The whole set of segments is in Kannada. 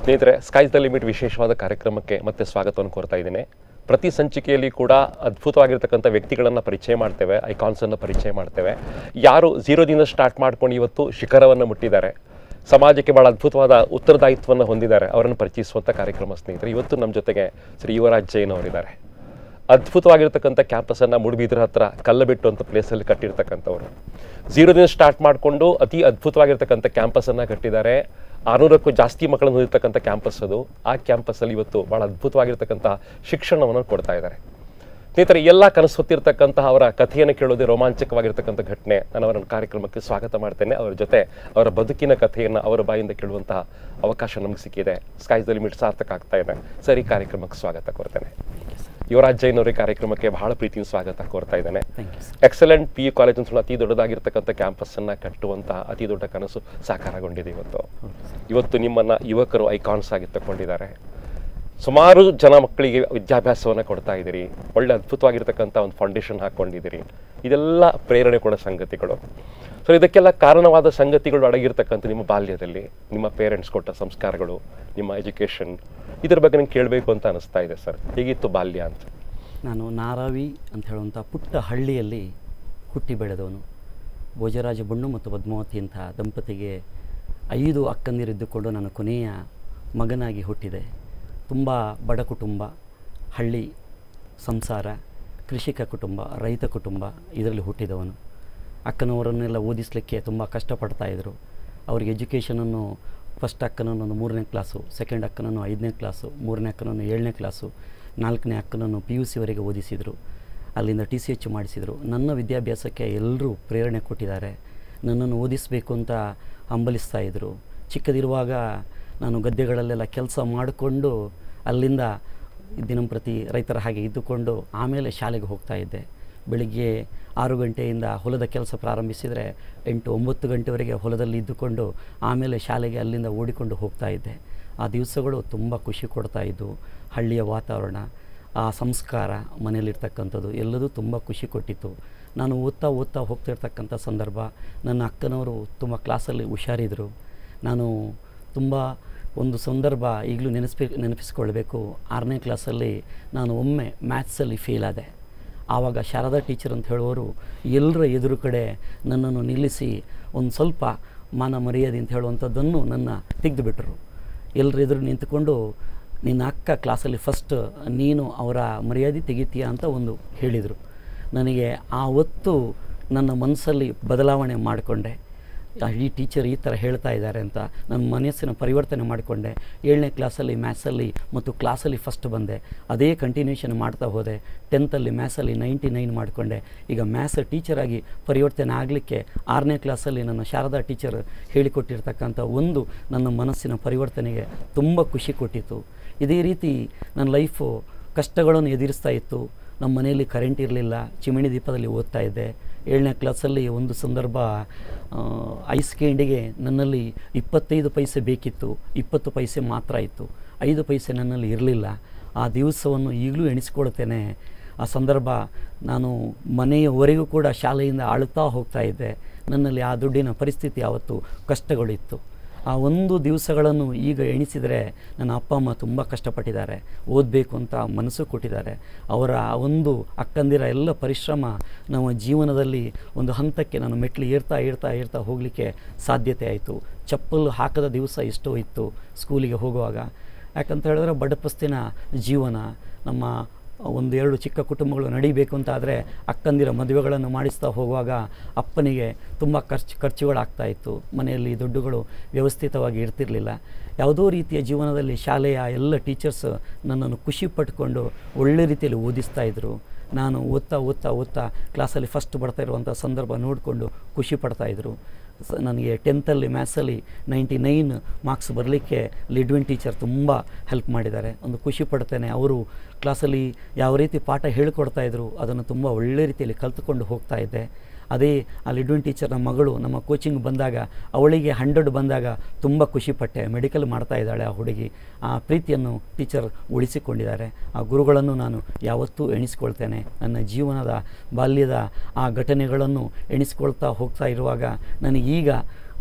ಸ್ನೇಹಿತರೆ ಸ್ಕೈಸ್ ದ ಲಿಮಿಟ್ ವಿಶೇಷವಾದ ಕಾರ್ಯಕ್ರಮಕ್ಕೆ ಮತ್ತೆ ಸ್ವಾಗತವನ್ನು ಕೋರ್ತಾ ಇದ್ದೇನೆ ಪ್ರತಿ ಸಂಚಿಕೆಯಲ್ಲಿ ಕೂಡ ಅದ್ಭುತವಾಗಿರ್ತಕ್ಕಂಥ ವ್ಯಕ್ತಿಗಳನ್ನು ಪರಿಚಯ ಮಾಡ್ತೇವೆ ಐಕಾನ್ಸನ್ನು ಪರಿಚಯ ಮಾಡ್ತೇವೆ ಯಾರು ಝೀರೋದಿಂದ ಸ್ಟಾರ್ಟ್ ಮಾಡ್ಕೊಂಡು ಇವತ್ತು ಶಿಖರವನ್ನು ಮುಟ್ಟಿದ್ದಾರೆ ಸಮಾಜಕ್ಕೆ ಭಾಳ ಅದ್ಭುತವಾದ ಉತ್ತರದಾಯಿತ್ವವನ್ನು ಹೊಂದಿದ್ದಾರೆ ಅವರನ್ನು ಪರಿಚಯಿಸುವಂಥ ಕಾರ್ಯಕ್ರಮ ಸ್ನೇಹಿತರೆ ಇವತ್ತು ನಮ್ಮ ಜೊತೆಗೆ ಶ್ರೀ ಯುವರಾಜ್ ಜೈನ್ ಅವರಿದ್ದಾರೆ ಅದ್ಭುತವಾಗಿರ್ತಕ್ಕಂಥ ಕ್ಯಾಂಪಸನ್ನು ಮುಡುಬಿದ್ರ ಹತ್ರ ಕಲ್ಲಬಿಟ್ಟು ಅಂತ ಪ್ಲೇಸಲ್ಲಿ ಕಟ್ಟಿರ್ತಕ್ಕಂಥವ್ರು ಝೀರೋದಿಂದ ಸ್ಟಾರ್ಟ್ ಮಾಡಿಕೊಂಡು ಅತಿ ಅದ್ಭುತವಾಗಿರ್ತಕ್ಕಂಥ ಕ್ಯಾಂಪಸನ್ನು ಕಟ್ಟಿದ್ದಾರೆ ಆರುನೂರಕ್ಕೂ ಜಾಸ್ತಿ ಮಕ್ಕಳನ್ನು ಹೊಂದಿರತಕ್ಕಂಥ ಕ್ಯಾಂಪಸ್ ಅದು ಆ ಕ್ಯಾಂಪಸ್ಸಲ್ಲಿ ಇವತ್ತು ಭಾಳ ಅದ್ಭುತವಾಗಿರ್ತಕ್ಕಂಥ ಶಿಕ್ಷಣವನ್ನು ಕೊಡ್ತಾ ಇದ್ದಾರೆ ಸ್ನೇಹಿತರೆ ಎಲ್ಲ ಕನಸು ಹೊತ್ತಿರ್ತಕ್ಕಂತಹ ಅವರ ಕಥೆಯನ್ನು ಕೇಳೋದೇ ರೋಮಾಂಚಕವಾಗಿರ್ತಕ್ಕಂಥ ಘಟನೆ ನಾನು ಅವರನ್ನು ಕಾರ್ಯಕ್ರಮಕ್ಕೆ ಸ್ವಾಗತ ಮಾಡ್ತೇನೆ ಅವರ ಜೊತೆ ಅವರ ಬದುಕಿನ ಕಥೆಯನ್ನು ಅವರ ಬಾಯಿಂದ ಕೇಳುವಂತಹ ಅವಕಾಶ ನಮಗೆ ಸಿಕ್ಕಿದೆ ಸ್ಕೈಸ್ ದ ಲಿಮಿಟ್ ಸಾರ್ಥಕ ಆಗ್ತಾ ಇದೆ ಸರಿ ಕಾರ್ಯಕ್ರಮಕ್ಕೆ ಸ್ವಾಗತ ಕೋರ್ತೇನೆ ಯುವರಾಜ್ ಜೈನ್ ಅವರ ಕಾರ್ಯಕ್ರಮಕ್ಕೆ ಬಹಳ ಪ್ರೀತಿಯಿಂದ ಸ್ವಾಗತ ಕೋರ್ತಾ ಇದ್ದೇನೆ thank you sir excellent P U college ಅಂತ ಅತಿ ದೊಡ್ಡದಾಗಿರ್ತಕ್ಕಂಥ ಕ್ಯಾಂಪಸ್ಸನ್ನು ಕಟ್ಟುವಂಥ ಅತಿ ದೊಡ್ಡ ಕನಸು ಸಾಕಾರಗೊಂಡಿದೆ ಇವತ್ತು ಇವತ್ತು ನಿಮ್ಮನ್ನು ಯುವಕರು ಐಕಾನ್ಸ್ ಆಗಿ ತಗೊಂಡಿದ್ದಾರೆ ಸುಮಾರು ಜನ ಮಕ್ಕಳಿಗೆ ವಿದ್ಯಾಭ್ಯಾಸವನ್ನು ಕೊಡ್ತಾ ಇದ್ದೀರಿ ಒಳ್ಳೆ ಅದ್ಭುತವಾಗಿರ್ತಕ್ಕಂಥ ಒಂದು ಫೌಂಡೇಶನ್ ಹಾಕ್ಕೊಂಡಿದ್ದೀರಿ ಇದೆಲ್ಲ ಪ್ರೇರಣೆ ಕೊಡೋ ಸಂಗತಿಗಳು ಸೊ ಇದಕ್ಕೆಲ್ಲ ಕಾರಣವಾದ ಸಂಗತಿಗಳು ಅಡಗಿರ್ತಕ್ಕಂಥ ನಿಮ್ಮ ಬಾಲ್ಯದಲ್ಲಿ ನಿಮ್ಮ ಪೇರೆಂಟ್ಸ್ ಕೊಟ್ಟ ಸಂಸ್ಕಾರಗಳು ನಿಮ್ಮ ಎಜುಕೇಷನ್ ಇದ್ರ ಬಗ್ಗೆ ನಂಗೆ ಕೇಳಬೇಕು ಅಂತ ಅನಿಸ್ತಾ ಇದೆ ಸರ್ ಹೇಗಿತ್ತು ಬಾಲ್ಯ ಅಂತ ನಾನು ನಾರಾವಿ ಅಂತ ಹೇಳುವಂಥ ಪುಟ್ಟ ಹಳ್ಳಿಯಲ್ಲಿ ಹುಟ್ಟಿ ಬೆಳೆದವನು ಭೋಜರಾಜ ಬಣ್ಣು ಮತ್ತು ಪದ್ಮಾವತಿ ಅಂತ ದಂಪತಿಗೆ ಐದು ಅಕ್ಕಂದಿರಿದ್ದುಕೊಂಡು ನಾನು ಕೊನೆಯ ಮಗನಾಗಿ ಹುಟ್ಟಿದೆ ತುಂಬ ಬಡ ಕುಟುಂಬ ಹಳ್ಳಿ ಸಂಸಾರ ಕೃಷಿಕ ಕುಟುಂಬ ರೈತ ಕುಟುಂಬ ಇದರಲ್ಲಿ ಹುಟ್ಟಿದವನು ಅಕ್ಕನವರನ್ನೆಲ್ಲ ಓದಿಸಲಿಕ್ಕೆ ತುಂಬ ಕಷ್ಟಪಡ್ತಾಯಿದ್ರು ಅವ್ರಿಗೆ ಎಜುಕೇಷನನ್ನು ಫಸ್ಟ್ ಅಕ್ಕನನ್ನು ಒಂದು ಮೂರನೇ ಕ್ಲಾಸು ಸೆಕೆಂಡ್ ಅಕ್ಕನನ್ನು ಐದನೇ ಕ್ಲಾಸು ಮೂರನೇ ಅಕ್ಕನನ್ನು ಏಳನೇ ಕ್ಲಾಸು ನಾಲ್ಕನೇ ಅಕ್ಕನನ್ನು ಪಿ ಯು ಸಿವರೆಗೆ ಓದಿಸಿದರು ಅಲ್ಲಿಂದ ಟಿ ಸಿ ಎಚ್ ಮಾಡಿಸಿದರು ನನ್ನ ವಿದ್ಯಾಭ್ಯಾಸಕ್ಕೆ ಎಲ್ಲರೂ ಪ್ರೇರಣೆ ಕೊಟ್ಟಿದ್ದಾರೆ ನನ್ನನ್ನು ಓದಿಸಬೇಕು ಅಂತ ಹಂಬಲಿಸ್ತಾ ಇದ್ದರು ಚಿಕ್ಕದಿರುವಾಗ ನಾನು ಗದ್ದೆಗಳಲ್ಲೆಲ್ಲ ಕೆಲಸ ಮಾಡಿಕೊಂಡು ಅಲ್ಲಿಂದ ದಿನಂಪ್ರತಿ ರೈತರ ಹಾಗೆ ಇದ್ದುಕೊಂಡು ಆಮೇಲೆ ಶಾಲೆಗೆ ಹೋಗ್ತಾ ಇದ್ದೆ ಬೆಳಿಗ್ಗೆ ಆರು ಗಂಟೆಯಿಂದ ಹೊಲದ ಕೆಲಸ ಪ್ರಾರಂಭಿಸಿದರೆ ಎಂಟು ಒಂಬತ್ತು ಗಂಟೆವರೆಗೆ ಹೊಲದಲ್ಲಿ ಇದ್ದುಕೊಂಡು ಆಮೇಲೆ ಶಾಲೆಗೆ ಅಲ್ಲಿಂದ ಓಡಿಕೊಂಡು ಹೋಗ್ತಾ ಇದ್ದೆ ಆ ದಿವಸಗಳು ತುಂಬ ಖುಷಿ ಕೊಡ್ತಾ ಇದ್ದವು ಹಳ್ಳಿಯ ವಾತಾವರಣ ಆ ಸಂಸ್ಕಾರ ಮನೆಯಲ್ಲಿರ್ತಕ್ಕಂಥದ್ದು ಎಲ್ಲದೂ ತುಂಬ ಖುಷಿ ಕೊಟ್ಟಿತ್ತು ನಾನು ಓದ್ತಾ ಓದ್ತಾ ಹೋಗ್ತಿರ್ತಕ್ಕಂಥ ಸಂದರ್ಭ ನನ್ನ ಅಕ್ಕನವರು ತುಂಬ ಕ್ಲಾಸಲ್ಲಿ ಹುಷಾರಿದ್ರು ನಾನು ತುಂಬ ಒಂದು ಸಂದರ್ಭ ಈಗಲೂ ನೆನೆಸ್ಬೇ ನೆನಪಿಸ್ಕೊಳ್ಬೇಕು ಆರನೇ ಕ್ಲಾಸಲ್ಲಿ ನಾನು ಒಮ್ಮೆ ಮ್ಯಾಥ್ಸಲ್ಲಿ ಫೇಲ್ ಆದೆ ಆವಾಗ ಶಾರದಾ ಟೀಚರ್ ಅಂತ ಹೇಳುವವರು ಎಲ್ಲರ ಎದುರು ಕಡೆ ನನ್ನನ್ನು ನಿಲ್ಲಿಸಿ ಒಂದು ಸ್ವಲ್ಪ ಮಾನ ಮರ್ಯಾದೆ ಅಂತ ಹೇಳುವಂಥದ್ದನ್ನು ನನ್ನ ತೆಗೆದುಬಿಟ್ರು ಎಲ್ಲರ ಎದುರು ನಿಂತುಕೊಂಡು ನಿನ್ನ ಅಕ್ಕ ಕ್ಲಾಸಲ್ಲಿ ಫಸ್ಟ್ ನೀನು ಅವರ ಮರ್ಯಾದೆ ತೆಗಿತೀಯ ಅಂತ ಒಂದು ಹೇಳಿದರು ನನಗೆ ಆ ಹೊತ್ತು ನನ್ನ ಮನಸ್ಸಲ್ಲಿ ಬದಲಾವಣೆ ಮಾಡಿಕೊಂಡೆ ಈ ಟೀಚರ್ ಈ ಥರ ಹೇಳ್ತಾ ಇದ್ದಾರೆ ಅಂತ ನನ್ನ ಮನಸ್ಸಿನ ಪರಿವರ್ತನೆ ಮಾಡಿಕೊಂಡೆ ಏಳನೇ ಕ್ಲಾಸಲ್ಲಿ ಮ್ಯಾಥ್ಸಲ್ಲಿ ಮತ್ತು ಕ್ಲಾಸಲ್ಲಿ ಫಸ್ಟ್ ಬಂದೆ ಅದೇ ಕಂಟಿನ್ಯೂಷನ್ ಮಾಡ್ತಾ ಹೋದೆ ಟೆಂತಲ್ಲಿ ಮ್ಯಾಥ್ಸಲ್ಲಿ ನೈಂಟಿ ನೈನ್ ಮಾಡಿಕೊಂಡೆ ಈಗ ಮ್ಯಾಥ್ಸ್ ಟೀಚರಾಗಿ ಪರಿವರ್ತನೆ ಆಗಲಿಕ್ಕೆ ಆರನೇ ಕ್ಲಾಸಲ್ಲಿ ನನ್ನ ಶಾರದಾ ಟೀಚರ್ ಹೇಳಿಕೊಟ್ಟಿರ್ತಕ್ಕಂಥ ಒಂದು ನನ್ನ ಮನಸ್ಸಿನ ಪರಿವರ್ತನೆಗೆ ತುಂಬ ಖುಷಿ ಕೊಟ್ಟಿತ್ತು ಇದೇ ರೀತಿ ನನ್ನ ಲೈಫು ಕಷ್ಟಗಳನ್ನು ಎದುರಿಸ್ತಾ ಇತ್ತು ನಮ್ಮ ಮನೆಯಲ್ಲಿ ಕರೆಂಟ್ ಇರಲಿಲ್ಲ ಚಿಮಣಿ ದೀಪದಲ್ಲಿ ಓದ್ತಾ ಇದ್ದೆ ಏಳನೇ ಕ್ಲಾಸಲ್ಲಿ ಒಂದು ಸಂದರ್ಭ ಆ, ಐಸ್ ಕೇಂಡಿಗೆ ನನ್ನಲ್ಲಿ ಇಪ್ಪತ್ತೈದು ಪೈಸೆ ಬೇಕಿತ್ತು ಇಪ್ಪತ್ತು ಪೈಸೆ ಮಾತ್ರ ಇತ್ತು ಐದು ಪೈಸೆ ನನ್ನಲ್ಲಿ ಇರಲಿಲ್ಲ ಆ ದಿವಸವನ್ನು ಈಗಲೂ ಎಣಿಸ್ಕೊಳ್ತೇನೆ ಆ ಸಂದರ್ಭ ನಾನು ಮನೆಯವರೆಗೂ ಕೂಡ ಶಾಲೆಯಿಂದ ಆಳುತ್ತಾ ಹೋಗ್ತಾ ಇದ್ದೆ ನನ್ನಲ್ಲಿ ಆ ದುಡ್ಡಿನ ಪರಿಸ್ಥಿತಿ ಯಾವತ್ತು ಕಷ್ಟಗಳಿತ್ತು ಆ ಒಂದು ದಿವಸಗಳನ್ನು ಈಗ ಎಣಿಸಿದರೆ ನನ್ನ ಅಪ್ಪ ಅಮ್ಮ ತುಂಬ ಕಷ್ಟಪಟ್ಟಿದ್ದಾರೆ ಓದಬೇಕು ಅಂತ ಮನಸ್ಸು ಕೊಟ್ಟಿದ್ದಾರೆ ಅವರ ಆ ಒಂದು ಅಕ್ಕಂದಿರ ಎಲ್ಲ ಪರಿಶ್ರಮ ನಮ್ಮ ಜೀವನದಲ್ಲಿ ಒಂದು ಹಂತಕ್ಕೆ ನಾನು ಮೆಟ್ಲು ಏರ್ತಾ ಏರ್ತಾ ಏರ್ತಾ ಹೋಗಲಿಕ್ಕೆ ಸಾಧ್ಯತೆ ಆಯಿತು ಚಪ್ಪಲು ಹಾಕದ ದಿವಸ ಎಷ್ಟೋ ಇತ್ತು ಸ್ಕೂಲಿಗೆ ಹೋಗುವಾಗ ಯಾಕಂತ ಹೇಳಿದ್ರೆ ಬಡಪಸ್ತಿನ ಜೀವನ ನಮ್ಮ ಒಂದು ಎರಡು ಚಿಕ್ಕ ಕುಟುಂಬಗಳು ನಡೀಬೇಕು ಅಂತ ಆದರೆ ಅಕ್ಕಂದಿರ ಮದುವೆಗಳನ್ನು ಮಾಡಿಸ್ತಾ ಹೋಗುವಾಗ ಅಪ್ಪನಿಗೆ ತುಂಬ ಖರ್ಚು ಖರ್ಚುಗಳಾಗ್ತಾ ಇತ್ತು ಮನೆಯಲ್ಲಿ ದುಡ್ಡುಗಳು ವ್ಯವಸ್ಥಿತವಾಗಿ ಇರ್ತಿರಲಿಲ್ಲ ಯಾವುದೋ ರೀತಿಯ ಜೀವನದಲ್ಲಿ ಶಾಲೆಯ ಎಲ್ಲ ಟೀಚರ್ಸ್ ನನ್ನನ್ನು ಖುಷಿ ಪಟ್ಕೊಂಡು ಒಳ್ಳೆ ರೀತಿಯಲ್ಲಿ ಓದಿಸ್ತಾ ಇದ್ದರು ನಾನು ಓದ್ತಾ ಓದ್ತಾ ಓದ್ತಾ ಕ್ಲಾಸಲ್ಲಿ ಫಸ್ಟ್ ಬರ್ತಾ ಇರುವಂಥ ಸಂದರ್ಭ ನೋಡಿಕೊಂಡು ಖುಷಿ ಪಡ್ತಾಯಿದ್ರು ಸ ನನಗೆ ಟೆಂತಲ್ಲಿ ಮ್ಯಾಥ್ಸಲ್ಲಿ ನೈಂಟಿ ನೈನ್ ಮಾರ್ಕ್ಸ್ ಬರಲಿಕ್ಕೆ ಲಿಡ್ವಿನ್ ಟೀಚರ್ ತುಂಬ ಹೆಲ್ಪ್ ಮಾಡಿದ್ದಾರೆ ಒಂದು ಖುಷಿ ಪಡ್ತೇನೆ ಅವರು ಕ್ಲಾಸಲ್ಲಿ ಯಾವ ರೀತಿ ಪಾಠ ಹೇಳ್ಕೊಡ್ತಾಯಿದ್ರು ಅದನ್ನು ತುಂಬ ಒಳ್ಳೆ ರೀತಿಯಲ್ಲಿ ಕಲ್ತುಕೊಂಡು ಹೋಗ್ತಾ ಇದ್ದೆ ಅದೇ ಆ ಲಿಡ್ವಿನ್ ಟೀಚರ್ನ ಮಗಳು ನಮ್ಮ ಕೋಚಿಂಗ್ ಬಂದಾಗ ಅವಳಿಗೆ ಹಂಡ್ರೆಡ್ ಬಂದಾಗ ತುಂಬ ಖುಷಿಪಟ್ಟೆ ಮೆಡಿಕಲ್ ಮಾಡ್ತಾ ಇದ್ದಾಳೆ ಆ ಹುಡುಗಿ ಆ ಪ್ರೀತಿಯನ್ನು ಟೀಚರ್ ಉಳಿಸಿಕೊಂಡಿದ್ದಾರೆ ಆ ಗುರುಗಳನ್ನು ನಾನು ಯಾವತ್ತೂ ಎಣಿಸ್ಕೊಳ್ತೇನೆ ನನ್ನ ಜೀವನದ ಬಾಲ್ಯದ ಆ ಘಟನೆಗಳನ್ನು ಎಣಿಸ್ಕೊಳ್ತಾ ಹೋಗ್ತಾ ಇರುವಾಗ ನನಗೀಗ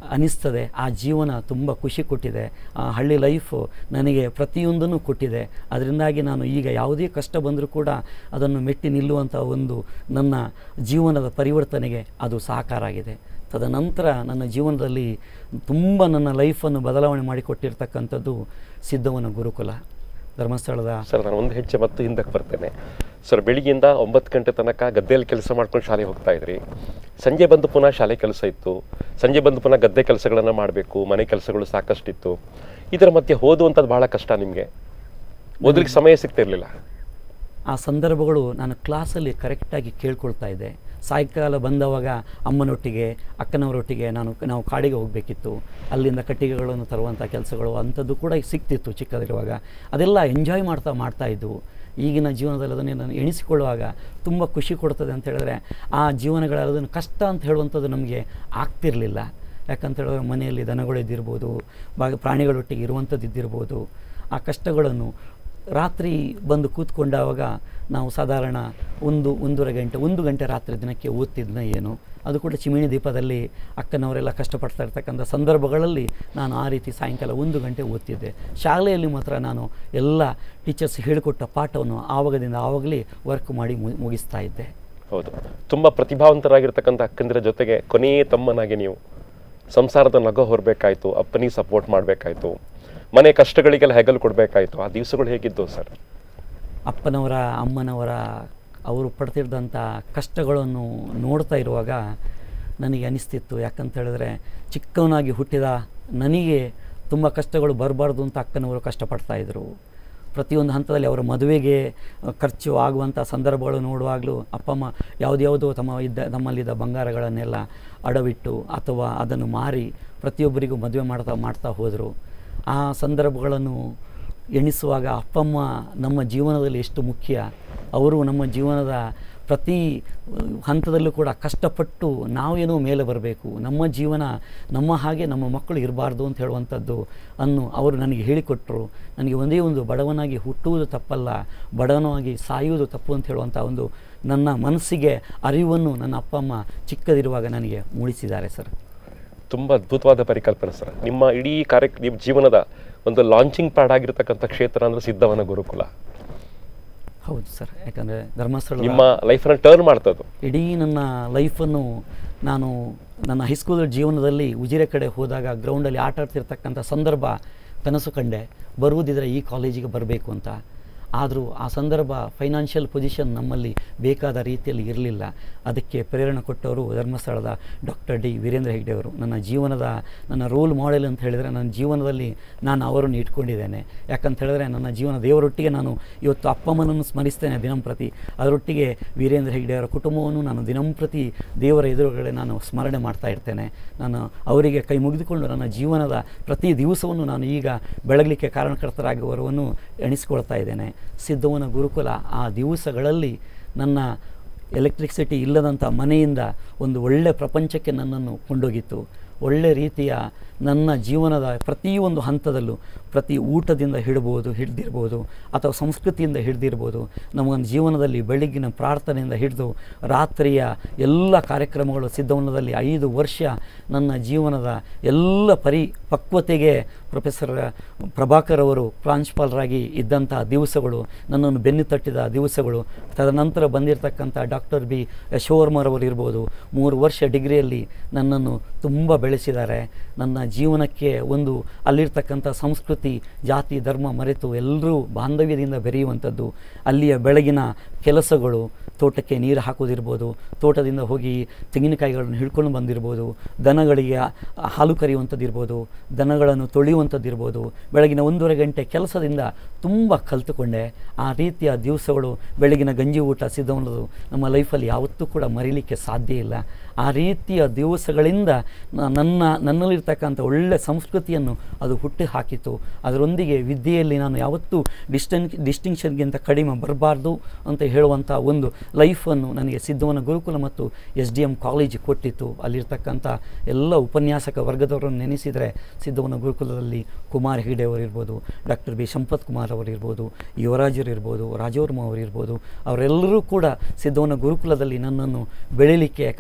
ಅನಿಸ್ತದೆ ಆ ಜೀವನ ತುಂಬ ಖುಷಿ ಕೊಟ್ಟಿದೆ ಆ ಹಳ್ಳಿ ಲೈಫು ನನಗೆ ಪ್ರತಿಯೊಂದನ್ನು ಕೊಟ್ಟಿದೆ ಅದರಿಂದಾಗಿ ನಾನು ಈಗ ಯಾವುದೇ ಕಷ್ಟ ಬಂದರೂ ಕೂಡ ಅದನ್ನು ಮೆಟ್ಟಿ ನಿಲ್ಲುವಂಥ ಒಂದು ನನ್ನ ಜೀವನದ ಪರಿವರ್ತನೆಗೆ ಅದು ಸಹಕಾರ ಆಗಿದೆ ತದನಂತರ ನನ್ನ ಜೀವನದಲ್ಲಿ ತುಂಬ ನನ್ನ ಲೈಫನ್ನು ಬದಲಾವಣೆ ಮಾಡಿಕೊಟ್ಟಿರ್ತಕ್ಕಂಥದ್ದು ಸಿದ್ಧವನ ಗುರುಕುಲ ಧರ್ಮಸ್ಥಳದ ಸರ್ ನಾನು ಒಂದು ಹೆಜ್ಜೆ ಮತ್ತು ಹಿಂದಕ್ಕೆ ಬರ್ತೇನೆ ಸರ್ ಬೆಳಿಗ್ಗೆಯಿಂದ ಒಂಬತ್ತು ಗಂಟೆ ತನಕ ಗದ್ದೆಯಲ್ಲಿ ಕೆಲಸ ಮಾಡ್ಕೊಂಡು ಶಾಲೆಗೆ ಹೋಗ್ತಾ ಇದ್ರಿ ಸಂಜೆ ಬಂದು ಪುನಃ ಶಾಲೆ ಕೆಲಸ ಇತ್ತು ಸಂಜೆ ಬಂದು ಪುನಃ ಗದ್ದೆ ಕೆಲಸಗಳನ್ನು ಮಾಡಬೇಕು ಮನೆ ಕೆಲಸಗಳು ಸಾಕಷ್ಟಿತ್ತು ಇದರ ಮಧ್ಯೆ ಓದುವಂಥದ್ದು ಭಾಳ ಕಷ್ಟ ನಿಮಗೆ ಓದಲಿಕ್ಕೆ ಸಮಯ ಸಿಗ್ತಿರ್ಲಿಲ್ಲ ಆ ಸಂದರ್ಭಗಳು ನಾನು ಕ್ಲಾಸಲ್ಲಿ ಕರೆಕ್ಟಾಗಿ ಕೇಳ್ಕೊಳ್ತಾ ಇದ್ದೆ ಸಾಯಂಕಾಲ ಬಂದವಾಗ ಅಮ್ಮನೊಟ್ಟಿಗೆ ಅಕ್ಕನವರೊಟ್ಟಿಗೆ ನಾನು ನಾವು ಕಾಡಿಗೆ ಹೋಗಬೇಕಿತ್ತು ಅಲ್ಲಿಂದ ಕಟ್ಟಿಗೆಗಳನ್ನು ತರುವಂಥ ಕೆಲಸಗಳು ಅಂಥದ್ದು ಕೂಡ ಸಿಕ್ತಿತ್ತು ಚಿಕ್ಕದಿರುವಾಗ ಅದೆಲ್ಲ ಎಂಜಾಯ್ ಮಾಡ್ತಾ ಮಾಡ್ತಾ ಇದ್ವು ಈಗಿನ ಜೀವನದಲ್ಲಿ ಅದನ್ನೇ ನಾನು ಎಣಿಸಿಕೊಳ್ಳುವಾಗ ತುಂಬ ಖುಷಿ ಕೊಡ್ತದೆ ಅಂತ ಹೇಳಿದ್ರೆ ಆ ಜೀವನಗಳ ಅದನ್ನು ಕಷ್ಟ ಅಂತ ಹೇಳುವಂಥದ್ದು ನಮಗೆ ಆಗ್ತಿರಲಿಲ್ಲ ಯಾಕಂತ ಹೇಳಿದ್ರೆ ಮನೆಯಲ್ಲಿ ದನಗಳಿದ್ದಿರ್ಬೋದು ಬಾ ಪ್ರಾಣಿಗಳೊಟ್ಟಿಗೆ ಇರುವಂಥದ್ದು ಇದ್ದಿರ್ಬೋದು ಆ ಕಷ್ಟಗಳನ್ನು ರಾತ್ರಿ ಬಂದು ಕೂತ್ಕೊಂಡಾಗ ನಾವು ಸಾಧಾರಣ ಒಂದು ಒಂದೂವರೆ ಗಂಟೆ ಒಂದು ಗಂಟೆ ರಾತ್ರಿ ದಿನಕ್ಕೆ ಓದ್ತಿದ್ನ ಏನು ಅದು ಕೂಡ ಚಿಮಿಣಿ ದೀಪದಲ್ಲಿ ಅಕ್ಕನವರೆಲ್ಲ ಕಷ್ಟಪಡ್ತಾ ಇರ್ತಕ್ಕಂಥ ಸಂದರ್ಭಗಳಲ್ಲಿ ನಾನು ಆ ರೀತಿ ಸಾಯಂಕಾಲ ಒಂದು ಗಂಟೆ ಓದ್ತಿದ್ದೆ ಶಾಲೆಯಲ್ಲಿ ಮಾತ್ರ ನಾನು ಎಲ್ಲ ಟೀಚರ್ಸ್ ಹೇಳಿಕೊಟ್ಟ ಪಾಠವನ್ನು ಆವಾಗದಿಂದ ಆವಾಗಲೇ ವರ್ಕ್ ಮಾಡಿ ಮು- ಮುಗಿಸ್ತಾ ಇದ್ದೆ ಹೌದು ತುಂಬ ಪ್ರತಿಭಾವಂತರಾಗಿರ್ತಕ್ಕಂಥ ಅಕ್ಕಂದಿರ ಜೊತೆಗೆ ಕೊನೆಯೇ ತಮ್ಮನಾಗಿ ನೀವು ಸಂಸಾರದ ನಗ ಹೊರಬೇಕಾಯ್ತು ಅಪ್ಪನಿಗೆ ಸಪೋರ್ಟ್ ಮಾಡಬೇಕಾಯ್ತು ಮನೆ ಕಷ್ಟಗಳಿಗೆಲ್ಲ ಹೆಗಲು ಕೊಡಬೇಕಾಯ್ತು ಆ ದಿವಸಗಳು ಹೇಗಿದ್ದು ಸರ್ ಅಪ್ಪನವರ ಅಮ್ಮನವರ ಅವರು ಪಡ್ತಿದ್ದಂಥ ಕಷ್ಟಗಳನ್ನು ನೋಡ್ತಾ ಇರುವಾಗ ನನಗೆ ಅನಿಸ್ತಿತ್ತು ಯಾಕಂತ ಹೇಳಿದ್ರೆ ಚಿಕ್ಕವನಾಗಿ ಹುಟ್ಟಿದ ನನಗೆ ತುಂಬ ಕಷ್ಟಗಳು ಬರಬಾರ್ದು ಅಂತ ಅಕ್ಕನವರು ಕಷ್ಟಪಡ್ತಾ ಇದ್ದರು ಪ್ರತಿಯೊಂದು ಹಂತದಲ್ಲಿ ಅವರ ಮದುವೆಗೆ ಅ, ಖರ್ಚು ಆಗುವಂಥ ಸಂದರ್ಭಗಳು ನೋಡುವಾಗಲೂ ಅಪ್ಪ ಅಮ್ಮ ಯಾವುದ್ಯಾವುದೋ ತಮ್ಮ ಇದ್ದ ತಮ್ಮಲ್ಲಿದ್ದ ಬಂಗಾರಗಳನ್ನೆಲ್ಲ ಅಡವಿಟ್ಟು ಅಥವಾ ಅದನ್ನು ಮಾರಿ ಪ್ರತಿಯೊಬ್ಬರಿಗೂ ಮದುವೆ ಮಾಡ್ತಾ ಮಾಡ್ತಾ ಹೋದರು ಆ ಸಂದರ್ಭಗಳನ್ನು ಎಣಿಸುವಾಗ ಅಪ್ಪಮ್ಮ ನಮ್ಮ ಜೀವನದಲ್ಲಿ ಎಷ್ಟು ಮುಖ್ಯ ಅವರು ನಮ್ಮ ಜೀವನದ ಪ್ರತಿ ಅಹ್, ಹಂತದಲ್ಲೂ ಕೂಡ ಕಷ್ಟಪಟ್ಟು ನಾವೇನೋ ಮೇಲೆ ಬರಬೇಕು ನಮ್ಮ ಜೀವನ ನಮ್ಮ ಹಾಗೆ ನಮ್ಮ ಮಕ್ಕಳು ಇರಬಾರ್ದು ಅಂತ ಹೇಳುವಂಥದ್ದು ಅನ್ನು ಅವರು ನನಗೆ ಹೇಳಿಕೊಟ್ಟರು ನನಗೆ ಒಂದೇ ಒಂದು ಬಡವನಾಗಿ ಹುಟ್ಟುವುದು ತಪ್ಪಲ್ಲ ಬಡವನಾಗಿ ಸಾಯುವುದು ತಪ್ಪು ಅಂತ ಹೇಳುವಂಥ ಒಂದು ನನ್ನ ಮನಸ್ಸಿಗೆ ಅರಿವನ್ನು ನನ್ನ ಅಪ್ಪ ಅಮ್ಮ ಚಿಕ್ಕದಿರುವಾಗ ನನಗೆ ಮೂಡಿಸಿದ್ದಾರೆ ಸರ್ ತುಂಬ ಅದ್ಭುತವಾದ ಪರಿಕಲ್ಪನೆ ಸರ್ ನಿಮ್ಮ ಇಡೀ ಕಾರ್ಯ ನಿಮ್ಮ ಜೀವನದ ಒಂದು ಲಾಂಚಿಂಗ್ ಪ್ಯಾಡ್ ಆಗಿರ್ತಕ್ಕಂಥ ಕ್ಷೇತ್ರ ಅಂದ್ರೆ ಸಿದ್ಧವನ ಗುರುಕುಲ ಹೌದು ಸರ್ ಯಾಕಂದರೆ ಧರ್ಮಸ್ಥಳ ನಿಮ್ಮ ಲೈಫನ್ನು ಟರ್ನ್ ಮಾಡ್ತದ್ದು ಇಡೀ ನನ್ನ ಲೈಫನ್ನು ನಾನು ನನ್ನ ಹೈಸ್ಕೂಲ್ ಜೀವನದಲ್ಲಿ ಉಜಿರೆ ಕಡೆ ಹೋದಾಗ ಗ್ರೌಂಡಲ್ಲಿ ಆಟ ಆಡ್ತಿರ್ತಕ್ಕಂಥ ಸಂದರ್ಭ ಕನಸು ಕಂಡೆ ಬರುವುದಿದ್ರೆ ಈ ಕಾಲೇಜಿಗೆ ಬರಬೇಕು ಅಂತ ಆದರೂ ಆ ಸಂದರ್ಭ ಫೈನಾನ್ಷಿಯಲ್ ಪೊಸಿಷನ್ ನಮ್ಮಲ್ಲಿ ಬೇಕಾದ ರೀತಿಯಲ್ಲಿ ಇರಲಿಲ್ಲ ಅದಕ್ಕೆ ಪ್ರೇರಣೆ ಕೊಟ್ಟವರು ಧರ್ಮಸ್ಥಳದ ಡಾಕ್ಟರ್ ಡಿ ವೀರೇಂದ್ರ ಹೆಗ್ಡೆ ಅವರು ನನ್ನ ಜೀವನದ ನನ್ನ ರೋಲ್ ಮಾಡೆಲ್ ಅಂತ ಹೇಳಿದರೆ ನನ್ನ ಜೀವನದಲ್ಲಿ ನಾನು ಅವರನ್ನು ಇಟ್ಕೊಂಡಿದ್ದೇನೆ ಯಾಕಂತ ಹೇಳಿದ್ರೆ ನನ್ನ ಜೀವನ ದೇವರೊಟ್ಟಿಗೆ ನಾನು ಇವತ್ತು ಅಪ್ಪಮ್ಮನನ್ನು ಸ್ಮರಿಸ್ತೇನೆ ದಿನಂಪ್ರತಿ ಅದರೊಟ್ಟಿಗೆ ವೀರೇಂದ್ರ ಹೆಗ್ಡೆ ಅವರ ಕುಟುಂಬವನ್ನು ನಾನು ದಿನಂಪ್ರತಿ ದೇವರ ಎದುರುಗಡೆ ನಾನು ಸ್ಮರಣೆ ಮಾಡ್ತಾ ಇರ್ತೇನೆ ನಾನು ಅವರಿಗೆ ಕೈ ಮುಗಿದುಕೊಂಡು ನನ್ನ ಜೀವನದ ಪ್ರತಿ ದಿವಸವನ್ನು ನಾನು ಈಗ ಬೆಳಗಲಿಕ್ಕೆ ಕಾರಣಕರ್ತರಾಗುವವರನ್ನು ಎಣಿಸಿಕೊಳ್ತಾ ಇದ್ದೇನೆ ಸಿದ್ಧವನ ಗುರುಕುಲ ಆ ದಿವಸಗಳಲ್ಲಿ ನನ್ನ ಎಲೆಕ್ಟ್ರಿಸಿಟಿ ಇಲ್ಲದಂಥ ಮನೆಯಿಂದ ಒಂದು ಒಳ್ಳೆ ಪ್ರಪಂಚಕ್ಕೆ ನನ್ನನ್ನು ಕೊಂಡೋಗಿತ್ತು ಒಳ್ಳೆ ರೀತಿಯ ನನ್ನ ಜೀವನದ ಪ್ರತಿಯೊಂದು ಹಂತದಲ್ಲೂ ಪ್ರತಿ ಊಟದಿಂದ ಹಿಡ್ಬೋದು ಹಿಡ್ದಿರ್ಬೋದು ಅಥವಾ ಸಂಸ್ಕೃತಿಯಿಂದ ಹಿಡ್ದಿರ್ಬೋದು ನಮ್ಮ ಜೀವನದಲ್ಲಿ ಬೆಳಗ್ಗಿನ ಪ್ರಾರ್ಥನೆಯಿಂದ ಹಿಡಿದು ರಾತ್ರಿಯ ಎಲ್ಲ ಕಾರ್ಯಕ್ರಮಗಳು ಸಿದ್ಧವನದಲ್ಲಿ ಐದು ವರ್ಷ ನನ್ನ ಜೀವನದ ಎಲ್ಲ ಪರಿಪಕ್ವತೆಗೆ ಪ್ರೊಫೆಸರ್ ಪ್ರಭಾಕರ್ ಅವರು ಪ್ರಾಂಶುಪಾಲರಾಗಿ ಇದ್ದಂಥ ದಿವಸಗಳು ನನ್ನನ್ನು ಬೆನ್ನು ತಟ್ಟಿದ ದಿವಸಗಳು ತದನಂತರ ಬಂದಿರತಕ್ಕಂಥ ಡಾಕ್ಟರ್ ಬಿ ಯಶೋವರ್ಮರವರು ಇರ್ಬೋದು ಮೂರು ವರ್ಷ ಡಿಗ್ರಿಯಲ್ಲಿ ನನ್ನನ್ನು ತುಂಬ ಬೆಳೆಸಿದ್ದಾರೆ ನನ್ನ ಜೀವನಕ್ಕೆ ಒಂದು ಅಲ್ಲಿರ್ತಕ್ಕಂಥ ಸಂಸ್ಕೃತಿ ಜಾತಿ ಧರ್ಮ ಮರೆತು ಎಲ್ಲರೂ ಬಾಂಧವ್ಯದಿಂದ ಬೆರೆಯುವಂಥದ್ದು ಅಲ್ಲಿಯ ಬೆಳಗಿನ ಕೆಲಸಗಳು ತೋಟಕ್ಕೆ ನೀರು ಹಾಕೋದಿರ್ಬೋದು ತೋಟದಿಂದ ಹೋಗಿ ತೆಂಗಿನಕಾಯಿಗಳನ್ನು ಹಿಡ್ಕೊಂಡು ಬಂದಿರ್ಬೋದು ದನಗಳಿಗೆ ಹಾಲು ಕರೆಯುವಂಥದ್ದು ಇರ್ಬೋದು ದನಗಳನ್ನು ತೊಳೆಯುವಂಥದ್ದು ಇರ್ಬೋದು ಬೆಳಗಿನ ಒಂದೂವರೆ ಗಂಟೆ ಕೆಲಸದಿಂದ ತುಂಬ ಕಲಿತುಕೊಂಡೆ ಆ ರೀತಿಯ ದಿವಸಗಳು ಬೆಳಗಿನ ಗಂಜಿ ಊಟ ಸಿದ್ಧವನ್ನೋದು ನಮ್ಮ ಲೈಫಲ್ಲಿ ಯಾವತ್ತೂ ಕೂಡ ಮರೀಲಿಕ್ಕೆ ಸಾಧ್ಯ ಇಲ್ಲ ಆ ರೀತಿಯ ದಿವಸಗಳಿಂದ ನ- ನನ್ನ ನನ್ನಲ್ಲಿರ್ತಕ್ಕಂಥ ಒಳ್ಳೆಯ ಸಂಸ್ಕೃತಿಯನ್ನು ಅದು ಹುಟ್ಟು ಹಾಕಿತು ಅದರೊಂದಿಗೆ ವಿದ್ಯೆಯಲ್ಲಿ ನಾನು ಯಾವತ್ತೂ ಡಿಸ್ಟನ್ ಡಿಸ್ಟಿಂಕ್ಷನ್ಗಿಂತ ಕಡಿಮೆ ಬರಬಾರ್ದು ಅಂತ ಹೇಳುವಂಥ ಒಂದು ಲೈಫನ್ನು ನನಗೆ ಸಿದ್ಧವನ ಗುರುಕುಲ ಮತ್ತು ಎಸ್ ಡಿ ಎಮ್ ಕಾಲೇಜ್ ಕೊಟ್ಟಿತ್ತು ಅಲ್ಲಿರ್ತಕ್ಕಂಥ ಎಲ್ಲ ಉಪನ್ಯಾಸಕ ವರ್ಗದವರನ್ನು ನೆನೆಸಿದರೆ ಸಿದ್ಧವನ ಗುರುಕುಲದಲ್ಲಿ ಕುಮಾರ್ ಹೆಗಡೆ ಅವರಿರ್ಬೋದು ಡಾಕ್ಟರ್ ಬಿ ಸಂಪತ್ ಕುಮಾರ್ ಅವರಿರ್ಬೋದು ಯುವರಾಜರು ಇರ್ಬೋದು ರಾಜವರ್ಮ ಅವರಿರ್ಬೋದು ಅವರೆಲ್ಲರೂ ಕೂಡ ಸಿದ್ಧವನ ಗುರುಕುಲದಲ್ಲಿ ನನ್ನನ್ನು ಬೆಳೀಲಿಕ್ಕೆ ಯಾಕಂತ ಹೇಳಿದರೆ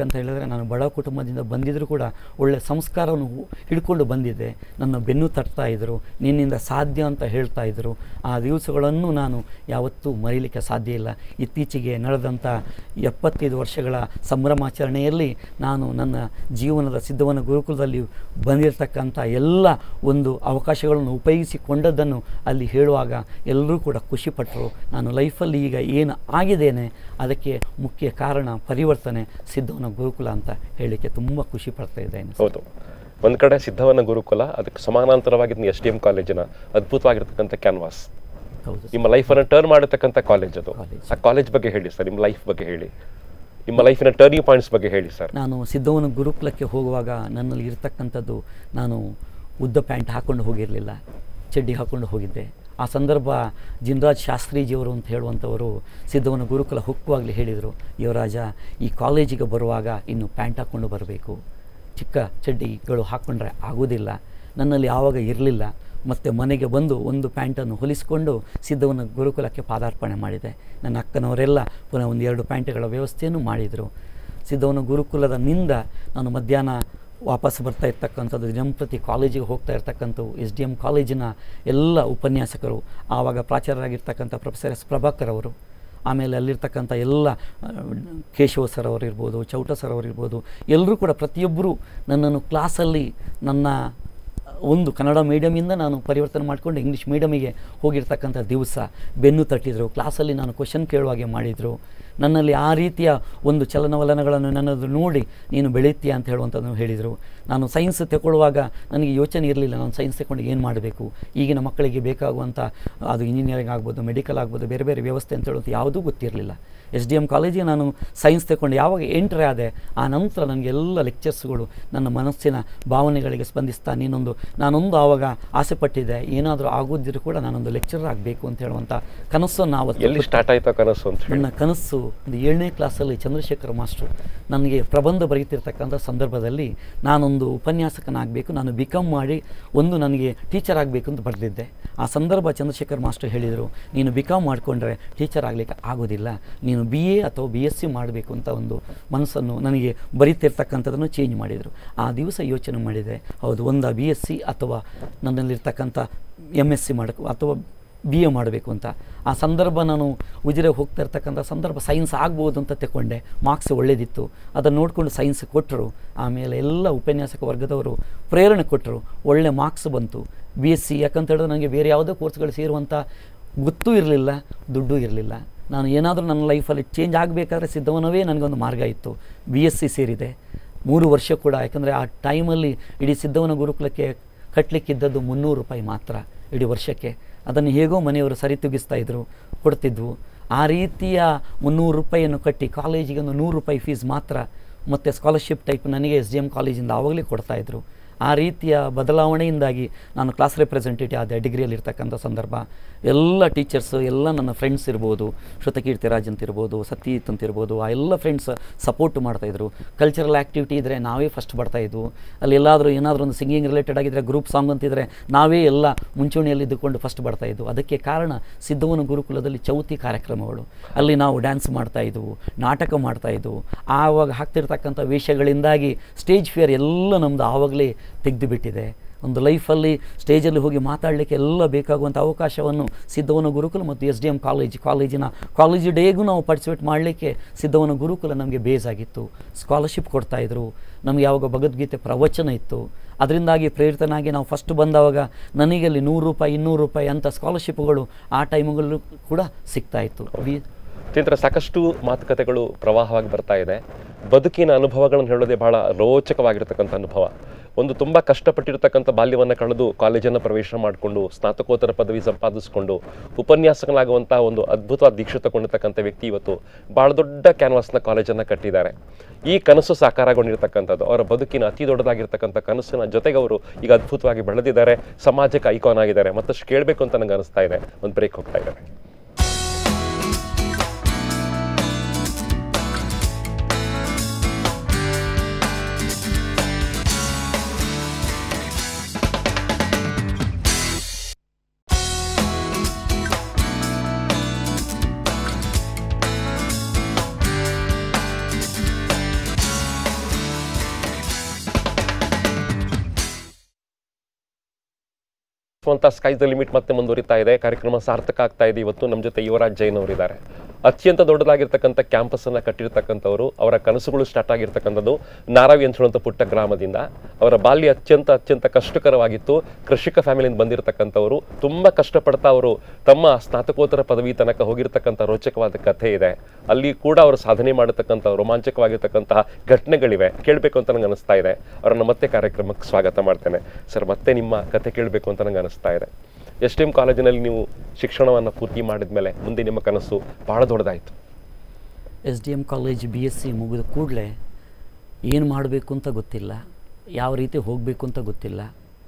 ಯಾಕಂದರೆ ನಾನು ಬಡ ಕುಟುಂಬದಿಂದ ಬಂದಿದ್ದರೂ ಕೂಡ ಒಳ್ಳೆ ಸಂಸ್ಕಾರವನ್ನು ಹು- ಹಿಡ್ಕೊಂಡು ಬಂದಿದ್ದೆ ನನ್ನ ಬೆನ್ನು ತಟ್ತಾ ಇದ್ದರು ನಿನ್ನಿಂದ ಸಾಧ್ಯ ಅಂತ ಹೇಳ್ತಾ ಇದ್ದರು ಆ ದಿವಸಗಳನ್ನು ನಾನು ಯಾವತ್ತೂ ಮರೀಲಿಕ್ಕೆ ಸಾಧ್ಯ ಇಲ್ಲ ಇತ್ತೀಚೆಗೆ ನಡೆದಂಥ ಎಪ್ಪತ್ತೈದು ವರ್ಷಗಳ ಸಂಭ್ರಮಾಚರಣೆಯಲ್ಲಿ ನಾನು ನನ್ನ ಜೀವನದ ಸಿದ್ಧವನ ಗುರುಕುಲದಲ್ಲಿ ಬಂದಿರತಕ್ಕಂಥ ಎಲ್ಲ ಒಂದು ಅವಕಾಶಗಳನ್ನು ಉಪಯೋಗಿಸಿಕೊಂಡದ್ದನ್ನು ಅಲ್ಲಿ ಹೇಳುವಾಗ ಎಲ್ಲರೂ ಕೂಡ ಖುಷಿಪಟ್ಟರು ನಾನು ಲೈಫಲ್ಲಿ ಈಗ ಏನು ಆಗಿದ್ದೇನೆ ಅದಕ್ಕೆ ಮುಖ್ಯ ಕಾರಣ ಪರಿವರ್ತನೆ ಸಿದ್ಧವನ ಗುರುಕುಲ ಅಂತ ಹೇಳಲಿಕ್ಕೆ ತುಂಬ ಖುಷಿ ಪಡ್ತಾ ಇದ್ದೇನೆ ಹೌದು ಒಂದು ಕಡೆ ಸಿದ್ಧವನ ಗುರುಕುಲ ಅದಕ್ಕೆ ಸಮಾನಾಂತರವಾಗಿ ಎಸ್ ಡಿ ಎಂ ಕಾಲೇಜಿನ ಅದ್ಭುತವಾಗಿರ್ತಕ್ಕಂಥ ಕ್ಯಾನ್ವಾಸ್ ಹೌದು ನಿಮ್ಮ ಲೈಫನ್ನು ಟರ್ನ್ ಮಾಡತಕ್ಕಂಥ ಕಾಲೇಜ್ ಅದು College. ಆ ಕಾಲೇಜ್ ಬಗ್ಗೆ ಹೇಳಿ ಸರ್ ನಿಮ್ಮ ಲೈಫ್ ಬಗ್ಗೆ ಹೇಳಿ ನಿಮ್ಮ ಲೈಫಿನ ಟರ್ನಿಂಗ್ ಪಾಯಿಂಟ್ಸ್ ಬಗ್ಗೆ ಹೇಳಿ ಸರ್ ನಾನು ಸಿದ್ಧವನ ಗುರುಕುಲಕ್ಕೆ ಹೋಗುವಾಗ ನನ್ನಲ್ಲಿ ಇರತಕ್ಕಂಥದ್ದು ನಾನು ಉದ್ದ ಪ್ಯಾಂಟ್ ಹಾಕ್ಕೊಂಡು ಹೋಗಿರಲಿಲ್ಲ ಚಡ್ಡಿ ಹಾಕ್ಕೊಂಡು ಹೋಗಿದ್ದೆ ಆ ಸಂದರ್ಭ ಜಿನರಾಜ್ ಶಾಸ್ತ್ರೀಜಿಯವರು ಅಂತ ಹೇಳುವಂಥವರು ಸಿದ್ಧವನ ಗುರುಕುಲ ಹುಕ್ಕುವಾಗಲೇ ಹೇಳಿದರು ಯುವರಾಜ ಈ ಕಾಲೇಜಿಗೆ ಬರುವಾಗ ಇನ್ನು ಪ್ಯಾಂಟ್ ಹಾಕ್ಕೊಂಡು ಬರಬೇಕು ಚಿಕ್ಕ ಚಡ್ಡಿಗಳು ಹಾಕ್ಕೊಂಡ್ರೆ ಆಗೋದಿಲ್ಲ ನನ್ನಲ್ಲಿ ಆವಾಗ ಇರಲಿಲ್ಲ ಮತ್ತು ಮನೆಗೆ ಬಂದು ಒಂದು ಪ್ಯಾಂಟನ್ನು ಹೊಲಿಸಿಕೊಂಡು ಸಿದ್ಧವನ ಗುರುಕುಲಕ್ಕೆ ಪಾದಾರ್ಪಣೆ ಮಾಡಿದೆ ನನ್ನ ಅಕ್ಕನವರೆಲ್ಲ ಪುನಃ ಒಂದು ಎರಡು ಪ್ಯಾಂಟ್ಗಳ ವ್ಯವಸ್ಥೆಯನ್ನು ಮಾಡಿದರು ಸಿದ್ಧವನ ಗುರುಕುಲದ ನಿಂದ ನಾನು ಮಧ್ಯಾಹ್ನ ವಾಪಸ್ ಬರ್ತಾ ಇರ್ತಕ್ಕಂಥದ್ದು ದಿನಂಪ್ರತಿ ಕಾಲೇಜಿಗೆ ಹೋಗ್ತಾ ಇರ್ತಕ್ಕಂಥವು ಎಸ್ ಡಿ ಎಮ್ ಕಾಲೇಜಿನ ಎಲ್ಲ ಉಪನ್ಯಾಸಕರು ಆವಾಗ ಪ್ರಾಚಾರ್ಯರಾಗಿರ್ತಕ್ಕಂಥ ಪ್ರೊಫೆಸರ್ ಎಸ್ ಪ್ರಭಾಕರ್ ಅವರು ಆಮೇಲೆ ಅಲ್ಲಿರ್ತಕ್ಕಂಥ ಎಲ್ಲ ಆ, ಕೇಶವ ಸರ್ ಅವರಿರ್ಬೋದು ಚೌಟ ಸರ್ ಅವರಿರ್ಬೋದು ಎಲ್ಲರೂ ಕೂಡ ಪ್ರತಿಯೊಬ್ಬರು ನನ್ನನ್ನು ಕ್ಲಾಸಲ್ಲಿ ನನ್ನ ಒಂದು ಕನ್ನಡ ಮೀಡಿಯಮಿಂದ ನಾನು ಪರಿವರ್ತನೆ ಮಾಡಿಕೊಂಡು ಇಂಗ್ಲೀಷ್ ಮೀಡಿಯಮಿಗೆ ಹೋಗಿರ್ತಕ್ಕಂಥ ದಿವಸ ಬೆನ್ನು ತಟ್ಟಿದರು ಕ್ಲಾಸಲ್ಲಿ ನಾನು ಕ್ವಶನ್ ಕೇಳುವಾಗೆ ಮಾಡಿದರು ನನ್ನಲ್ಲಿ ಆ ರೀತಿಯ ಒಂದು ಚಲನವಲನಗಳನ್ನು ನನ್ನದು ನೋಡಿ ನೀನು ಬೆಳೀತೀಯ ಅಂತ ಹೇಳುವಂಥದ್ದನ್ನು ಹೇಳಿದರು ನಾನು ಸೈನ್ಸ್ ತಗೊಳ್ಳುವಾಗ ನನಗೆ ಯೋಚನೆ ಇರಲಿಲ್ಲ ನಾನು ಸೈನ್ಸ್ ತಗೊಂಡು ಏನು ಮಾಡಬೇಕು ಈಗಿನ ಮಕ್ಕಳಿಗೆ ಬೇಕಾಗುವಂಥ ಅದು ಇಂಜಿನಿಯರಿಂಗ್ ಆಗ್ಬೋದು ಮೆಡಿಕಲ್ ಆಗ್ಬೋದು ಬೇರೆ ಬೇರೆ ವ್ಯವಸ್ಥೆ ಅಂತ ಹೇಳುವಂಥ ಯಾವುದೂ ಗೊತ್ತಿರಲಿಲ್ಲ ಎಸ್ ಡಿ ಎಮ್ ಕಾಲೇಜಿಗೆ ನಾನು ಸೈನ್ಸ್ ತಗೊಂಡು ಯಾವಾಗ ಎಂಟ್ರಿ ಆದೆ ಆ ನಂತರ ನನಗೆ ಎಲ್ಲ ಲೆಕ್ಚರ್ಸ್ಗಳು ನನ್ನ ಮನಸ್ಸಿನ ಭಾವನೆಗಳಿಗೆ ಸ್ಪಂದಿಸ್ತಾ ನೀನೊಂದು ನಾನೊಂದು ಆವಾಗ ಆಸೆ ಪಟ್ಟಿದ್ದೆ ಏನಾದರೂ ಆಗೋದಿದ್ರು ಕೂಡ ನಾನೊಂದು ಲೆಕ್ಚರರ್ ಆಗಬೇಕು ಅಂತ ಹೇಳುವಂಥ ಕನಸನ್ನು ಆವತ್ತು ಎಲ್ಲಿ ಸ್ಟಾರ್ಟ್ ಆಯ್ತಾ ಕನಸು ಅಂತ ಹೇಳಿ ನನ್ನ ಕನಸು ಒಂದು ಏಳನೇ ಕ್ಲಾಸಲ್ಲಿ ಚಂದ್ರಶೇಖರ ಮಾಸ್ಟ್ರು ನನಗೆ ಪ್ರಬಂಧ ಬರೀತಿರ್ತಕ್ಕಂಥ ಸಂದರ್ಭದಲ್ಲಿ ನಾನೊಂದು ಉಪನ್ಯಾಸಕನಾಗಬೇಕು ನಾನು ಬಿ ಕಾಮ್ ಮಾಡಿ ಒಂದು ನನಗೆ ಟೀಚರ್ ಆಗಬೇಕು ಅಂತ ಬರೆದಿದ್ದೆ ಆ ಸಂದರ್ಭ ಚಂದ್ರಶೇಖರ್ ಮಾಸ್ಟರ್ ಹೇಳಿದರು ನೀನು ಬಿ ಕಾಮ್ ಮಾಡಿಕೊಂಡ್ರೆ ಟೀಚರ್ ಆಗಲಿಕ್ಕೆ ಆಗೋದಿಲ್ಲ ನೀನು ಬಿ ಎ ಅಥವಾ ಬಿ ಎಸ್ ಸಿ ಮಾಡಬೇಕು ಅಂತ ಒಂದು ಮನಸ್ಸನ್ನು ನನಗೆ ಬರೀತಿರ್ತಕ್ಕಂಥದ್ದನ್ನು ಚೇಂಜ್ ಮಾಡಿದರು ಆ ದಿವಸ ಯೋಚನೆ ಮಾಡಿದೆ ಹೌದು ಒಂದು ಬಿ ಎಸ್ ಸಿ ಅಥವಾ ನನ್ನಲ್ಲಿರ್ತಕ್ಕಂಥ ಎಮ್ ಎಸ್ ಸಿ ಮಾಡಬೇಕು ಅಥವಾ ಬಿ ಎ ಮಾಡಬೇಕು ಅಂತ ಆ ಸಂದರ್ಭ ನಾನು ಉಜಿರೆ ಹೋಗ್ತಾ ಇರ್ತಕ್ಕಂಥ ಸಂದರ್ಭ ಸೈನ್ಸ್ ಆಗ್ಬೋದು ಅಂತ ತಗೊಂಡೆ ಮಾರ್ಕ್ಸ್ ಒಳ್ಳೇದಿತ್ತು ಅದನ್ನು ನೋಡಿಕೊಂಡು ಸೈನ್ಸ್ ಕೊಟ್ಟರು ಆಮೇಲೆ ಎಲ್ಲ ಉಪನ್ಯಾಸಕ ವರ್ಗದವರು ಪ್ರೇರಣೆ ಕೊಟ್ಟರು ಒಳ್ಳೆ ಮಾರ್ಕ್ಸ್ ಬಂತು ಬಿ ಎಸ್ ಸಿ ಯಾಕಂತ ಹೇಳಿದ್ರೆ ನನಗೆ ಬೇರೆ ಯಾವುದೇ ಕೋರ್ಸ್ಗಳು ಸೇರುವಂಥ ಗೊತ್ತೂ ಇರಲಿಲ್ಲ ದುಡ್ಡೂ ಇರಲಿಲ್ಲ ನಾನು ಏನಾದರೂ ನನ್ನ ಲೈಫಲ್ಲಿ ಚೇಂಜ್ ಆಗಬೇಕಾದ್ರೆ ಸಿದ್ಧವನವೇ ನನಗೊಂದು ಮಾರ್ಗ ಇತ್ತು ಬಿ ಎಸ್ ಸಿ ಸೇರಿದೆ ಮೂರು ವರ್ಷ ಕೂಡ ಯಾಕಂದರೆ ಆ ಟೈಮಲ್ಲಿ ಇಡೀ ಸಿದ್ಧವನ ಗುರುಕುಲಕ್ಕೆ ಕಟ್ಟಲಿಕ್ಕಿದ್ದದ್ದು ಮುನ್ನೂರು ರೂಪಾಯಿ ಮಾತ್ರ ಇಡೀ ವರ್ಷಕ್ಕೆ ಅದನ್ನು ಹೇಗೋ ಮನೆಯವರು ಸರಿತೂಗಿಸ್ತಾ ಇದ್ರು ಕೊಡ್ತಿದ್ವು ಆ ರೀತಿಯ ಮುನ್ನೂರು ರೂಪಾಯಿಯನ್ನು ಕಟ್ಟಿ ಕಾಲೇಜಿಗೆ ಒಂದು ನೂರು ರೂಪಾಯಿ ಫೀಸ್ ಮಾತ್ರ ಮತ್ತು ಸ್ಕಾಲರ್ಶಿಪ್ ಟೈಪ್ ನನಗೆ ಎಸ್ ಡಿ ಎಮ್ ಕಾಲೇಜಿಂದ ಆವಾಗಲೇ ಕೊಡ್ತಾಯಿದ್ರು ಆ ರೀತಿಯ ಬದಲಾವಣೆಯಿಂದಾಗಿ ನಾನು ಕ್ಲಾಸ್ ರೆಪ್ರೆಸೆಂಟೇಟಿವ್ ಆದ ಡಿಗ್ರಿಯಲ್ಲಿ ಇರ್ತಕ್ಕಂಥ ಸಂದರ್ಭ ಎಲ್ಲ ಟೀಚರ್ಸು ಎಲ್ಲ ನನ್ನ ಫ್ರೆಂಡ್ಸ್ ಇರ್ಬೋದು ಶ್ರುತಕೀರ್ತಿ ರಾಜ್ ಅಂತ ಇರ್ಬೋದು ಸತೀತ್ ಅಂತ ಇರ್ಬೋದು ಆ ಎಲ್ಲ ಫ್ರೆಂಡ್ಸ್ ಸಪೋರ್ಟ್ ಮಾಡ್ತಾಯಿದ್ರು ಕಲ್ಚರಲ್ ಆ್ಯಕ್ಟಿವಿಟಿ ಇದ್ದರೆ ನಾವೇ ಫಸ್ಟ್ ಬರ್ತಾಯಿದ್ವು ಅಲ್ಲಿ ಎಲ್ಲಾದರೂ ಏನಾದರೂ ಒಂದು ಸಿಂಗಿಂಗ್ ರಿಲೇಟೆಡ್ ಆಗಿದ್ದರೆ ಗ್ರೂಪ್ ಸಾಂಗ್ ಅಂತಿದ್ರೆ ನಾವೇ ಎಲ್ಲ ಮುಂಚೂಣಿಯಲ್ಲಿ ಇದ್ದುಕೊಂಡು ಫಸ್ಟ್ ಬರ್ತಾಯಿದ್ವು ಅದಕ್ಕೆ ಕಾರಣ ಸಿದ್ಧವನ ಗುರುಕುಲದಲ್ಲಿ ಚೌತಿ ಕಾರ್ಯಕ್ರಮಗಳು ಅಲ್ಲಿ ನಾವು ಡ್ಯಾನ್ಸ್ ಮಾಡ್ತಾಯಿದ್ವು ನಾಟಕ ಮಾಡ್ತಾಯಿದ್ವು ಆವಾಗ ಹಾಕ್ತಿರ್ತಕ್ಕಂಥ ವೇಷಗಳಿಂದಾಗಿ ಸ್ಟೇಜ್ ಫಿಯರ್ ಎಲ್ಲ ನಮ್ಮದು ಆವಾಗಲೇ ತೆಗೆದು ಬಿಟ್ಟಿದೆ ಒಂದು ಲೈಫಲ್ಲಿ ಸ್ಟೇಜಲ್ಲಿ ಹೋಗಿ ಮಾತಾಡಲಿಕ್ಕೆ ಎಲ್ಲ ಬೇಕಾಗುವಂಥ ಅವಕಾಶವನ್ನು ಸಿದ್ಧವನ ಗುರುಕುಲ ಮತ್ತು ಎಸ್ ಡಿ ಎಮ್ ಕಾಲೇಜ್ ಕಾಲೇಜಿನ ಕಾಲೇಜ್ ಡೇಗೂ ನಾವು ಪಾರ್ಟಿಸಿಪೇಟ್ ಮಾಡಲಿಕ್ಕೆ ಸಿದ್ಧವನ ಗುರುಕುಲ ನಮಗೆ ಬೇಸ್ ಆಗಿತ್ತು ಸ್ಕಾಲರ್ಶಿಪ್ ಕೊಡ್ತಾಯಿದ್ರು ನಮಗೆ ಯಾವಾಗ ಭಗವದ್ಗೀತೆ ಪ್ರವಚನ ಇತ್ತು ಅದರಿಂದಾಗಿ ಪ್ರೇರಿತನಾಗಿ ನಾವು ಫಸ್ಟ್ ಬಂದವಾಗ ನನಗೆ ಅಲ್ಲಿ ನೂರು ರೂಪಾಯಿ ಇನ್ನೂರು ರೂಪಾಯಿ ಅಂಥ ಸ್ಕಾಲರ್ಶಿಪ್ಗಳು ಆ ಟೈಮ್ಗಳಲ್ಲೂ ಕೂಡ ಸಿಗ್ತಾಯಿತ್ತು ಬಿ ಅತ್ಯಂತ ಸಾಕಷ್ಟು ಮಾತುಕತೆಗಳು ಪ್ರವಾಹವಾಗಿ ಬರ್ತಾ ಇದೆ ಬದುಕಿನ ಅನುಭವಗಳನ್ನು ಹೇಳೋದೇ ಬಹಳ ರೋಚಕವಾಗಿರ್ತಕ್ಕಂಥ ಅನುಭವ ಒಂದು ತುಂಬ ಕಷ್ಟಪಟ್ಟಿರ್ತಕ್ಕಂಥ ಬಾಲ್ಯವನ್ನು ಕಳೆದು ಕಾಲೇಜನ್ನು ಪ್ರವೇಶ ಮಾಡಿಕೊಂಡು ಸ್ನಾತಕೋತ್ತರ ಪದವಿ ಸಂಪಾದಿಸಿಕೊಂಡು ಉಪನ್ಯಾಸಕನಾಗುವಂಥ ಒಂದು ಅದ್ಭುತವಾದ ದೀಕ್ಷೆ ತಗೊಂಡಿರ್ತಕ್ಕಂಥ ವ್ಯಕ್ತಿ ಇವತ್ತು ಭಾಳ ದೊಡ್ಡ ಕ್ಯಾನ್ವಾಸ್ನ ಕಾಲೇಜನ್ನು ಕಟ್ಟಿದ್ದಾರೆ ಈ ಕನಸು ಸಾಕಾರಗೊಂಡಿರ್ತಕ್ಕಂಥದ್ದು ಅವರ ಬದುಕಿನ ಅತಿ ದೊಡ್ಡದಾಗಿರ್ತಕ್ಕಂಥ ಕನಸಿನ ಜೊತೆಗೆ ಅವರು ಈಗ ಅದ್ಭುತವಾಗಿ ಬೆಳೆದಿದ್ದಾರೆ ಸಮಾಜಕ್ಕೆ ಐಕಾನ್ ಆಗಿದ್ದಾರೆ ಮತ್ತಷ್ಟು ಕೇಳಬೇಕು ಅಂತ ನನಗೆ ಅನಿಸ್ತಾ ಇದೆ ಒಂದು ಬ್ರೇಕ್ ಹೋಗ್ತಾ ಇದ್ದಾರೆ ಅಂತ ಸ್ಕೈಸ್ ದ ಲಿಮಿಟ್ ಮತ್ತೆ ಮುಂದುವರಿತಾ ಇದೆ ಕಾರ್ಯಕ್ರಮ ಸಾರ್ಥಕ ಆಗ್ತಾ ಇದೆ ಇವತ್ತು ನಮ್ಮ ಜೊತೆ ಯುವರಾಜ್ ಜೈನ್ ಅವರಿದ್ದಾರೆ ಅತ್ಯಂತ ದೊಡ್ಡದಾಗಿರ್ತಕ್ಕಂಥ ಕ್ಯಾಂಪಸ್ಸನ್ನು ಕಟ್ಟಿರ್ತಕ್ಕಂಥವ್ರು ಅವರ ಕನಸುಗಳು ಸ್ಟಾರ್ಟ್ ಆಗಿರ್ತಕ್ಕಂಥದ್ದು ನಾರಾವಿ ಅಂತ ಹೇಳುವಂಥ ಪುಟ್ಟ ಗ್ರಾಮದಿಂದ ಅವರ ಬಾಲ್ಯ ಅತ್ಯಂತ ಅತ್ಯಂತ ಕಷ್ಟಕರವಾಗಿತ್ತು ಕೃಷಿಕ ಫ್ಯಾಮಿಲಿಯಿಂದ ಬಂದಿರತಕ್ಕಂಥವರು ತುಂಬ ಕಷ್ಟಪಡ್ತಾ ಅವರು ತಮ್ಮ ಸ್ನಾತಕೋತ್ತರ ಪದವಿ ತನಕ ಹೋಗಿರ್ತಕ್ಕಂಥ ರೋಚಕವಾದ ಕಥೆ ಇದೆ ಅಲ್ಲಿ ಕೂಡ ಅವರು ಸಾಧನೆ ಮಾಡತಕ್ಕಂಥ ರೋಮಾಂಚಕವಾಗಿರ್ತಕ್ಕಂತಹ ಘಟನೆಗಳಿವೆ ಕೇಳಬೇಕು ಅಂತ ನಂಗೆ ಅನಿಸ್ತಾ ಇದೆ ಅವರನ್ನು ಮತ್ತೆ ಕಾರ್ಯಕ್ರಮಕ್ಕೆ ಸ್ವಾಗತ ಮಾಡ್ತೇನೆ ಸರ್ ಮತ್ತೆ ನಿಮ್ಮ ಕತೆ ಕೇಳಬೇಕು ಅಂತ ನಂಗೆ ಅನಿಸ್ತಾ ಇದೆ ಎಸ್ ಟಿ ಎಮ್ ಕಾಲೇಜಿನಲ್ಲಿ ನೀವು ಶಿಕ್ಷಣವನ್ನು ಪೂರ್ತಿ ಮಾಡಿದ ಮೇಲೆ ಮುಂದೆ ನಿಮ್ಮ ಕನಸು ಬಹಳ ದೊಡ್ಡದಾಯಿತು S D M college B S C ಮುಗಿದ ಕೂಡಲೇ ಏನು ಮಾಡಬೇಕು ಅಂತ ಗೊತ್ತಿಲ್ಲ ಯಾವ ರೀತಿ ಹೋಗಬೇಕು ಅಂತ ಗೊತ್ತಿಲ್ಲ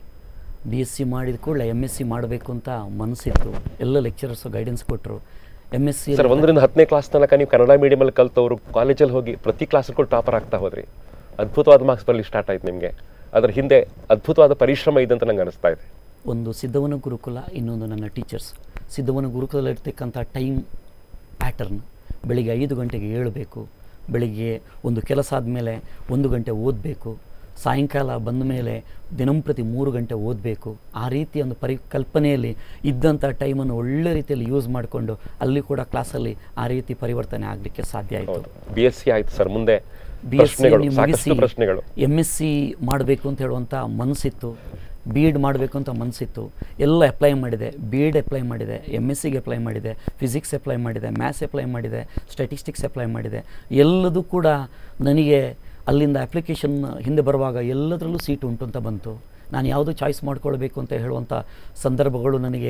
ಬಿ ಎಸ್ ಸಿ ಮಾಡಿದ ಕೂಡಲೇ ಎಮ್ ಎಸ್ ಸಿ ಮಾಡಬೇಕು ಅಂತ ಮನಸ್ಸಿತ್ತು ಎಲ್ಲ ಲೆಕ್ಚರರ್ಸು ಗೈಡೆನ್ಸ್ ಕೊಟ್ಟರು ಎಮ್ ಎಸ್ ಸಿ ಸರ್ ಒಂದರಿಂದ ಹತ್ತನೇ ಕ್ಲಾಸ್ ತನಕ ನೀವು ಕನ್ನಡ ಮೀಡಿಯಮಲ್ಲಿ ಕಲ್ತವರು ಕಾಲೇಜಲ್ಲಿ ಹೋಗಿ ಪ್ರತಿ ಕ್ಲಾಸ್ಗೂ ಟಾಪರ್ ಆಗ್ತಾ ಹೋದ್ರಿ ಅದ್ಭುತವಾದ ಮಾರ್ಕ್ಸ್ ಬರಲಿ ಸ್ಟಾರ್ಟ್ ಆಯ್ತು ನಿಮಗೆ ಅದರ ಹಿಂದೆ ಅದ್ಭುತವಾದ ಪರಿಶ್ರಮ ಇದೆ ಅಂತ ನಂಗೆ ಅನಿಸ್ತಾ ಇದೆ ಒಂದು ಸಿದ್ಧವನ ಗುರುಕುಲ ಇನ್ನೊಂದು ನನ್ನ ಟೀಚರ್ಸ್ ಸಿದ್ಧವನ ಗುರುಕುಲದಲ್ಲಿ ಇರ್ತಕ್ಕಂಥ ಟೈಮ್ ಪ್ಯಾಟರ್ನ್ ಬೆಳಿಗ್ಗೆ ಐದು ಗಂಟೆಗೆ ಏಳಬೇಕು ಬೆಳಿಗ್ಗೆ ಒಂದು ಕೆಲಸ ಆದಮೇಲೆ ಒಂದು ಗಂಟೆ ಓದಬೇಕು ಸಾಯಂಕಾಲ ಬಂದ ಮೇಲೆ ದಿನಂಪ್ರತಿ ಮೂರು ಗಂಟೆ ಓದಬೇಕು ಆ ರೀತಿಯ ಒಂದು ಪರಿಕಲ್ಪನೆಯಲ್ಲಿ ಇದ್ದಂಥ ಟೈಮನ್ನು ಒಳ್ಳೆ ರೀತಿಯಲ್ಲಿ ಯೂಸ್ ಮಾಡಿಕೊಂಡು ಅಲ್ಲಿ ಕೂಡ ಕ್ಲಾಸಲ್ಲಿ ಆ ರೀತಿ ಪರಿವರ್ತನೆ ಆಗಲಿಕ್ಕೆ ಸಾಧ್ಯ ಆಯಿತು ಹೌದು ಬಿ ಎಸ್ ಸಿ ಆಯ್ತು ಸರ್ ಮುಂದೆ ಬಿ ಎಸ್ ಪ್ರಶ್ನೆಗಳು ಸಿ ಸಾಕಷ್ಟು ಮುಗಿಸಿ ಪ್ರಶ್ನೆಗಳು ಎಮ್ ಎಸ್ ಸಿ ಮಾಡಬೇಕು ಅಂತ ಹೇಳುವಂಥ ಮನಸ್ಸಿತ್ತು ಬಿ ಎಡ್ ಮಾಡಬೇಕು ಅಂತ ಮನಸ್ಸಿತ್ತು ಎಲ್ಲ ಅಪ್ಲೈ ಮಾಡಿದೆ ಬಿ ಎಡ್ ಅಪ್ಲೈ ಮಾಡಿದೆ ಎಮ್ ಎಸ್ ಸಿಗೆ ಅಪ್ಲೈ ಮಾಡಿದೆ ಫಿಸಿಕ್ಸ್ ಅಪ್ಲೈ ಮಾಡಿದೆ ಮ್ಯಾಥ್ಸ್ ಅಪ್ಲೈ ಮಾಡಿದೆ ಸ್ಟ್ಯಾಟಿಸ್ಟಿಕ್ಸ್ ಅಪ್ಲೈ ಮಾಡಿದೆ ಎಲ್ಲದೂ ಕೂಡ ನನಗೆ ಅಲ್ಲಿಂದ ಅಪ್ಲಿಕೇಶನ್ ಹಿಂದೆ ಬರುವಾಗ ಎಲ್ಲದರಲ್ಲೂ ಸೀಟ್ ಉಂಟು ಅಂತ ಬಂತು ನಾನು ಯಾವುದು ಚಾಯ್ಸ್ ಮಾಡ್ಕೊಳ್ಬೇಕು ಅಂತ ಹೇಳುವಂಥ ಸಂದರ್ಭಗಳು ನನಗೆ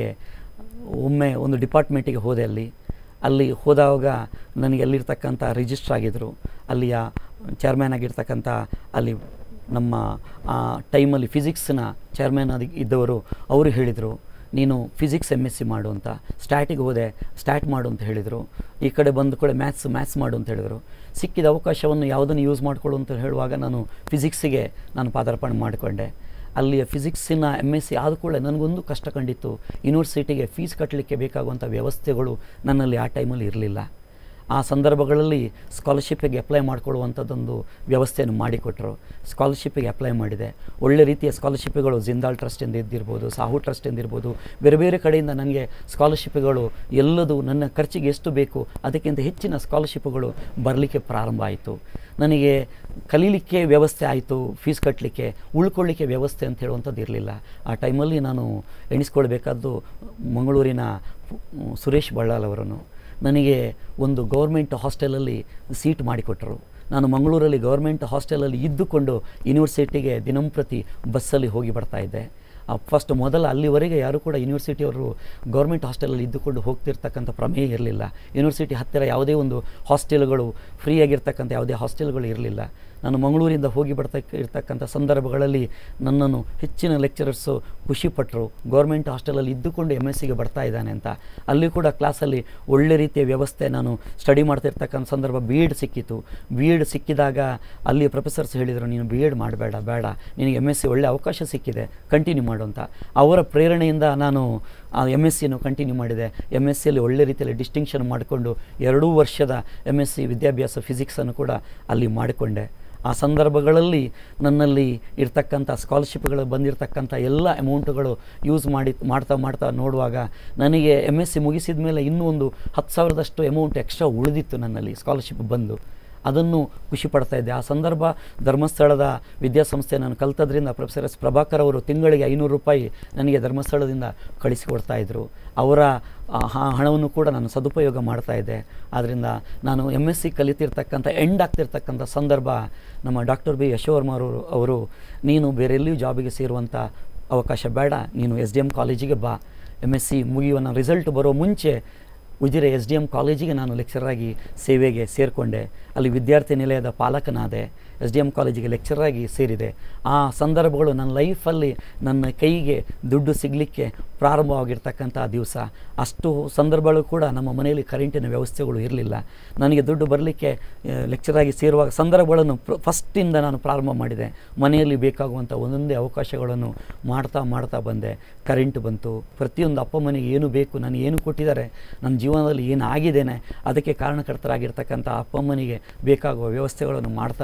ಒಮ್ಮೆ ಒಂದು ಡಿಪಾರ್ಟ್ಮೆಂಟಿಗೆ ಹೋದೆ ಅಲ್ಲಿ ಅಲ್ಲಿ ಹೋದಾಗ ನನಗೆ ಅಲ್ಲಿರ್ತಕ್ಕಂಥ ರಿಜಿಸ್ಟ್ರ್ ಆಗಿದ್ದರು ಅಲ್ಲಿಯ ಚೇರ್ಮ್ಯಾನ್ ಆಗಿರ್ತಕ್ಕಂಥ ಅಲ್ಲಿ ನಮ್ಮ ಆ ಟೈಮಲ್ಲಿ ಫಿಸಿಕ್ಸ್ನ ಚೇರ್ಮ್ಯಾನ್ ಆಗಿ ಇದ್ದವರು ಅವರು ಹೇಳಿದರು ನೀನು ಫಿಸಿಕ್ಸ್ ಎಮ್ ಎಸ್ ಸಿ ಮಾಡು ಅಂತ ಸ್ಟ್ಯಾಟಿಗೆ ಹೋದೆ ಸ್ಟ್ಯಾಟ್ ಮಾಡು ಅಂತ ಹೇಳಿದರು ಈ ಕಡೆ ಬಂದ ಕೂಡ ಮ್ಯಾಥ್ಸ್ ಮ್ಯಾಥ್ಸ್ ಮಾಡು ಅಂತ ಹೇಳಿದರು ಸಿಕ್ಕಿದ ಅವಕಾಶವನ್ನು ಯಾವುದನ್ನು ಯೂಸ್ ಮಾಡಿಕೊಳ್ಳು ಅಂತ ಹೇಳುವಾಗ ನಾನು ಫಿಸಿಕ್ಸಿಗೆ ನಾನು ಪಾದಾರ್ಪಣೆ ಮಾಡಿಕೊಂಡೆ ಅಲ್ಲಿಯ ಫಿಸಿಕ್ಸಿನ ಎಮ್ ಎಸ್ ಸಿ ಆದ ಕೂಡಲೇ ನನಗೊಂದು ಕಷ್ಟ ಕಂಡಿತ್ತು ಯೂನಿವರ್ಸಿಟಿಗೆ ಫೀಸ್ ಕಟ್ಟಲಿಕ್ಕೆ ಬೇಕಾಗುವಂಥ ವ್ಯವಸ್ಥೆಗಳು ನನ್ನಲ್ಲಿ ಆ ಟೈಮಲ್ಲಿ ಇರಲಿಲ್ಲ ಆ ಸಂದರ್ಭಗಳಲ್ಲಿ ಸ್ಕಾಲರ್ಶಿಪ್ಪಿಗೆ ಅಪ್ಲೈ ಮಾಡಿಕೊಡುವಂಥದ್ದೊಂದು ವ್ಯವಸ್ಥೆಯನ್ನು ಮಾಡಿಕೊಟ್ರು ಸ್ಕಾಲರ್ಶಿಪ್ಪಿಗೆ ಅಪ್ಲೈ ಮಾಡಿದೆ ಒಳ್ಳೆ ರೀತಿಯ ಸ್ಕಾಲರ್ಶಿಪ್ಗಳು ಜಿಂದಾಲ್ ಟ್ರಸ್ಟಿಂದ ಇದ್ದಿರ್ಬೋದು ಸಾಹು ಟ್ರಸ್ಟಿಂದ ಇರ್ಬೋದು ಬೇರೆ ಬೇರೆ ಕಡೆಯಿಂದ ನನಗೆ ಸ್ಕಾಲರ್ಶಿಪ್ಗಳು ಎಲ್ಲದೂ ನನ್ನ ಖರ್ಚಿಗೆ ಎಷ್ಟು ಬೇಕು ಅದಕ್ಕಿಂತ ಹೆಚ್ಚಿನ ಸ್ಕಾಲರ್ಶಿಪ್ಗಳು ಬರಲಿಕ್ಕೆ ಪ್ರಾರಂಭ ಆಯಿತು ನನಗೆ ಕಲೀಲಿಕ್ಕೆ ವ್ಯವಸ್ಥೆ ಆಯಿತು ಫೀಸ್ ಕಟ್ಟಲಿಕ್ಕೆ ಉಳ್ಕೊಳ್ಳಿಕ್ಕೆ ವ್ಯವಸ್ಥೆ ಅಂತ ಹೇಳುವಂಥದ್ದು ಇರಲಿಲ್ಲ ಆ ಟೈಮಲ್ಲಿ ನಾನು ಎಣಿಸ್ಕೊಳ್ಬೇಕಾದ್ದು ಮಂಗಳೂರಿನ ಉಮ್, ಸುರೇಶ್ ಬಳ್ಳಾಲ್ ಅವರನ್ನು ನನಗೆ ಒಂದು ಗೌರ್ಮೆಂಟ್ ಹಾಸ್ಟೆಲಲ್ಲಿ ಸೀಟ್ ಮಾಡಿಕೊಟ್ಟರು ನಾನು ಮಂಗಳೂರಲ್ಲಿ ಗೌರ್ಮೆಂಟ್ ಹಾಸ್ಟೆಲಲ್ಲಿ ಇದ್ದುಕೊಂಡು ಯೂನಿವರ್ಸಿಟಿಗೆ ದಿನಂಪ್ರತಿ ಬಸ್ಸಲ್ಲಿ ಹೋಗಿ ಬರ್ತಾ ಇದ್ದೆ ಫಸ್ಟ್ ಮೊದಲ ಅಲ್ಲಿವರೆಗೆ ಯಾರೂ ಕೂಡ ಯೂನಿವರ್ಸಿಟಿಯವರು ಗೌರ್ಮೆಂಟ್ ಹಾಸ್ಟೆಲಲ್ಲಿ ಇದ್ದುಕೊಂಡು ಹೋಗ್ತಿರ್ತಕ್ಕಂಥ ಪ್ರಮೇಯ ಇರಲಿಲ್ಲ ಯೂನಿವರ್ಸಿಟಿ ಹತ್ತಿರ ಯಾವುದೇ ಒಂದು ಹಾಸ್ಟೆಲ್ಗಳು ಫ್ರೀ ಆಗಿರ್ತಕ್ಕಂಥ ಯಾವುದೇ ಹಾಸ್ಟೆಲ್ಗಳು ಇರಲಿಲ್ಲ ನಾನು ಮಂಗಳೂರಿಂದ ಹೋಗಿ ಬರ್ತಾ ಇರ್ತಕ್ಕಂಥ ಸಂದರ್ಭಗಳಲ್ಲಿ ನನ್ನನ್ನು ಹೆಚ್ಚಿನ ಲೆಕ್ಚರರ್ಸು ಖುಷಿಪಟ್ಟರು ಗೌರ್ಮೆಂಟ್ ಹಾಸ್ಟೆಲಲ್ಲಿ ಇದ್ದುಕೊಂಡು ಎಮ್ ಎಸ್ ಸಿಗೆ ಬರ್ತಾ ಇದ್ದಾನೆ ಅಂತ ಅಲ್ಲಿ ಕೂಡ ಕ್ಲಾಸಲ್ಲಿ ಒಳ್ಳೆ ರೀತಿಯ ವ್ಯವಸ್ಥೆ ನಾನು ಸ್ಟಡಿ ಮಾಡ್ತಿರ್ತಕ್ಕಂಥ ಸಂದರ್ಭ ಬಿ ಎಡ್ ಸಿಕ್ಕಿತು ಬಿ ಎಡ್ ಸಿಕ್ಕಿದಾಗ ಅಲ್ಲಿ ಪ್ರೊಫೆಸರ್ಸ್ ಹೇಳಿದರು ನೀನು ಬಿ ಎಡ್ ಮಾಡಬೇಡ ಬೇಡ ನಿನಗೆ ಎಮ್ ಎಸ್ ಸಿ ಒಳ್ಳೆ ಅವಕಾಶ ಸಿಕ್ಕಿದೆ ಕಂಟಿನ್ಯೂ ಮಾಡು ಅಂತ ಅವರ ಪ್ರೇರಣೆಯಿಂದ ನಾನು ಆ ಎಮ್ ಎಸ್ ಸಿಯನ್ನು ಕಂಟಿನ್ಯೂ ಮಾಡಿದೆ ಎಮ್ ಎಸ್ ಸಿಯಲ್ಲಿ ಒಳ್ಳೆ ರೀತಿಯಲ್ಲಿ ಡಿಸ್ಟಿಂಕ್ಷನ್ ಮಾಡಿಕೊಂಡು ಎರಡೂ ವರ್ಷದ ಎಮ್ ಎಸ್ ಸಿ ವಿದ್ಯಾಭ್ಯಾಸ ಫಿಸಿಕ್ಸನ್ನು ಕೂಡ ಅಲ್ಲಿ ಮಾಡಿಕೊಂಡೆ ಆ ಸಂದರ್ಭಗಳಲ್ಲಿ ನನ್ನಲ್ಲಿ ಇರ್ತಕ್ಕಂಥ ಸ್ಕಾಲರ್ಶಿಪ್ಗಳು ಬಂದಿರತಕ್ಕಂಥ ಎಲ್ಲ ಅಮೌಂಟುಗಳು ಯೂಸ್ ಮಾಡಿ ಮಾಡ್ತಾ ಮಾಡ್ತಾ ನೋಡುವಾಗ ನನಗೆ ಎಮ್ ಎಸ್ ಸಿ ಮುಗಿಸಿದ ಮೇಲೆ ಇನ್ನೂ ಒಂದು ಹತ್ತು ಸಾವಿರದಷ್ಟು ಅಮೌಂಟ್ ಎಕ್ಸ್ಟ್ರಾ ಉಳಿದಿತ್ತು ನನ್ನಲ್ಲಿ ಸ್ಕಾಲರ್ಶಿಪ್ ಬಂದು ಅದನ್ನು ಖುಷಿ ಪಡ್ತಾ ಇದ್ದೆ ಆ ಸಂದರ್ಭ ಧರ್ಮಸ್ಥಳದ ವಿದ್ಯಾಸಂಸ್ಥೆ ನಾನು ಕಲ್ತದ್ರಿಂದ ಪ್ರೊಫೆಸರ್ ಎಸ್ ಪ್ರಭಾಕರ್ ಅವರು ತಿಂಗಳಿಗೆ ಐನೂರು ರೂಪಾಯಿ ನನಗೆ ಧರ್ಮಸ್ಥಳದಿಂದ ಕಳಿಸಿಕೊಡ್ತಾ ಇದ್ದರು ಅವರ ಆ ಹ- ಹಣವನ್ನು ಕೂಡ ನಾನು ಸದುಪಯೋಗ ಮಾಡ್ತಾ ಇದ್ದೆ ಆದ್ದರಿಂದ ನಾನು ಎಮ್ ಎಸ್ ಸಿ ಕಲಿತಿರ್ತಕ್ಕಂಥ ಎಂಡ್ ಆಗ್ತಿರ್ತಕ್ಕಂಥ ಸಂದರ್ಭ ನಮ್ಮ ಡಾಕ್ಟರ್ ಬಿ ಯಶೋವರ್ಮ ಅವರು ಅವರು ನೀನು ಬೇರೆ ಎಲ್ಲಿಯೂ ಜಾಬಿಗೆ ಸೇರುವಂಥ ಅವಕಾಶ ಬೇಡ ನೀನು ಎಸ್ ಡಿ ಎಮ್ ಕಾಲೇಜಿಗೆ ಬಾ ಎಮ್ ಎಸ್ ಸಿ ಮುಗಿಯುವ ನನ್ನ ರಿಸಲ್ಟ್ ಬರೋ ಮುಂಚೆ ಉಜಿರೆ ಎಸ್ ಡಿ ಎಮ್ ಕಾಲೇಜಿಗೆ ನಾನು ಲೆಕ್ಚರಾಗಿ ಸೇವೆಗೆ ಸೇರಿಕೊಂಡೆ ಅಲ್ಲಿ ವಿದ್ಯಾರ್ಥಿ ನಿಲಯದ ಪಾಲಕನಾದೆ ಎಸ್ ಡಿ ಎಮ್ ಕಾಲೇಜಿಗೆ ಲೆಕ್ಚರಾಗಿ ಸೇರಿದೆ ಆ ಸಂದರ್ಭಗಳು ನನ್ನ ಲೈಫಲ್ಲಿ ನನ್ನ ಕೈಗೆ ದುಡ್ಡು ಸಿಗಲಿಕ್ಕೆ ಪ್ರಾರಂಭವಾಗಿರ್ತಕ್ಕಂಥ ದಿವಸ ಅಷ್ಟು ಸಂದರ್ಭಗಳು ಕೂಡ ನಮ್ಮ ಮನೆಯಲ್ಲಿ ಕರೆಂಟಿನ ವ್ಯವಸ್ಥೆಗಳು ಇರಲಿಲ್ಲ ನನಗೆ ದುಡ್ಡು ಬರಲಿಕ್ಕೆ ಲೆಕ್ಚರಾಗಿ ಸೇರುವಾಗ ಸಂದರ್ಭಗಳನ್ನು ಪ್ರ- ಫಸ್ಟಿಂದ ನಾನು ಪ್ರಾರಂಭ ಮಾಡಿದೆ ಮನೆಯಲ್ಲಿ ಬೇಕಾಗುವಂಥ ಒಂದೊಂದೇ ಅವಕಾಶಗಳನ್ನು ಮಾಡ್ತಾ ಮಾಡ್ತಾ ಬಂದೆ ಕರೆಂಟ್ ಬಂತು ಪ್ರತಿಯೊಂದು ಅಪ್ಪ ಮನೆಗೆ ಏನು ಬೇಕು ನಾನು ಏನು ಕೊಟ್ಟಿದ್ದಾರೆ ನನ್ನ ಜೀವನದಲ್ಲಿ ಏನು ಆಗಿದ್ದೇನೆ ಅದಕ್ಕೆ ಕಾರಣಕರ್ತರಾಗಿರ್ತಕ್ಕಂಥ ಅಪ್ಪ ಅಮ್ಮನಿಗೆ ಬೇಕಾಗುವ ವ್ಯವಸ್ಥೆಗಳನ್ನು ಮಾಡ್ತಾ ಬಂದೆ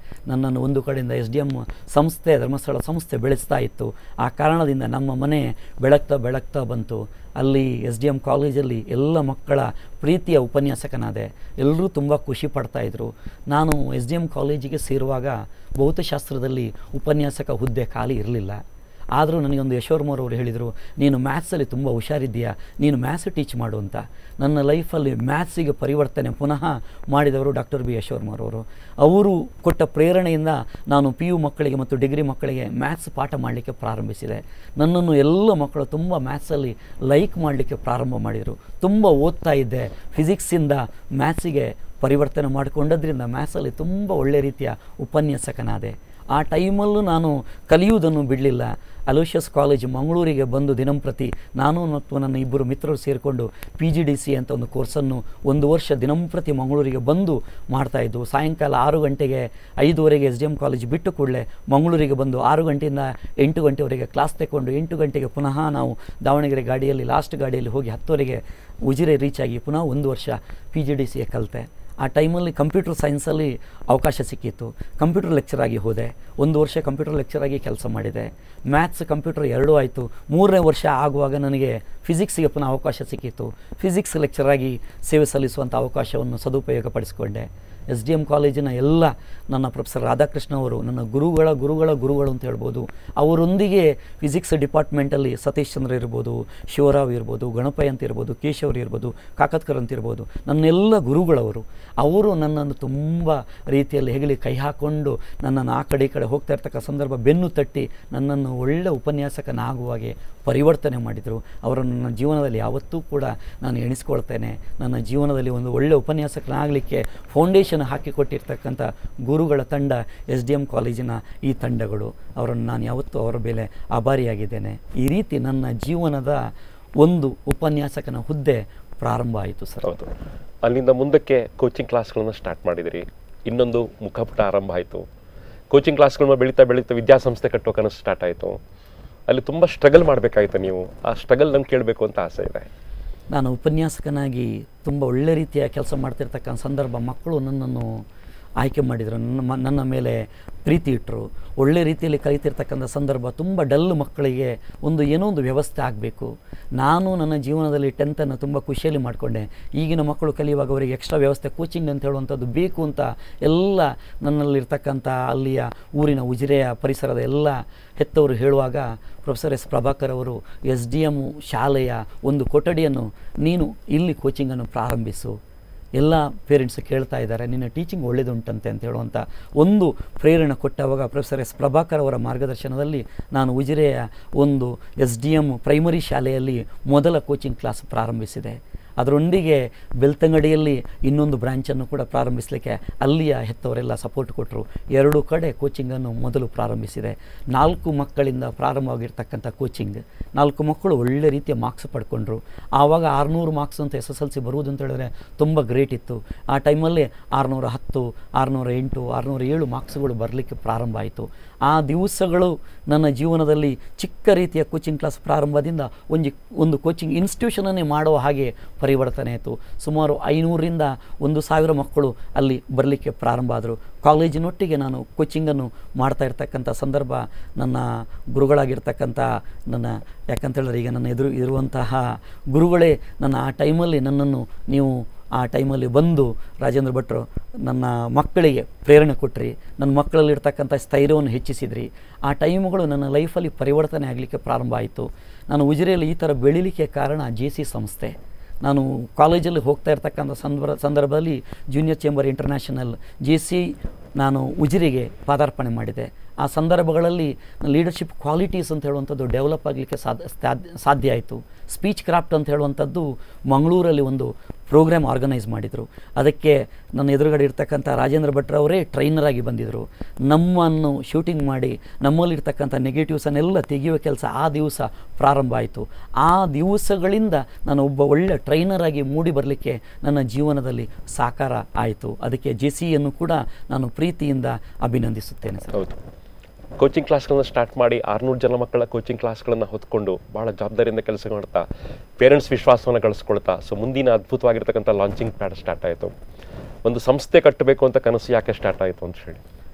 ನನ್ನನ್ನು ಒಂದು ಕಡೆಯಿಂದ ಎಸ್ ಡಿ ಎಮ್ ಸಂಸ್ಥೆ ಧರ್ಮಸ್ಥಳ ಸಂಸ್ಥೆ ಬೆಳೆಸ್ತಾ ಇತ್ತು ಆ ಕಾರಣದಿಂದ ನಮ್ಮ ಮನೆ ಬೆಳಗ್ತಾ ಬೆಳಗ್ತಾ ಬಂತು ಅಲ್ಲಿ ಎಸ್ ಡಿ ಎಮ್ ಕಾಲೇಜಲ್ಲಿ ಎಲ್ಲ ಮಕ್ಕಳ ಪ್ರೀತಿಯ ಉಪನ್ಯಾಸಕನಾದೆ ಎಲ್ಲರೂ ತುಂಬ ಖುಷಿ ಪಡ್ತಾಯಿದ್ರು ನಾನು ಎಸ್ ಡಿ ಎಮ್ ಕಾಲೇಜಿಗೆ ಸೇರುವಾಗ ಭೌತಶಾಸ್ತ್ರದಲ್ಲಿ ಉಪನ್ಯಾಸಕ ಹುದ್ದೆ ಖಾಲಿ ಇರಲಿಲ್ಲ ಆದರೂ ನನಗೊಂದು ಯಶೋರ್ಮರವರು ಹೇಳಿದರು ನೀನು ಮ್ಯಾಥ್ಸಲ್ಲಿ ತುಂಬ ಹುಷಾರಿದ್ದೀಯಾ ನೀನು ಮ್ಯಾಥ್ಸ್ ಟೀಚ್ ಮಾಡು ಅಂತ ನನ್ನ ಲೈಫಲ್ಲಿ ಮ್ಯಾಥ್ಸಿಗೆ ಪರಿವರ್ತನೆ ಪುನಃ ಮಾಡಿದವರು ಡಾಕ್ಟರ್ ಬಿ ಯಶೋರ್ಮರವರು ಅವರು ಕೊಟ್ಟ ಪ್ರೇರಣೆಯಿಂದ ನಾನು ಪಿ ಯು ಮಕ್ಕಳಿಗೆ ಮತ್ತು ಡಿಗ್ರಿ ಮಕ್ಕಳಿಗೆ ಮ್ಯಾಥ್ಸ್ ಪಾಠ ಮಾಡಲಿಕ್ಕೆ ಪ್ರಾರಂಭಿಸಿದೆ ನನ್ನನ್ನು ಎಲ್ಲ ಮಕ್ಕಳು ತುಂಬ ಮ್ಯಾಥ್ಸಲ್ಲಿ ಲೈಕ್ ಮಾಡಲಿಕ್ಕೆ ಪ್ರಾರಂಭ ಮಾಡಿದರು ತುಂಬ ಓದ್ತಾ ಇದ್ದೆ ಫಿಸಿಕ್ಸಿಂದ ಮ್ಯಾಥ್ಸಿಗೆ ಪರಿವರ್ತನೆ ಮಾಡಿಕೊಂಡದ್ರಿಂದ ಮ್ಯಾಥ್ಸಲ್ಲಿ ತುಂಬ ಒಳ್ಳೆ ರೀತಿಯ ಉಪನ್ಯಾಸಕನಾದೆ ಆ ಟೈಮಲ್ಲೂ ನಾನು ಕಲಿಯುವುದನ್ನು ಬಿಡಲಿಲ್ಲ ಅಲೋಷಿಯಸ್ ಕಾಲೇಜ್ ಮಂಗಳೂರಿಗೆ ಬಂದು ದಿನಂಪ್ರತಿ ನಾನು ಮತ್ತು ನನ್ನ ಇಬ್ಬರು ಮಿತ್ರರು ಸೇರಿಕೊಂಡು ಪಿ ಜಿ ಡಿ ಸಿ ಅಂತ ಒಂದು ಕೋರ್ಸನ್ನು ಒಂದು ವರ್ಷ ದಿನಂಪ್ರತಿ ಮಂಗಳೂರಿಗೆ ಬಂದು ಮಾಡ್ತಾಯಿದ್ದು ಸಾಯಂಕಾಲ ಆರು ಗಂಟೆಗೆ ಐದುವರೆಗೆ ಎಸ್ ಡಿ ಎಮ್ ಕಾಲೇಜ್ ಬಿಟ್ಟು ಕೂಡಲೇ ಮಂಗಳೂರಿಗೆ ಬಂದು ಆರು ಗಂಟೆಯಿಂದ ಎಂಟು ಗಂಟೆವರೆಗೆ ಕ್ಲಾಸ್ ತಗೊಂಡು ಎಂಟು ಗಂಟೆಗೆ ಪುನಃ ನಾವು ದಾವಣಗೆರೆ ಗಾಡಿಯಲ್ಲಿ ಲಾಸ್ಟ್ ಗಾಡಿಯಲ್ಲಿ ಹೋಗಿ ಹತ್ತುವರೆಗೆ ಉಜಿರೆ ರೀಚ್ ಆಗಿ ಪುನಃ ಒಂದು ವರ್ಷ ಪಿ ಜಿ ಡಿ ಸಿಗೆ ಕಲಿತೆ ಆ ಟೈಮಲ್ಲಿ ಕಂಪ್ಯೂಟರ್ ಸೈನ್ಸಲ್ಲಿ ಅವಕಾಶ ಸಿಕ್ಕಿತ್ತು ಕಂಪ್ಯೂಟರ್ ಲೆಕ್ಚರ್ ಆಗಿ ಹೋದೆ ಒಂದು ವರ್ಷ ಕಂಪ್ಯೂಟರ್ ಲೆಕ್ಚರ್ ಆಗಿ ಕೆಲಸ ಮಾಡಿದೆ ಮ್ಯಾಥ್ಸ್ ಕಂಪ್ಯೂಟರ್ ಎರಡೂ ಆಯಿತು ಮೂರನೇ ವರ್ಷ ಆಗುವಾಗ ನನಗೆ ಫಿಸಿಕ್ಸಿಗೆ ಪುನಃ ಅವಕಾಶ ಸಿಕ್ಕಿತ್ತು ಫಿಸಿಕ್ಸ್ ಲೆಕ್ಚರ್ ಆಗಿ ಸೇವೆ ಸಲ್ಲಿಸುವಂಥ ಅವಕಾಶವನ್ನು ಸದುಪಯೋಗಪಡಿಸಿಕೊಂಡೆ ಎಸ್ ಡಿ ಎಮ್ ಕಾಲೇಜಿನ ಎಲ್ಲ ನನ್ನ ಪ್ರೊಫೆಸರ್ ರಾಧಾಕೃಷ್ಣ ಅವರು ನನ್ನ ಗುರುಗಳ ಗುರುಗಳ ಗುರುಗಳು ಅಂತ ಹೇಳ್ಬೋದು ಅವರೊಂದಿಗೆ ಫಿಸಿಕ್ಸ್ ಡಿಪಾರ್ಟ್ಮೆಂಟಲ್ಲಿ ಸತೀಶ್ ಚಂದ್ರ ಇರ್ಬೋದು ಶಿವರಾವ್ ಇರ್ಬೋದು ಗಣಪಯ್ಯ ಅಂತ ಇರ್ಬೋದು ಕೇಶವ್ರು ಇರ್ಬೋದು ಕಾಕತ್ಕರ್ ಅಂತ ಇರ್ಬೋದು ನನ್ನೆಲ್ಲ ಗುರುಗಳವರು ಅವರು ನನ್ನನ್ನು ತುಂಬ ರೀತಿಯಲ್ಲಿ ಹೆಗಲಿ ಕೈ ಹಾಕ್ಕೊಂಡು ನನ್ನನ್ನು ಆ ಕಡೆ ಈ ಕಡೆ ಹೋಗ್ತಾ ಇರ್ತಕ್ಕ ಸಂದರ್ಭ ಬೆನ್ನು ತಟ್ಟಿ ನನ್ನನ್ನು ಒಳ್ಳೆ ಉಪನ್ಯಾಸಕನಾಗುವಾಗೆ ಪರಿವರ್ತನೆ ಮಾಡಿದರು ಅವರನ್ನು ನನ್ನ ಜೀವನದಲ್ಲಿ ಯಾವತ್ತೂ ಕೂಡ ನಾನು ಎಣಿಸ್ಕೊಳ್ತೇನೆ ನನ್ನ ಜೀವನದಲ್ಲಿ ಒಂದು ಒಳ್ಳೆ ಉಪನ್ಯಾಸಕನಾಗಲಿಕ್ಕೆ ಫೌಂಡೇಶನ್ ಹಾಕಿಕೊಟ್ಟಿರ್ತಕ್ಕಂಥ ಗುರುಗಳ ತಂಡ ಎಸ್ ಡಿ ಎಮ್ ಕಾಲೇಜಿನ ಈ ತಂಡಗಳು ಅವರನ್ನು ನಾನು ಯಾವತ್ತೂ ಅವರ ಮೇಲೆ ಆಭಾರಿಯಾಗಿದ್ದೇನೆ ಈ ರೀತಿ ನನ್ನ ಜೀವನದ ಒಂದು ಉಪನ್ಯಾಸಕನ ಹುದ್ದೆ ಪ್ರಾರಂಭ ಆಯಿತು ಸರ್ ಹೌದು ಅಲ್ಲಿಂದ ಮುಂದಕ್ಕೆ ಕೋಚಿಂಗ್ ಕ್ಲಾಸ್ಗಳನ್ನು ಸ್ಟಾರ್ಟ್ ಮಾಡಿದಿರಿ ಇನ್ನೊಂದು ಮುಖಪುಟ ಆರಂಭ ಆಯಿತು ಕೋಚಿಂಗ್ ಕ್ಲಾಸ್ಗಳನ್ನ ಬೆಳೀತಾ ಬೆಳೀತಾ ವಿದ್ಯಾಸಂಸ್ಥೆ ಕಟ್ಟೋ ಕನಸು ಸ್ಟಾರ್ಟ್ ಆಯಿತು ಅಲ್ಲಿ ತುಂಬ ಸ್ಟ್ರಗಲ್ ಮಾಡಬೇಕಾಯ್ತು ನೀವು ಆ ಸ್ಟ್ರಗಲ್ ನಂಗೆ ಕೇಳಬೇಕು ಅಂತ ಆಸೆ ಇದೆ ನಾನು ಉಪನ್ಯಾಸಕನಾಗಿ ತುಂಬ ಒಳ್ಳೆ ರೀತಿಯ ಕೆಲಸ ಮಾಡ್ತಿರ್ತಕ್ಕಂಥ ಸಂದರ್ಭ ಮಕ್ಕಳು ನನ್ನನ್ನು ಆಯ್ಕೆ ಮಾಡಿದರು ನನ್ನ ಮ- ನನ್ನ ಮೇಲೆ ಪ್ರೀತಿ ಇಟ್ಟರು ಒಳ್ಳೆ ರೀತಿಯಲ್ಲಿ ಕಲಿತಿರ್ತಕ್ಕಂಥ ಸಂದರ್ಭ ತುಂಬ ಡಲ್ ಮಕ್ಕಳಿಗೆ ಒಂದು ಏನೋ ಒಂದು ವ್ಯವಸ್ಥೆ ಆಗಬೇಕು ನಾನು ನನ್ನ ಜೀವನದಲ್ಲಿ ಟೆಂತನ್ನು ತುಂಬ ಖುಷಿಯಲ್ಲಿ ಮಾಡಿಕೊಂಡೆ ಈಗಿನ ಮಕ್ಕಳು ಕಲಿಯುವಾಗ ಅವರಿಗೆ ಎಕ್ಸ್ಟ್ರಾ ವ್ಯವಸ್ಥೆ ಕೋಚಿಂಗ್ ಅಂತ ಹೇಳುವಂಥದ್ದು ಬೇಕು ಅಂತ ಎಲ್ಲ ನನ್ನಲ್ಲಿರ್ತಕ್ಕಂಥ ಅಲ್ಲಿಯ ಊರಿನ ಉಜಿರೆಯ ಪರಿಸರದ ಎಲ್ಲ ಹೆತ್ತವರು ಹೇಳುವಾಗ ಪ್ರೊಫೆಸರ್ ಎಸ್ ಪ್ರಭಾಕರ್ ಅವರು ಎಸ್ ಡಿ ಎಮ್ ಶಾಲೆಯ ಒಂದು ಕೊಠಡಿಯನ್ನು ನೀನು ಇಲ್ಲಿ ಕೋಚಿಂಗನ್ನು ಪ್ರಾರಂಭಿಸು ಎಲ್ಲ ಪೇರೆಂಟ್ಸ್ ಕೇಳ್ತಾ ಇದ್ದಾರೆ ನಿನ್ನ ಟೀಚಿಂಗ್ ಒಳ್ಳೇದುಂಟಂತೆ ಅಂತ ಹೇಳುವಂಥ ಒಂದು ಪ್ರೇರಣೆ ಕೊಟ್ಟವಾಗ ಪ್ರೊಫೆಸರ್ ಎಸ್ ಪ್ರಭಾಕರ್ ಅವರ ಮಾರ್ಗದರ್ಶನದಲ್ಲಿ ನಾನು ಉಜಿರೆಯ ಒಂದು ಎಸ್ ಡಿ ಎಮ್ ಪ್ರೈಮರಿ ಶಾಲೆಯಲ್ಲಿ ಮೊದಲ ಕೋಚಿಂಗ್ ಕ್ಲಾಸ್ ಪ್ರಾರಂಭಿಸಿದೆ ಅದರೊಂದಿಗೆ ಬೆಳ್ತಂಗಡಿಯಲ್ಲಿ ಇನ್ನೊಂದು ಬ್ರ್ಯಾಂಚನ್ನು ಕೂಡ ಪ್ರಾರಂಭಿಸಲಿಕ್ಕೆ ಅಲ್ಲಿಯ ಹೆತ್ತವರೆಲ್ಲ ಸಪೋರ್ಟ್ ಕೊಟ್ಟರು ಎರಡು ಕಡೆ ಕೋಚಿಂಗನ್ನು ಮೊದಲು ಪ್ರಾರಂಭಿಸಿದೆ ನಾಲ್ಕು ಮಕ್ಕಳಿಂದ ಪ್ರಾರಂಭವಾಗಿರ್ತಕ್ಕಂಥ ಕೋಚಿಂಗ್ ನಾಲ್ಕು ಮಕ್ಕಳು ಒಳ್ಳೆ ರೀತಿಯ ಮಾರ್ಕ್ಸ್ ಪಡ್ಕೊಂಡ್ರು ಆವಾಗ ಆರುನೂರು ಮಾರ್ಕ್ಸ್ ಅಂತ ಎಸ್ ಎಸ್ ಎಲ್ ಸಿ ಬರುವುದು ಅಂತ ಹೇಳಿದ್ರೆ ತುಂಬ ಗ್ರೇಟ್ ಇತ್ತು ಆ ಟೈಮಲ್ಲಿ ಆರುನೂರ ಹತ್ತು ಆರುನೂರ ಎಂಟು ಆರುನೂರ ಏಳು ಮಾರ್ಕ್ಸ್ಗಳು ಬರಲಿಕ್ಕೆ ಪ್ರಾರಂಭ ಆಯಿತು ಆ ದಿವಸಗಳು ನನ್ನ ಜೀವನದಲ್ಲಿ ಚಿಕ್ಕ ರೀತಿಯ ಕೋಚಿಂಗ್ ಕ್ಲಾಸ್ ಪ್ರಾರಂಭದಿಂದ ಒಂದು ಒಂದು ಕೋಚಿಂಗ್ ಇನ್ಸ್ಟಿಟ್ಯೂಷನನ್ನೇ ಮಾಡುವ ಹಾಗೆ ಪರಿವರ್ತನೆ ಆಯಿತು ಸುಮಾರು ಐನೂರರಿಂದ ಒಂದು ಸಾವಿರ ಮಕ್ಕಳು ಅಲ್ಲಿ ಬರಲಿಕ್ಕೆ ಪ್ರಾರಂಭ ಆದರು ಕಾಲೇಜಿನೊಟ್ಟಿಗೆ ನಾನು ಕೋಚಿಂಗನ್ನು ಮಾಡ್ತಾ ಇರ್ತಕ್ಕಂಥ ಸಂದರ್ಭ ನನ್ನ ಗುರುಗಳಾಗಿರ್ತಕ್ಕಂಥ ನನ್ನ ಯಾಕಂತ ಹೇಳಿದ್ರೆ ಈಗ ನನ್ನ ಎದುರು ಇರುವಂತಹ ಗುರುಗಳೇ ನನ್ನ ಆ ಟೈಮಲ್ಲಿ ನನ್ನನ್ನು ನೀವು ಆ ಟೈಮಲ್ಲಿ ಬಂದು ರಾಜೇಂದ್ರ ಭಟ್ರು ನನ್ನ ಮಕ್ಕಳಿಗೆ ಪ್ರೇರಣೆ ಕೊಟ್ರಿ ನನ್ನ ಮಕ್ಕಳಲ್ಲಿರ್ತಕ್ಕಂಥ ಸ್ಥೈರ್ಯವನ್ನು ಹೆಚ್ಚಿಸಿದ್ರಿ ಆ ಟೈಮ್ಗಳು ನನ್ನ ಲೈಫಲ್ಲಿ ಪರಿವರ್ತನೆ ಆಗಲಿಕ್ಕೆ ಪ್ರಾರಂಭ ಆಯಿತು ನಾನು ಉಜಿರೆಯಲ್ಲಿ ಈ ಥರ ಬೆಳೀಲಿಕ್ಕೆ ಕಾರಣ ಜೆ ಸಿ ಸಂಸ್ಥೆ ನಾನು ಕಾಲೇಜಲ್ಲಿ ಹೋಗ್ತಾ ಇರ್ತಕ್ಕಂಥ ಸಂದರ್ಭ ಸಂದರ್ಭದಲ್ಲಿ junior chamber international J C ನಾನು ಉಜಿರೆಗೆ ಪಾದಾರ್ಪಣೆ ಮಾಡಿದೆ ಆ ಸಂದರ್ಭಗಳಲ್ಲಿ ಲೀಡರ್ಶಿಪ್ ಕ್ವಾಲಿಟೀಸ್ ಅಂತ ಹೇಳುವಂಥದ್ದು ಡೆವಲಪ್ ಆಗಲಿಕ್ಕೆ ಸಾಧ್ಯ ಸಾಧ್ಯ- ಸಾಧ್ಯ ಆಯಿತು ಸ್ಪೀಚ್ ಕ್ರಾಫ್ಟ್ ಅಂತ ಹೇಳುವಂಥದ್ದು ಮಂಗಳೂರಲ್ಲಿ ಒಂದು ಪ್ರೋಗ್ರಾಮ್ ಆರ್ಗನೈಸ್ ಮಾಡಿದರು ಅದಕ್ಕೆ ನನ್ನ ಎದುರುಗಡೆ ಇರ್ತಕ್ಕಂಥ ರಾಜೇಂದ್ರ ಭಟ್ರ ಅವರೇ ಟ್ರೈನರ್ ಆಗಿ ಬಂದಿದ್ದರು ನಮ್ಮನ್ನು ಶೂಟಿಂಗ್ ಮಾಡಿ ನಮ್ಮಲ್ಲಿರ್ತಕ್ಕಂಥ ನೆಗೆಟಿವ್ಸನ್ನೆಲ್ಲ ತೆಗೆಯುವ ಕೆಲಸ ಆ ದಿವಸ ಪ್ರಾರಂಭ ಆಯಿತು ಆ ದಿವಸಗಳಿಂದ ನಾನು ಒಬ್ಬ ಒಳ್ಳೆ ಟ್ರೈನರ್ ಆಗಿ ಮೂಡಿ ಬರಲಿಕ್ಕೆ ನನ್ನ ಜೀವನದಲ್ಲಿ ಸಾಕಾರ ಆಯಿತು ಅದಕ್ಕೆ ಜೆ ಸಿಯನ್ನು ಕೂಡ ನಾನು ಪ್ರೀತಿಯಿಂದ ಅಭಿನಂದಿಸುತ್ತೇನೆ ಸರ್ ಹೌದು ಕೋಚಿಂಗ್ ಕ್ಲಾಸ್ಗಳನ್ನ ಸ್ಟಾರ್ಟ್ ಮಾಡಿ ಆರುನೂರು ಜನ ಮಕ್ಕಳ ಕೋಚಿಂಗ್ ಕ್ಲಾಸ್ಗಳನ್ನು ಹೊತ್ಕೊಂಡು ಭಾಳ ಜವಾಬ್ದಾರಿಯಿಂದ ಕೆಲಸ ಮಾಡ್ತಾ ಪೇರೆಂಟ್ಸ್ ವಿಶ್ವಾಸವನ್ನು ಗಳಿಸ್ಕೊಳ್ತಾ ಸೊ ಮುಂದಿನ ಅದ್ಭುತವಾಗಿರ್ತಕ್ಕಂಥ ಲಾಂಚಿಂಗ್ ಪ್ಯಾಡ್ ಸ್ಟಾರ್ಟ್ ಆಯಿತು ಒಂದು ಸಂಸ್ಥೆ ಕಟ್ಟಬೇಕು ಅಂತ ಕನಸು ಯಾಕೆ ಸ್ಟಾರ್ಟ್ ಆಯಿತು ಅಂತ ಹೇಳಿ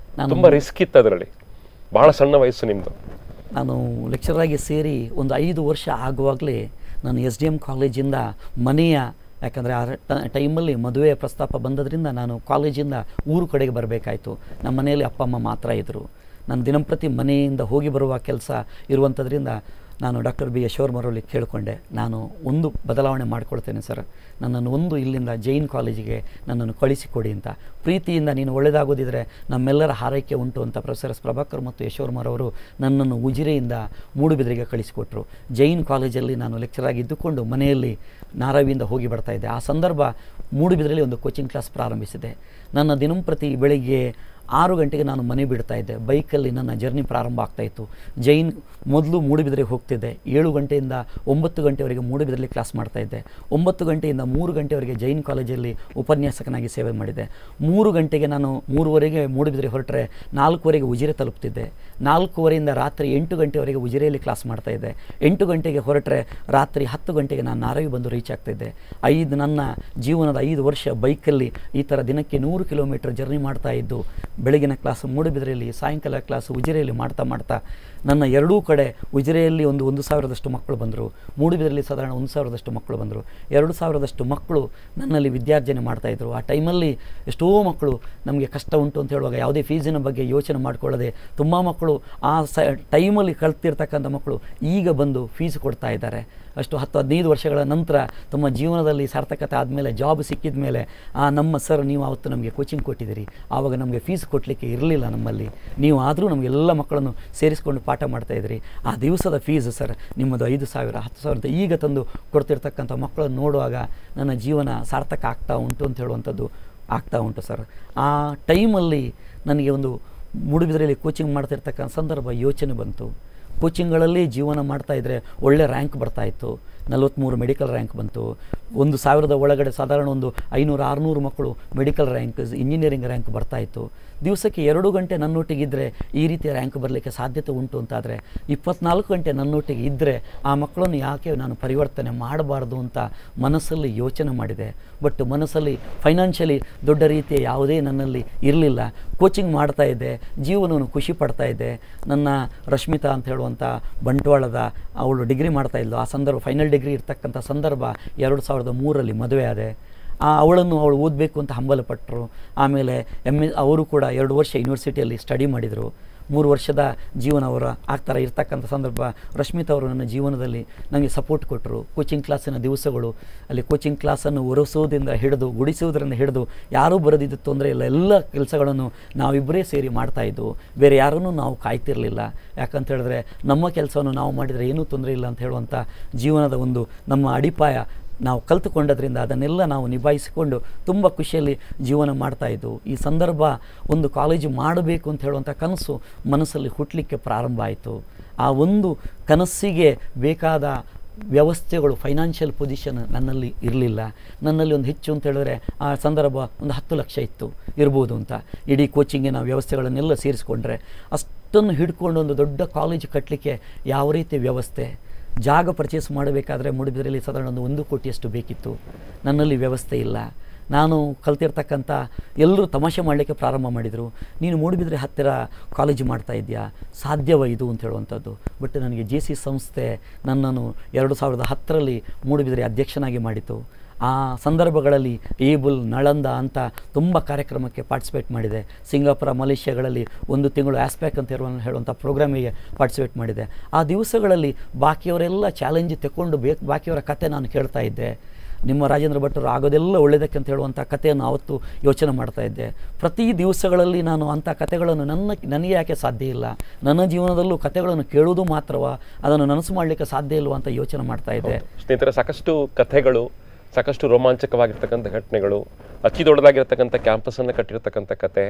ನಾನು ತುಂಬ ರಿಸ್ಕ್ ಇತ್ತು ಅದರಲ್ಲಿ ಬಹಳ ಸಣ್ಣ ವಯಸ್ಸು ನಿಮ್ಮದು ನಾನು ಲೆಕ್ಚರಾಗಿ ಸೇರಿ ಒಂದು ಐದು ವರ್ಷ ಆಗುವಾಗಲೇ ನಾನು ಎಸ್ ಡಿ ಎಮ್ ಕಾಲೇಜಿಂದ ಮನೆಯ ಯಾಕಂದರೆ ಆ ಟ- ಟೈಮಲ್ಲಿ ಮದುವೆಯ ಪ್ರಸ್ತಾಪ ಬಂದದ್ರಿಂದ ನಾನು ಕಾಲೇಜಿಂದ ಊರು ಕಡೆಗೆ ಬರಬೇಕಾಯಿತು ನಮ್ಮ ಮನೆಯಲ್ಲಿ ಅಪ್ಪ ಅಮ್ಮ ಮಾತ್ರ ಇದ್ದರು ನಾನು ದಿನಂಪ್ರತಿ ಮನೆಯಿಂದ ಹೋಗಿ ಬರುವ ಕೆಲಸ ಇರುವಂಥದ್ರಿಂದ ನಾನು ಡಾಕ್ಟರ್ ಬಿ ಯಶೋರ್ಮರಲ್ಲಿ ಕೇಳಿಕೊಂಡೆ ನಾನು ಒಂದು ಬದಲಾವಣೆ ಮಾಡಿಕೊಳ್ತೇನೆ ಸರ್ ನನ್ನನ್ನು ಒಂದು ಇಲ್ಲಿಂದ ಜೈನ್ ಕಾಲೇಜಿಗೆ ನನ್ನನ್ನು ಕಳಿಸಿಕೊಡಿ ಅಂತ ಪ್ರೀತಿಯಿಂದ ನೀನು ಒಳ್ಳೆಯದಾಗೋದಿದ್ರೆ ನಮ್ಮೆಲ್ಲರ ಹಾರೈಕೆ ಉಂಟು ಅಂತ ಪ್ರೊಫೆಸರ್ ಎಸ್ ಪ್ರಭಾಕರ್ ಮತ್ತು ಯಶೋರ್ಮರವರು ನನ್ನನ್ನು ಉಜಿರೆಯಿಂದ ಮೂಡುಬಿದಿರೆಗೆ ಕಳಿಸಿಕೊಟ್ರು ಜೈನ್ ಕಾಲೇಜಲ್ಲಿ ನಾನು ಲೆಕ್ಚರ್ ಆಗಿ ಇದ್ದುಕೊಂಡು ಮನೆಯಲ್ಲಿ ನಾರಾವಿಯಿಂದ ಹೋಗಿ ಬರ್ತಾ ಇದ್ದೆ ಆ ಸಂದರ್ಭ ಮೂಡುಬಿದಿರೆಯಲ್ಲಿ ಒಂದು ಕೋಚಿಂಗ್ ಕ್ಲಾಸ್ ಪ್ರಾರಂಭಿಸಿದೆ ನನ್ನ ದಿನಂಪ್ರತಿ ಬೆಳಿಗ್ಗೆ ಆರು ಗಂಟೆಗೆ ನಾನು ಮನೆ ಬಿಡ್ತಾ ಇದ್ದೆ ಬೈಕಲ್ಲಿ ನನ್ನ ಜರ್ನಿ ಪ್ರಾರಂಭ ಆಗ್ತಾ ಇತ್ತು ಜೈನ್ ಮೊದಲು ಮೂಡುಬಿದಿರೆಗೆ ಹೋಗ್ತಿದ್ದೆ ಏಳು ಗಂಟೆಯಿಂದ ಒಂಬತ್ತು ಗಂಟೆವರೆಗೆ ಮೂಡುಬಿದಿರೆಯಲ್ಲಿ ಕ್ಲಾಸ್ ಮಾಡ್ತಾ ಇದ್ದೆ ಒಂಬತ್ತು ಗಂಟೆಯಿಂದ ಮೂರು ಗಂಟೆವರೆಗೆ ಜೈನ್ ಕಾಲೇಜಲ್ಲಿ ಉಪನ್ಯಾಸಕನಾಗಿ ಸೇವೆ ಮಾಡಿದೆ ಮೂರು ಗಂಟೆಗೆ ನಾನು ಮೂರುವರೆಗೆ ಮೂಡುಬಿದಿರೆ ಹೊರಟ್ರೆ ನಾಲ್ಕುವರೆಗೆ ಉಜಿರೆ ತಲುಪ್ತಿದ್ದೆ ನಾಲ್ಕೂವರೆಯಿಂದ ರಾತ್ರಿ ಎಂಟು ಗಂಟೆವರೆಗೆ ಉಜಿರೆಯಲ್ಲಿ ಕ್ಲಾಸ್ ಮಾಡ್ತಾ ಇದ್ದೆ ಎಂಟು ಗಂಟೆಗೆ ಹೊರಟ್ರೆ ರಾತ್ರಿ ಹತ್ತು ಗಂಟೆಗೆ ನಾನು ನಾರವಿ ಬಂದು ರೀಚ್ ಆಗ್ತಿದ್ದೆ ಐದು ನನ್ನ ಜೀವನದ ಐದು ವರ್ಷ ಬೈಕಲ್ಲಿ ಈ ಥರ ದಿನಕ್ಕೆ ನೂರು ಕಿಲೋಮೀಟರ್ ಜರ್ನಿ ಮಾಡ್ತಾ ಇದ್ದು ಬೆಳಗಿನ ಕ್ಲಾಸ್ ಮೂಡುಬಿದಿರೆಯಲ್ಲಿ ಸಾಯಂಕಾಲ ಕ್ಲಾಸ್ ಉಜಿರೆಯಲ್ಲಿ ಮಾಡ್ತಾ ಮಾಡ್ತಾ ನನ್ನ ಎರಡೂ ಕಡೆ ಉಜಿರೆಯಲ್ಲಿ ಒಂದು ಒಂದು ಸಾವಿರದಷ್ಟು ಮಕ್ಕಳು ಬಂದರು ಮೂಡುಬಿದಿರೆಯಲ್ಲಿ ಸಾಧಾರಣ ಒಂದು ಸಾವಿರದಷ್ಟು ಮಕ್ಕಳು ಬಂದರು ಎರಡು ಸಾವಿರದಷ್ಟು ಮಕ್ಕಳು ನನ್ನಲ್ಲಿ ವಿದ್ಯಾರ್ಜನೆ ಮಾಡ್ತಾಯಿದ್ರು ಆ ಟೈಮಲ್ಲಿ ಎಷ್ಟೋ ಮಕ್ಕಳು ನಮಗೆ ಕಷ್ಟ ಉಂಟು ಅಂತ ಹೇಳುವಾಗ ಯಾವುದೇ ಫೀಸಿನ ಬಗ್ಗೆ ಯೋಚನೆ ಮಾಡಿಕೊಳ್ಳದೆ ತುಂಬ ಮಕ್ಕಳು ಆ ಸ ಟೈಮಲ್ಲಿ ಕಲ್ತಿರ್ತಕ್ಕಂಥ ಮಕ್ಕಳು ಈಗ ಬಂದು ಫೀಸ್ ಕೊಡ್ತಾ ಇದ್ದಾರೆ ಅಷ್ಟು ಹತ್ತು ಹದಿನೈದು ವರ್ಷಗಳ ನಂತರ ತಮ್ಮ ಜೀವನದಲ್ಲಿ ಸಾರ್ಥಕತೆ ಆದಮೇಲೆ ಜಾಬ್ ಸಿಕ್ಕಿದ ಮೇಲೆ ಆ ನಮ್ಮ ಸರ್ ನೀವು ಅವತ್ತು ನಮಗೆ ಕೋಚಿಂಗ್ ಕೊಟ್ಟಿದ್ದೀರಿ ಆವಾಗ ನಮಗೆ ಫೀಸ್ ಕೊಡಲಿಕ್ಕೆ ಇರಲಿಲ್ಲ ನಮ್ಮಲ್ಲಿ ನೀವು ಆದರೂ ನಮಗೆ ಎಲ್ಲ ಮಕ್ಕಳನ್ನು ಸೇರಿಸ್ಕೊಂಡು ಪಾಠ ಮಾಡ್ತಾ ಇದ್ರಿ ಆ ದಿವಸದ ಫೀಸ್ ಸರ್ ನಿಮ್ಮದು ಐದು ಸಾವಿರ ಹತ್ತು ಸಾವಿರ ಅಂತ ಈಗ ತಂದು ಕೊಡ್ತಿರ್ತಕ್ಕಂಥ ಮಕ್ಕಳನ್ನು ನೋಡುವಾಗ ನನ್ನ ಜೀವನ ಸಾರ್ಥಕ ಆಗ್ತಾ ಉಂಟು ಅಂತ ಹೇಳುವಂಥದ್ದು ಆಗ್ತಾ ಉಂಟು ಸರ್ ಆ ಟೈಮಲ್ಲಿ ನನಗೆ ಒಂದು ಮೂಡುಬಿದಿರೆಯಲ್ಲಿ ಕೋಚಿಂಗ್ ಮಾಡ್ತಿರ್ತಕ್ಕಂಥ ಸಂದರ್ಭ ಯೋಚನೆ ಬಂತು ಕೋಚಿಂಗ್ಗಳಲ್ಲಿ ಜೀವನ ಮಾಡ್ತಾ ಇದ್ದರೆ ಒಳ್ಳೆ ರ್ಯಾಂಕ್ ಬರ್ತಾ ಇತ್ತು ನಲವತ್ತ್ಮೂರು ಮೆಡಿಕಲ್ ರ್ಯಾಂಕ್ ಬಂತು ಒಂದು ಸಾವಿರದ ಒಳಗಡೆ ಸಾಧಾರಣ ಒಂದು ಐನೂರು ಆರುನೂರು ಮಕ್ಕಳು ಮೆಡಿಕಲ್ ರ್ಯಾಂಕ್ ಇಂಜಿನಿಯರಿಂಗ್ ರ್ಯಾಂಕ್ ಬರ್ತಾ ಇತ್ತು ದಿವಸಕ್ಕೆ ಎರಡು ಗಂಟೆ ನನ್ನೊಟ್ಟಿಗಿದ್ದರೆ ಈ ರೀತಿಯ ರ್ಯಾಂಕ್ ಬರಲಿಕ್ಕೆ ಸಾಧ್ಯತೆ ಉಂಟು ಅಂತಾದರೆ ಇಪ್ಪತ್ನಾಲ್ಕು ಗಂಟೆ ನನ್ನೊಟ್ಟಿಗೆ ಇದ್ದರೆ ಆ ಮಕ್ಕಳನ್ನು ಯಾಕೆ ನಾನು ಪರಿವರ್ತನೆ ಮಾಡಬಾರ್ದು ಅಂತ ಮನಸ್ಸಲ್ಲಿ ಯೋಚನೆ ಮಾಡಿದೆ ಬಟ್ ಮನಸ್ಸಲ್ಲಿ ಫೈನಾನ್ಷಿಯಲಿ ದೊಡ್ಡ ರೀತಿಯ ಯಾವುದೇ ನನ್ನಲ್ಲಿ ಇರಲಿಲ್ಲ ಕೋಚಿಂಗ್ ಮಾಡ್ತಾ ಇದ್ದೆ ಜೀವನವನ್ನು ಖುಷಿ ಪಡ್ತಾ ಇದ್ದೆ ನನ್ನ ರಶ್ಮಿತಾ ಅಂತ ಹೇಳುವಂಥ ಬಂಟ್ವಾಳದ ಅವಳು ಡಿಗ್ರಿ ಮಾಡ್ತಾ ಇದ್ಲು ಆ ಸಂದರ್ಭ ಫೈನಲ್ ಡಿಗ್ರಿ ಇರ್ತಕ್ಕಂಥ ಸಂದರ್ಭ ಎರಡು ಸಾವಿರದ ಮೂರರಲ್ಲಿ ಮದುವೆ ಆದೆ ಆ ಅವಳನ್ನು ಅವಳು ಓದಬೇಕು ಅಂತ ಹಂಬಲಪಟ್ಟರು ಆಮೇಲೆ ಎಮ್ ಎ ಅವರು ಕೂಡ ಎರಡು ವರ್ಷ ಯೂನಿವರ್ಸಿಟಿಯಲ್ಲಿ ಸ್ಟಡಿ ಮಾಡಿದರು ಮೂರು ವರ್ಷದ ಜೀವನ ಅವರ ಆ ಥರ ಇರ್ತಕ್ಕಂಥ ಸಂದರ್ಭ ರಶ್ಮಿತಾ ಅವರು ನನ್ನ ಜೀವನದಲ್ಲಿ ನನಗೆ ಸಪೋರ್ಟ್ ಕೊಟ್ಟರು ಕೋಚಿಂಗ್ ಕ್ಲಾಸಿನ ದಿವಸಗಳು ಅಲ್ಲಿ ಕೋಚಿಂಗ್ ಕ್ಲಾಸನ್ನು ಒರೆಸೋದ್ರಿಂದ ಹಿಡಿದು ಗುಡಿಸೋದ್ರಿಂದ ಹಿಡಿದು ಯಾರೂ ಬರೋದಿದ್ದು ತೊಂದರೆ ಇಲ್ಲ ಎಲ್ಲ ಕೆಲಸಗಳನ್ನು ನಾವಿಬ್ಬರೇ ಸೇರಿ ಮಾಡ್ತಾ ಇದ್ವು ಬೇರೆ ಯಾರನ್ನೂ ನಾವು ಕಾಯ್ತಿರಲಿಲ್ಲ ಯಾಕಂತ ಹೇಳಿದ್ರೆ ನಮ್ಮ ಕೆಲಸವನ್ನು ನಾವು ಮಾಡಿದರೆ ಏನೂ ತೊಂದರೆ ಇಲ್ಲ ಅಂತ ಹೇಳುವಂಥ ಜೀವನದ ಒಂದು ನಮ್ಮ ಅಡಿಪಾಯ ನಾವು ಕಲ್ತುಕೊಂಡದ್ರಿಂದ ಅದನ್ನೆಲ್ಲ ನಾವು ನಿಭಾಯಿಸಿಕೊಂಡು ತುಂಬ ಖುಷಿಯಲ್ಲಿ ಜೀವನ ಮಾಡ್ತಾ ಇದ್ದವು ಈ ಸಂದರ್ಭ ಒಂದು ಕಾಲೇಜು ಮಾಡಬೇಕು ಅಂತ ಹೇಳುವಂಥ ಕನಸು ಮನಸ್ಸಲ್ಲಿ ಹುಟ್ಟಲಿಕ್ಕೆ ಪ್ರಾರಂಭ ಆಯಿತು ಆ ಒಂದು ಕನಸಿಗೆ ಬೇಕಾದ ವ್ಯವಸ್ಥೆಗಳು ಫೈನಾನ್ಷಿಯಲ್ ಪೊಸಿಷನ್ ನನ್ನಲ್ಲಿ ಇರಲಿಲ್ಲ ನನ್ನಲ್ಲಿ ಒಂದು ಹೆಚ್ಚು ಅಂತ ಹೇಳಿದ್ರೆ ಆ ಸಂದರ್ಭ ಒಂದು ಹತ್ತು ಲಕ್ಷ ಇತ್ತು ಇರ್ಬೋದು ಅಂತ ಇಡೀ ಕೋಚಿಂಗಿನ ವ್ಯವಸ್ಥೆಗಳನ್ನೆಲ್ಲ ಸೇರಿಸ್ಕೊಂಡ್ರೆ ಅಷ್ಟನ್ನು ಹಿಡ್ಕೊಂಡು ಒಂದು ದೊಡ್ಡ ಕಾಲೇಜು ಕಟ್ಟಲಿಕ್ಕೆ ಯಾವ ರೀತಿ ವ್ಯವಸ್ಥೆ ಜಾಗ ಪರ್ಚೇಸ್ ಮಾಡಬೇಕಾದ್ರೆ ಮೂಡಿಬಿದ್ರೆಯಲ್ಲಿ ಸಾಧಾರಣ ಒಂದು ಒಂದು ಕೋಟಿಯಷ್ಟು ಬೇಕಿತ್ತು ನನ್ನಲ್ಲಿ ವ್ಯವಸ್ಥೆ ಇಲ್ಲ ನಾನು ಕಲ್ತಿರ್ತಕ್ಕಂಥ ಎಲ್ಲರೂ ತಮಾಷೆ ಮಾಡಲಿಕ್ಕೆ ಪ್ರಾರಂಭ ಮಾಡಿದರು ನೀನು ಮೂಡಿಬಿದ್ರೆ ಹತ್ತಿರ ಕಾಲೇಜು ಮಾಡ್ತಾ ಇದೆಯಾ ಸಾಧ್ಯವೋ ಇದು ಅಂತ ಹೇಳುವಂಥದ್ದು ಬಟ್ ನನಗೆ ಜೆ ಸಿ ಸಂಸ್ಥೆ ನನ್ನನ್ನು ಎರಡು ಸಾವಿರದ ಹತ್ತರಲ್ಲಿ ಮೂಡಿಬಿದ್ರೆ ಅಧ್ಯಕ್ಷನಾಗಿ ಮಾಡಿತು ಆ ಸಂದರ್ಭಗಳಲ್ಲಿ ಏಬುಲ್ ನಳಂದ ಅಂತ ತುಂಬ ಕಾರ್ಯಕ್ರಮಕ್ಕೆ ಪಾರ್ಟಿಸಿಪೇಟ್ ಮಾಡಿದೆ ಸಿಂಗಾಪುರ ಮಲೇಷ್ಯಾಗಳಲ್ಲಿ ಒಂದು ತಿಂಗಳು ಆಸ್ಪ್ಯಾಕ್ ಅಂತ ಇರುವ ಹೇಳುವಂಥ ಪ್ರೋಗ್ರಾಮಿಗೆ ಪಾರ್ಟಿಸಿಪೇಟ್ ಮಾಡಿದೆ ಆ ದಿವಸಗಳಲ್ಲಿ ಬಾಕಿಯವರೆಲ್ಲ ಚಾಲೆಂಜ್ ತೆಕ್ಕೊಂಡು ಬೇಕು ಬಾಕಿಯವರ ಕತೆ ನಾನು ಕೇಳ್ತಾ ಇದ್ದೆ ನಿಮ್ಮ ರಾಜೇಂದ್ರ ಭಟ್ಟರು ಆಗೋದೆಲ್ಲ ಒಳ್ಳೆಯದಕ್ಕೆ ಅಂತ ಹೇಳುವಂಥ ಕಥೆಯನ್ನು ಆವತ್ತು ಯೋಚನೆ ಮಾಡ್ತಾ ಇದ್ದೆ ಪ್ರತಿ ದಿವಸಗಳಲ್ಲಿ ನಾನು ಅಂಥ ಕಥೆಗಳನ್ನು ನನ್ನ ನನಗೆ ಯಾಕೆ ಸಾಧ್ಯ ಇಲ್ಲ ನನ್ನ ಜೀವನದಲ್ಲೂ ಕಥೆಗಳನ್ನು ಕೇಳುವುದು ಮಾತ್ರವಾ ಅದನ್ನು ನನಸು ಮಾಡಲಿಕ್ಕೆ ಸಾಧ್ಯ ಇಲ್ವಾ ಅಂತ ಯೋಚನೆ ಮಾಡ್ತಾ ಇದ್ದೆ ಸ್ನೇಹಿತರೆ ಸಾಕಷ್ಟು ಕಥೆಗಳು ಸಾಕಷ್ಟು ರೋಮಾಂಚಕವಾಗಿರ್ತಕ್ಕಂಥ ಘಟನೆಗಳು ಅತಿ ದೊಡ್ಡದಾಗಿರ್ತಕ್ಕಂಥ ಕ್ಯಾಂಪಸನ್ನು ಕಟ್ಟಿರ್ತಕ್ಕಂಥ ಕತೆ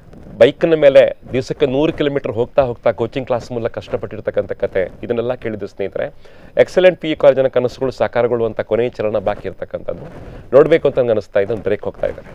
ಬೈಕ್ನ ಮೇಲೆ ದಿವಸಕ್ಕೆ ನೂರು ಕಿಲೋಮೀಟರ್ ಹೋಗ್ತಾ ಹೋಗ್ತಾ ಕೋಚಿಂಗ್ ಕ್ಲಾಸ್ ಮೂಲಕ ಕಷ್ಟಪಟ್ಟಿರ್ತಕ್ಕಂಥ ಕತೆ ಇದನ್ನೆಲ್ಲ ಕೇಳಿದ್ದು ಸ್ನೇಹಿತರೆ ಎಕ್ಸಲೆಂಟ್ ಪಿ ಯು ಕಾಲೇಜಿನ ಕನಸುಗಳು ಸಾಕಾರಗೊಳ್ಳುವಂಥ ಕೊನೆಯ ಚರಣ ಬಾಕಿ ಇರ್ತಕ್ಕಂಥದ್ದು ನೋಡಬೇಕು ಅಂತ ನನಗೆ ಅನಿಸ್ತಾ ಇದೆ ಒಂದು ಬ್ರೇಕ್ ಹೋಗ್ತಾ ಇದ್ದಾರೆ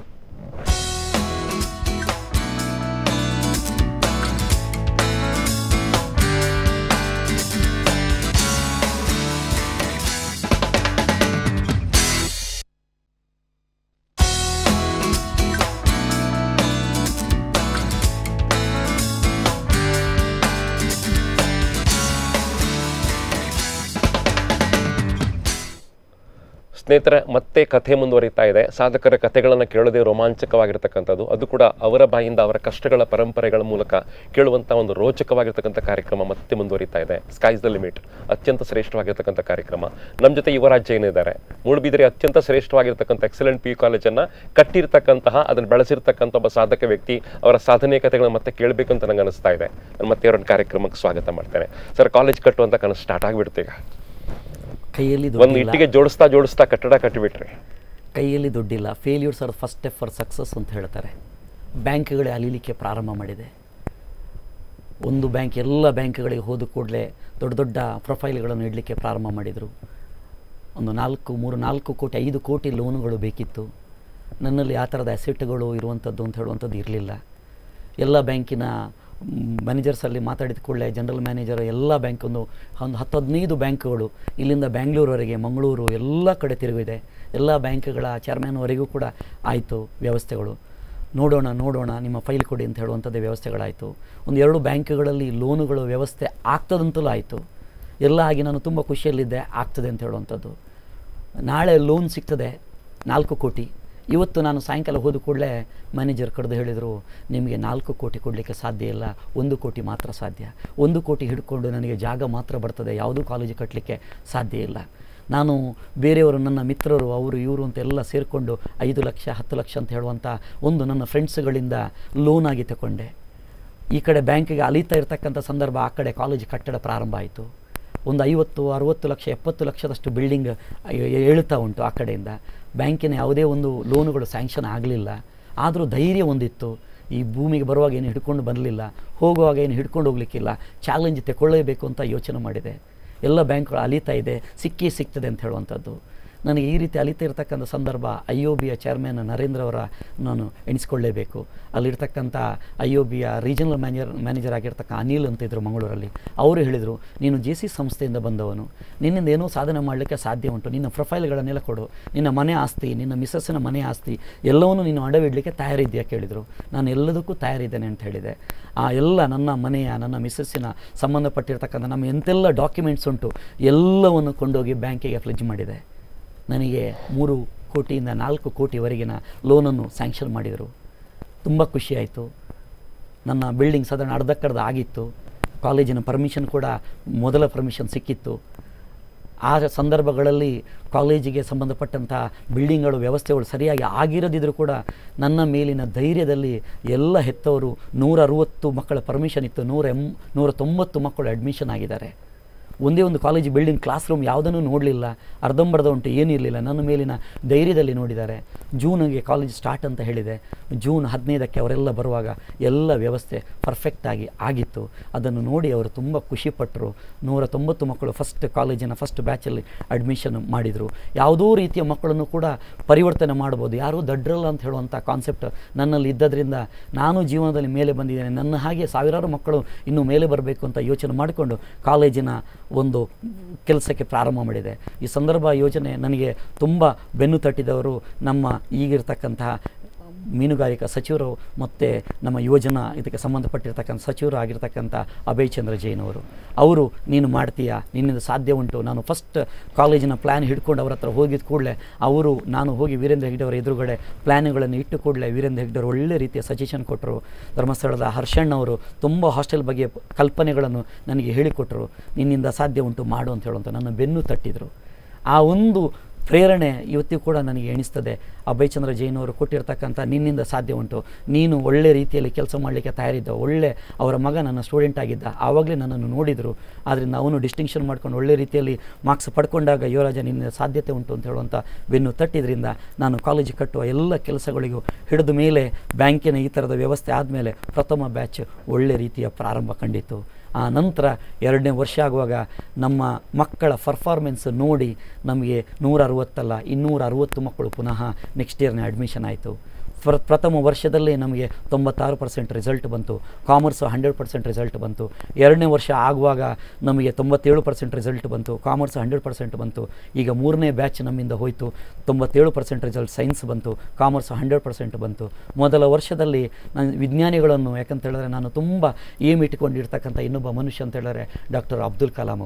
ಸ್ನೇಹಿತರೆ ಮತ್ತೆ ಕಥೆ ಮುಂದುವರಿತಾ ಇದೆ ಸಾಧಕರ ಕಥೆಗಳನ್ನು ಕೇಳೋದೇ ರೋಮಾಂಚಕವಾಗಿರ್ತಕ್ಕಂಥದ್ದು ಅದು ಕೂಡ ಅವರ ಬಾಯಿಂದ ಅವರ ಕಷ್ಟಗಳ ಪರಂಪರೆಗಳ ಮೂಲಕ ಕೇಳುವಂಥ ಒಂದು ರೋಚಕವಾಗಿರ್ತಕ್ಕಂಥ ಕಾರ್ಯಕ್ರಮ ಮತ್ತೆ ಮುಂದುವರಿತಾ ಇದೆ ಸ್ಕೈಸ್ ದ ಲಿಮಿಟ್ ಅತ್ಯಂತ ಶ್ರೇಷ್ಠವಾಗಿರ್ತಕ್ಕಂಥ ಕಾರ್ಯಕ್ರಮ ನಮ್ಮ ಜೊತೆ ಯುವರಾಜ್ ಜೈನ್ ಇದ್ದಾರೆ ಮೂಡುಬಿದಿರೆ ಅತ್ಯಂತ ಶ್ರೇಷ್ಠವಾಗಿರ್ತಕ್ಕಂಥ ಎಕ್ಸಲೆಂಟ್ ಪಿ ಯು ಕಾಲೇಜನ್ನು ಕಟ್ಟಿರ್ತಕ್ಕಂತಹ ಅದನ್ನು ಬೆಳೆಸಿರ್ತಕ್ಕಂಥ ಒಬ್ಬ ಸಾಧಕ ವ್ಯಕ್ತಿ ಅವರ ಸಾಧನೆಯ ಕಥೆಗಳನ್ನ ಮತ್ತೆ ಕೇಳಬೇಕು ಅಂತ ನಂಗೆ ಅನಿಸ್ತಾ ಇದೆ ನಾನು ಮತ್ತೆ ಅವರೊಂದು ಕಾರ್ಯಕ್ರಮಕ್ಕೆ ಸ್ವಾಗತ ಮಾಡ್ತೇನೆ ಸರ್ ಕಾಲೇಜ್ ಕಟ್ಟುವಂಥ ಕನಸು ಸ್ಟಾರ್ಟ್ ಆಗಿಬಿಡ್ತು ಈಗ ಕೈಯಲ್ಲಿ ಒಂದು ದುಡ್ಡಿಲ್ಲ ಇಟ್ಟಿಗೆ ಜೋಡಿಸ್ತಾ ಜೋಡಿಸ್ತಾ ಕಟ್ಟಡ ಕಟ್ಟಿಬಿಟ್ರಿ ಕೈಯಲ್ಲಿ ದುಡ್ಡಿಲ್ಲ failures are first step for success ಅಂತ ಹೇಳ್ತಾರೆ ಬ್ಯಾಂಕ್ಗಳೇ ಅಲಿಲಿಕ್ಕೆ ಪ್ರಾರಂಭ ಮಾಡಿದೆ ಒಂದು ಬ್ಯಾಂಕ್ ಎಲ್ಲ ಬ್ಯಾಂಕ್ಗಳಿಗೆ ಹೋದ ಕೂಡಲೇ ದೊಡ್ಡ ದೊಡ್ಡ ಪ್ರೊಫೈಲ್ಗಳನ್ನು ಇಡಲಿಕ್ಕೆ ಪ್ರಾರಂಭ ಮಾಡಿದರು ಒಂದು ನಾಲ್ಕು ಮೂರು ನಾಲ್ಕು ಕೋಟಿ ಐದು ಕೋಟಿ ಲೋನ್ಗಳು ಬೇಕಿತ್ತು ನನ್ನಲ್ಲಿ ಆ ಥರದ ಅಸೆಟ್ಗಳು ಇರುವಂಥದ್ದು ಅಂತ ಹೇಳುವಂಥದ್ದು ಇರಲಿಲ್ಲ ಎಲ್ಲ ಬ್ಯಾಂಕಿನ ಮ್ಯಾನೇಜರ್ಸಲ್ಲಿ ಮಾತಾಡಿದ ಕೂಡಲೇ ಜನರಲ್ ಮ್ಯಾನೇಜರ್ ಎಲ್ಲ ಬ್ಯಾಂಕ್ ಒಂದು ಒಂದು ಹತ್ತು ಹದಿನೈದು ಬ್ಯಾಂಕ್ಗಳು ಇಲ್ಲಿಂದ ಬ್ಯಾಂಗ್ಳೂರವರೆಗೆ ಮಂಗಳೂರು ಎಲ್ಲ ಕಡೆ ತಿರುಗಿದೆ ಎಲ್ಲ ಬ್ಯಾಂಕ್ಗಳ ಚೇರ್ಮನ್ವರೆಗೂ ಕೂಡ ಆಯಿತು ವ್ಯವಸ್ಥೆಗಳು ನೋಡೋಣ ನೋಡೋಣ ನಿಮ್ಮ ಫೈಲ್ ಕೊಡಿ ಅಂತ ಹೇಳುವಂಥದ್ದು ವ್ಯವಸ್ಥೆಗಳಾಯಿತು ಒಂದು ಎರಡು ಬ್ಯಾಂಕ್ಗಳಲ್ಲಿ ಲೋನುಗಳು ವ್ಯವಸ್ಥೆ ಆಗ್ತದಂತಲೂ ಆಯಿತು ಎಲ್ಲ ಆಗಿ ನಾನು ತುಂಬ ಖುಷಿಯಲ್ಲಿದ್ದೆ ಆಗ್ತದೆ ಅಂತ ಹೇಳುವಂಥದ್ದು ನಾಳೆ ಲೋನ್ ಸಿಗ್ತದೆ ನಾಲ್ಕು ಕೋಟಿ ಇವತ್ತು ನಾನು ಸಾಯಂಕಾಲ ಹೋದ ಕೂಡಲೇ ಮ್ಯಾನೇಜರ್ ಕರೆದು ಹೇಳಿದರು ನಿಮಗೆ ನಾಲ್ಕು ಕೋಟಿ ಕೊಡಲಿಕ್ಕೆ ಸಾಧ್ಯ ಇಲ್ಲ ಒಂದು ಕೋಟಿ ಮಾತ್ರ ಸಾಧ್ಯ ಒಂದು ಕೋಟಿ ಹಿಡ್ಕೊಂಡು ನನಗೆ ಜಾಗ ಮಾತ್ರ ಬರ್ತದೆ ಯಾವುದೂ ಕಾಲೇಜು ಕಟ್ಟಲಿಕ್ಕೆ ಸಾಧ್ಯ ಇಲ್ಲ ನಾನು ಬೇರೆಯವರು ನನ್ನ ಮಿತ್ರರು ಅವರು ಇವರು ಅಂತ ಎಲ್ಲ ಸೇರಿಕೊಂಡು ಐದು ಲಕ್ಷ ಹತ್ತು ಲಕ್ಷ ಅಂತ ಹೇಳುವಂಥ ಒಂದು ನನ್ನ ಫ್ರೆಂಡ್ಸ್ಗಳಿಂದ ಲೋನ್ ಆಗಿ ತಗೊಂಡೆ ಈ ಕಡೆ ಬ್ಯಾಂಕಿಗೆ ಅಲಿತಾ ಇರ್ತಕ್ಕಂಥ ಸಂದರ್ಭ ಆ ಕಡೆ ಕಾಲೇಜ್ ಕಟ್ಟಡ ಪ್ರಾರಂಭ ಆಯಿತು ಒಂದು ಐವತ್ತು ಅರುವತ್ತು ಲಕ್ಷ ಎಪ್ಪತ್ತು ಲಕ್ಷದಷ್ಟು ಬಿಲ್ಡಿಂಗ್ ಏಳುತ್ತಾ ಉಂಟು ಆ ಕಡೆಯಿಂದ ಬ್ಯಾಂಕಿನ ಯಾವುದೇ ಒಂದು ಲೋನುಗಳು ಸ್ಯಾಂಕ್ಷನ್ ಆಗಲಿಲ್ಲ ಆದರೂ ಧೈರ್ಯ ಒಂದಿತ್ತು ಈ ಭೂಮಿಗೆ ಬರುವಾಗ ಏನು ಹಿಡ್ಕೊಂಡು ಬರಲಿಲ್ಲ ಹೋಗುವಾಗ ಏನು ಹಿಡ್ಕೊಂಡು ಹೋಗ್ಲಿಕ್ಕಿಲ್ಲ ಚಾಲೆಂಜ್ ತಗೊಳ್ಳೇಬೇಕು ಅಂತ ಯೋಚನೆ ಮಾಡಿದೆ ಎಲ್ಲ ಬ್ಯಾಂಕ್ಗಳು ಅಲಿತಾ ಇದೆ ಸಿಕ್ಕೇ ಸಿಗ್ತದೆ ಅಂತ ಹೇಳುವಂಥದ್ದು ನನಗೆ ಈ ರೀತಿ ಅಲಿತಾ ಇರತಕ್ಕಂಥ ಸಂದರ್ಭ ಐ ಒ ಬಿಯ ಚೇರ್ಮನ್ ನರೇಂದ್ರ ಅವರ ನಾನು ಎಣಿಸ್ಕೊಳ್ಳೇಬೇಕು ಅಲ್ಲಿರ್ತಕ್ಕಂಥ ಐ ಒ ಬಿಯ ರೀಜನಲ್ ಮ್ಯಾನೇಜರ್ ಮ್ಯಾನೇಜರ್ ಆಗಿರ್ತಕ್ಕ ಅನಿಲ್ ಅಂತ ಇದ್ದರು ಮಂಗಳೂರಲ್ಲಿ ಅವರು ಹೇಳಿದರು ನೀನು ಜೆ ಸಿ ಸಂಸ್ಥೆಯಿಂದ ಬಂದವನು ನಿನ್ನಿಂದ ಏನೋ ಸಾಧನೆ ಮಾಡಲಿಕ್ಕೆ ಸಾಧ್ಯ ಉಂಟು ನಿನ್ನ ಪ್ರೊಫೈಲ್ಗಳನ್ನೆಲ್ಲ ಕೊಡು ನಿನ್ನ ಮನೆ ಆಸ್ತಿ ನಿನ್ನ ಮಿಸ್ಸಸ್ಸಿನ ಮನೆ ಆಸ್ತಿ ಎಲ್ಲವನ್ನೂ ನೀನು ಅಡವಿಡಲಿಕ್ಕೆ ತಯಾರಿದೆಯಾ ಕೇಳಿದರು ನಾನು ಎಲ್ಲದಕ್ಕೂ ತಯಾರಿದ್ದೇನೆ ಅಂತ ಹೇಳಿದೆ ಆ ಎಲ್ಲ ನನ್ನ ಮನೆಯ ನನ್ನ ಮಿಸ್ಸಸ್ಸಿನ ಸಂಬಂಧಪಟ್ಟಿರ್ತಕ್ಕಂಥ ನಮ್ಮ ಎಂತೆಲ್ಲ ಡಾಕ್ಯುಮೆಂಟ್ಸ್ ಉಂಟು ಎಲ್ಲವನ್ನು ಕೊಂಡೋಗಿ ಬ್ಯಾಂಕಿಗೆ ಫ್ಲೆಜ್ ಮಾಡಿದೆ ನನಗೆ ಮೂರು ಕೋಟಿಯಿಂದ ನಾಲ್ಕು ಕೋಟಿವರೆಗಿನ ಲೋನನ್ನು ಸ್ಯಾಂಕ್ಷನ್ ಮಾಡಿದರು ತುಂಬ ಖುಷಿಯಾಯಿತು ನನ್ನ ಬಿಲ್ಡಿಂಗ್ ಸಾಧಾರಣ ಅರ್ಧಕ್ಕರ್ಧ ಆಗಿತ್ತು ಕಾಲೇಜಿನ ಪರ್ಮಿಷನ್ ಕೂಡ ಮೊದಲ ಪರ್ಮಿಷನ್ ಸಿಕ್ಕಿತ್ತು ಆ ಸಂದರ್ಭಗಳಲ್ಲಿ ಕಾಲೇಜಿಗೆ ಸಂಬಂಧಪಟ್ಟಂಥ ಬಿಲ್ಡಿಂಗ್ಗಳು ವ್ಯವಸ್ಥೆಗಳು ಸರಿಯಾಗಿ ಆಗಿರದಿದ್ದರೂ ಕೂಡ ನನ್ನ ಮೇಲಿನ ಧೈರ್ಯದಲ್ಲಿ ಎಲ್ಲ ಹೆತ್ತವರು ನೂರ ಅರುವತ್ತು ಮಕ್ಕಳ ಪರ್ಮಿಷನ್ ಇತ್ತು ನೂರ ಎಂ ನೂರ ತೊಂಬತ್ತು ಮಕ್ಕಳು ಅಡ್ಮಿಷನ್ ಆಗಿದ್ದಾರೆ ಒಂದೇ ಒಂದು ಕಾಲೇಜ್ ಬಿಲ್ಡಿಂಗ್ ಕ್ಲಾಸ್ ರೂಮ್ ಯಾವುದನ್ನು ನೋಡಲಿಲ್ಲ ಅರ್ಧಂಬರ್ಧ ಉಂಟು ಏನೂ ಇರಲಿಲ್ಲ ನನ್ನ ಮೇಲಿನ ಧೈರ್ಯದಲ್ಲಿ ನೋಡಿದ್ದಾರೆ ಜೂನಿಗೆ ಕಾಲೇಜ್ ಸ್ಟಾರ್ಟ್ ಅಂತ ಹೇಳಿದೆ ಜೂನ್ ಹದಿನೈದಕ್ಕೆ ಅವರೆಲ್ಲ ಬರುವಾಗ ಎಲ್ಲ ವ್ಯವಸ್ಥೆ ಪರ್ಫೆಕ್ಟಾಗಿ ಆಗಿತ್ತು ಅದನ್ನು ನೋಡಿ ಅವರು ತುಂಬ ಖುಷಿಪಟ್ಟರು ನೂರ ತೊಂಬತ್ತು ಮಕ್ಕಳು ಫಸ್ಟ್ ಕಾಲೇಜಿನ ಫಸ್ಟ್ ಬ್ಯಾಚಲ್ಲಿ ಅಡ್ಮಿಷನ್ ಮಾಡಿದರು ಯಾವುದೋ ರೀತಿಯ ಮಕ್ಕಳನ್ನು ಕೂಡ ಪರಿವರ್ತನೆ ಮಾಡ್ಬೋದು ಯಾರೂ ದಡ್ರಲ್ಲ ಅಂತ ಹೇಳುವಂಥ ಕಾನ್ಸೆಪ್ಟ್ ನನ್ನಲ್ಲಿ ಇದ್ದದ್ರಿಂದ ನಾನು ಜೀವನದಲ್ಲಿ ಮೇಲೆ ಬಂದಿದ್ದೇನೆ ನನ್ನ ಹಾಗೆ ಸಾವಿರಾರು ಮಕ್ಕಳು ಇನ್ನೂ ಮೇಲೆ ಬರಬೇಕು ಅಂತ ಯೋಚನೆ ಮಾಡಿಕೊಂಡು ಕಾಲೇಜಿನ ಒಂದು ಕೆಲಸಕ್ಕೆ ಪ್ರಾರಂಭ ಮಾಡಿದೆ ಈ ಸಂದರ್ಭ ಯೋಜನೆ ನನಗೆ ತುಂಬ ಬೆನ್ನು ತಟ್ಟಿದವರು ನಮ್ಮ ಈಗಿರ್ತಕ್ಕಂತಹ ಮೀನುಗಾರಿಕಾ ಸಚಿವರು ಮತ್ತು ನಮ್ಮ ಯುವಜನ ಇದಕ್ಕೆ ಸಂಬಂಧಪಟ್ಟಿರ್ತಕ್ಕಂಥ ಸಚಿವರು ಆಗಿರ್ತಕ್ಕಂಥ ಅಭಯ್ ಚಂದ್ರ ಜೈನ್ ಅವರು ಅವರು ನೀನು ಮಾಡ್ತೀಯಾ ನಿನ್ನಿಂದ ಸಾಧ್ಯ ಉಂಟು ನಾನು ಫಸ್ಟ್ ಕಾಲೇಜಿನ ಪ್ಲ್ಯಾನ್ ಹಿಡ್ಕೊಂಡು ಅವ್ರ ಹತ್ರ ಹೋಗಿದ ಕೂಡಲೇ ಅವರು ನಾನು ಹೋಗಿ ವೀರೇಂದ್ರ ಹೆಗ್ಡೆ ಅವರ ಎದುರುಗಡೆ ಪ್ಲ್ಯಾನ್ಗಳನ್ನು ಇಟ್ಟು ಕೂಡಲೇ ವೀರೇಂದ್ರ ಹೆಗ್ಡೆ ಅವರು ಒಳ್ಳೆ ರೀತಿಯ ಸಜೆಷನ್ ಕೊಟ್ಟರು ಧರ್ಮಸ್ಥಳದ ಹರ್ಷಣ್ಣ ಅವರು ತುಂಬ ಹಾಸ್ಟೆಲ್ ಬಗ್ಗೆ ಕಲ್ಪನೆಗಳನ್ನು ನನಗೆ ಹೇಳಿಕೊಟ್ಟರು ನಿನ್ನಿಂದ ಸಾಧ್ಯ ಉಂಟು ಮಾಡು ಅಂತ ಹೇಳುವಂಥ ನನ್ನ ಬೆನ್ನು ತಟ್ಟಿದರು ಆ ಒಂದು ಪ್ರೇರಣೆ ಇವತ್ತಿಗೂ ಕೂಡ ನನಗೆ ಎಣಿಸ್ತದೆ ಅಭಯಚಂದ್ರ ಜೈನ್ ಅವರು ಕೊಟ್ಟಿರ್ತಕ್ಕಂಥ ನಿನ್ನಿಂದ ಸಾಧ್ಯ ಉಂಟು ನೀನು ಒಳ್ಳೆ ರೀತಿಯಲ್ಲಿ ಕೆಲಸ ಮಾಡಲಿಕ್ಕೆ ತಯಾರಿದ್ದ ಒಳ್ಳೆ ಅವರ ಮಗ ನನ್ನ ಸ್ಟೂಡೆಂಟ್ ಆಗಿದ್ದ ಆವಾಗಲೇ ನನ್ನನ್ನು ನೋಡಿದರು ಆದ್ದರಿಂದ ಅವನು ಡಿಸ್ಟಿಂಕ್ಷನ್ ಮಾಡ್ಕೊಂಡು ಒಳ್ಳೆ ರೀತಿಯಲ್ಲಿ ಮಾರ್ಕ್ಸ್ ಪಡ್ಕೊಂಡಾಗ ಯುವರಾಜ ನಿನ್ನ ಸಾಧ್ಯತೆ ಉಂಟು ಅಂತ ಹೇಳುವಂಥ ಬೆನ್ನು ತಟ್ಟಿದ್ರಿಂದ ನಾನು ಕಾಲೇಜ್ ಕಟ್ಟುವ ಎಲ್ಲ ಕೆಲಸಗಳಿಗೂ ಹಿಡಿದ ಮೇಲೆ ಬ್ಯಾಂಕಿನ ಈ ಥರದ ವ್ಯವಸ್ಥೆ ಆದಮೇಲೆ ಪ್ರಥಮ ಬ್ಯಾಚ್ ಒಳ್ಳೆ ರೀತಿಯ ಪ್ರಾರಂಭ ಕಂಡಿತು ಆ ನಂತರ ಎರಡನೇ ವರ್ಷ ಆಗುವಾಗ ನಮ್ಮ ಮಕ್ಕಳ ಪರ್ಫಾರ್ಮೆನ್ಸ್ ನೋಡಿ ನಮಗೆ ನೂರ ಅರುವತ್ತಲ್ಲ ಇನ್ನೂರ ಅರುವತ್ತು ಮಕ್ಕಳು ಪುನಃ ನೆಕ್ಸ್ಟ್ ಇಯರ್ನೇ ಅಡ್ಮಿಷನ್ ಆಯಿತು ಪ್ರ ಪ್ರಥಮ ವರ್ಷದಲ್ಲೇ ನಮಗೆ ತೊಂಬತ್ತಾರು ಪರ್ಸೆಂಟ್ ರಿಸಲ್ಟ್ ಬಂತು ಕಾಮರ್ಸು ಹಂಡ್ರೆಡ್ ಪರ್ಸೆಂಟ್ ರಿಸಲ್ಟ್ ಬಂತು ಎರಡನೇ ವರ್ಷ ಆಗುವಾಗ ನಮಗೆ ತೊಂಬತ್ತೇಳು ಪರ್ಸೆಂಟ್ ರಿಸಲ್ಟ್ ಬಂತು ಕಾಮರ್ಸ್ ಹಂಡ್ರೆಡ್ ಪರ್ಸೆಂಟ್ ಬಂತು ಈಗ ಮೂರನೇ ಬ್ಯಾಚ್ ನಮ್ಮಿಂದ ಹೋಯಿತು ತೊಂಬತ್ತೇಳು ಪರ್ಸೆಂಟ್ ರಿಸಲ್ಟ್ ಸೈನ್ಸ್ ಬಂತು ಕಾಮರ್ಸ್ ಹಂಡ್ರೆಡ್ ಪರ್ಸೆಂಟ್ ಬಂತು ಮೊದಲ ವರ್ಷದಲ್ಲಿ ನಾನು ವಿಜ್ಞಾನಿಗಳನ್ನು ಯಾಕಂತ ಹೇಳಿದ್ರೆ ನಾನು ತುಂಬ ಏಮ್ ಇಟ್ಕೊಂಡಿರ್ತಕ್ಕಂಥ ಇನ್ನೊಬ್ಬ ಮನುಷ್ಯ ಅಂತ ಹೇಳಿದ್ರೆ ಡಾಕ್ಟರ್ ಅಬ್ದುಲ್ ಕಲಾಂ ಅವರು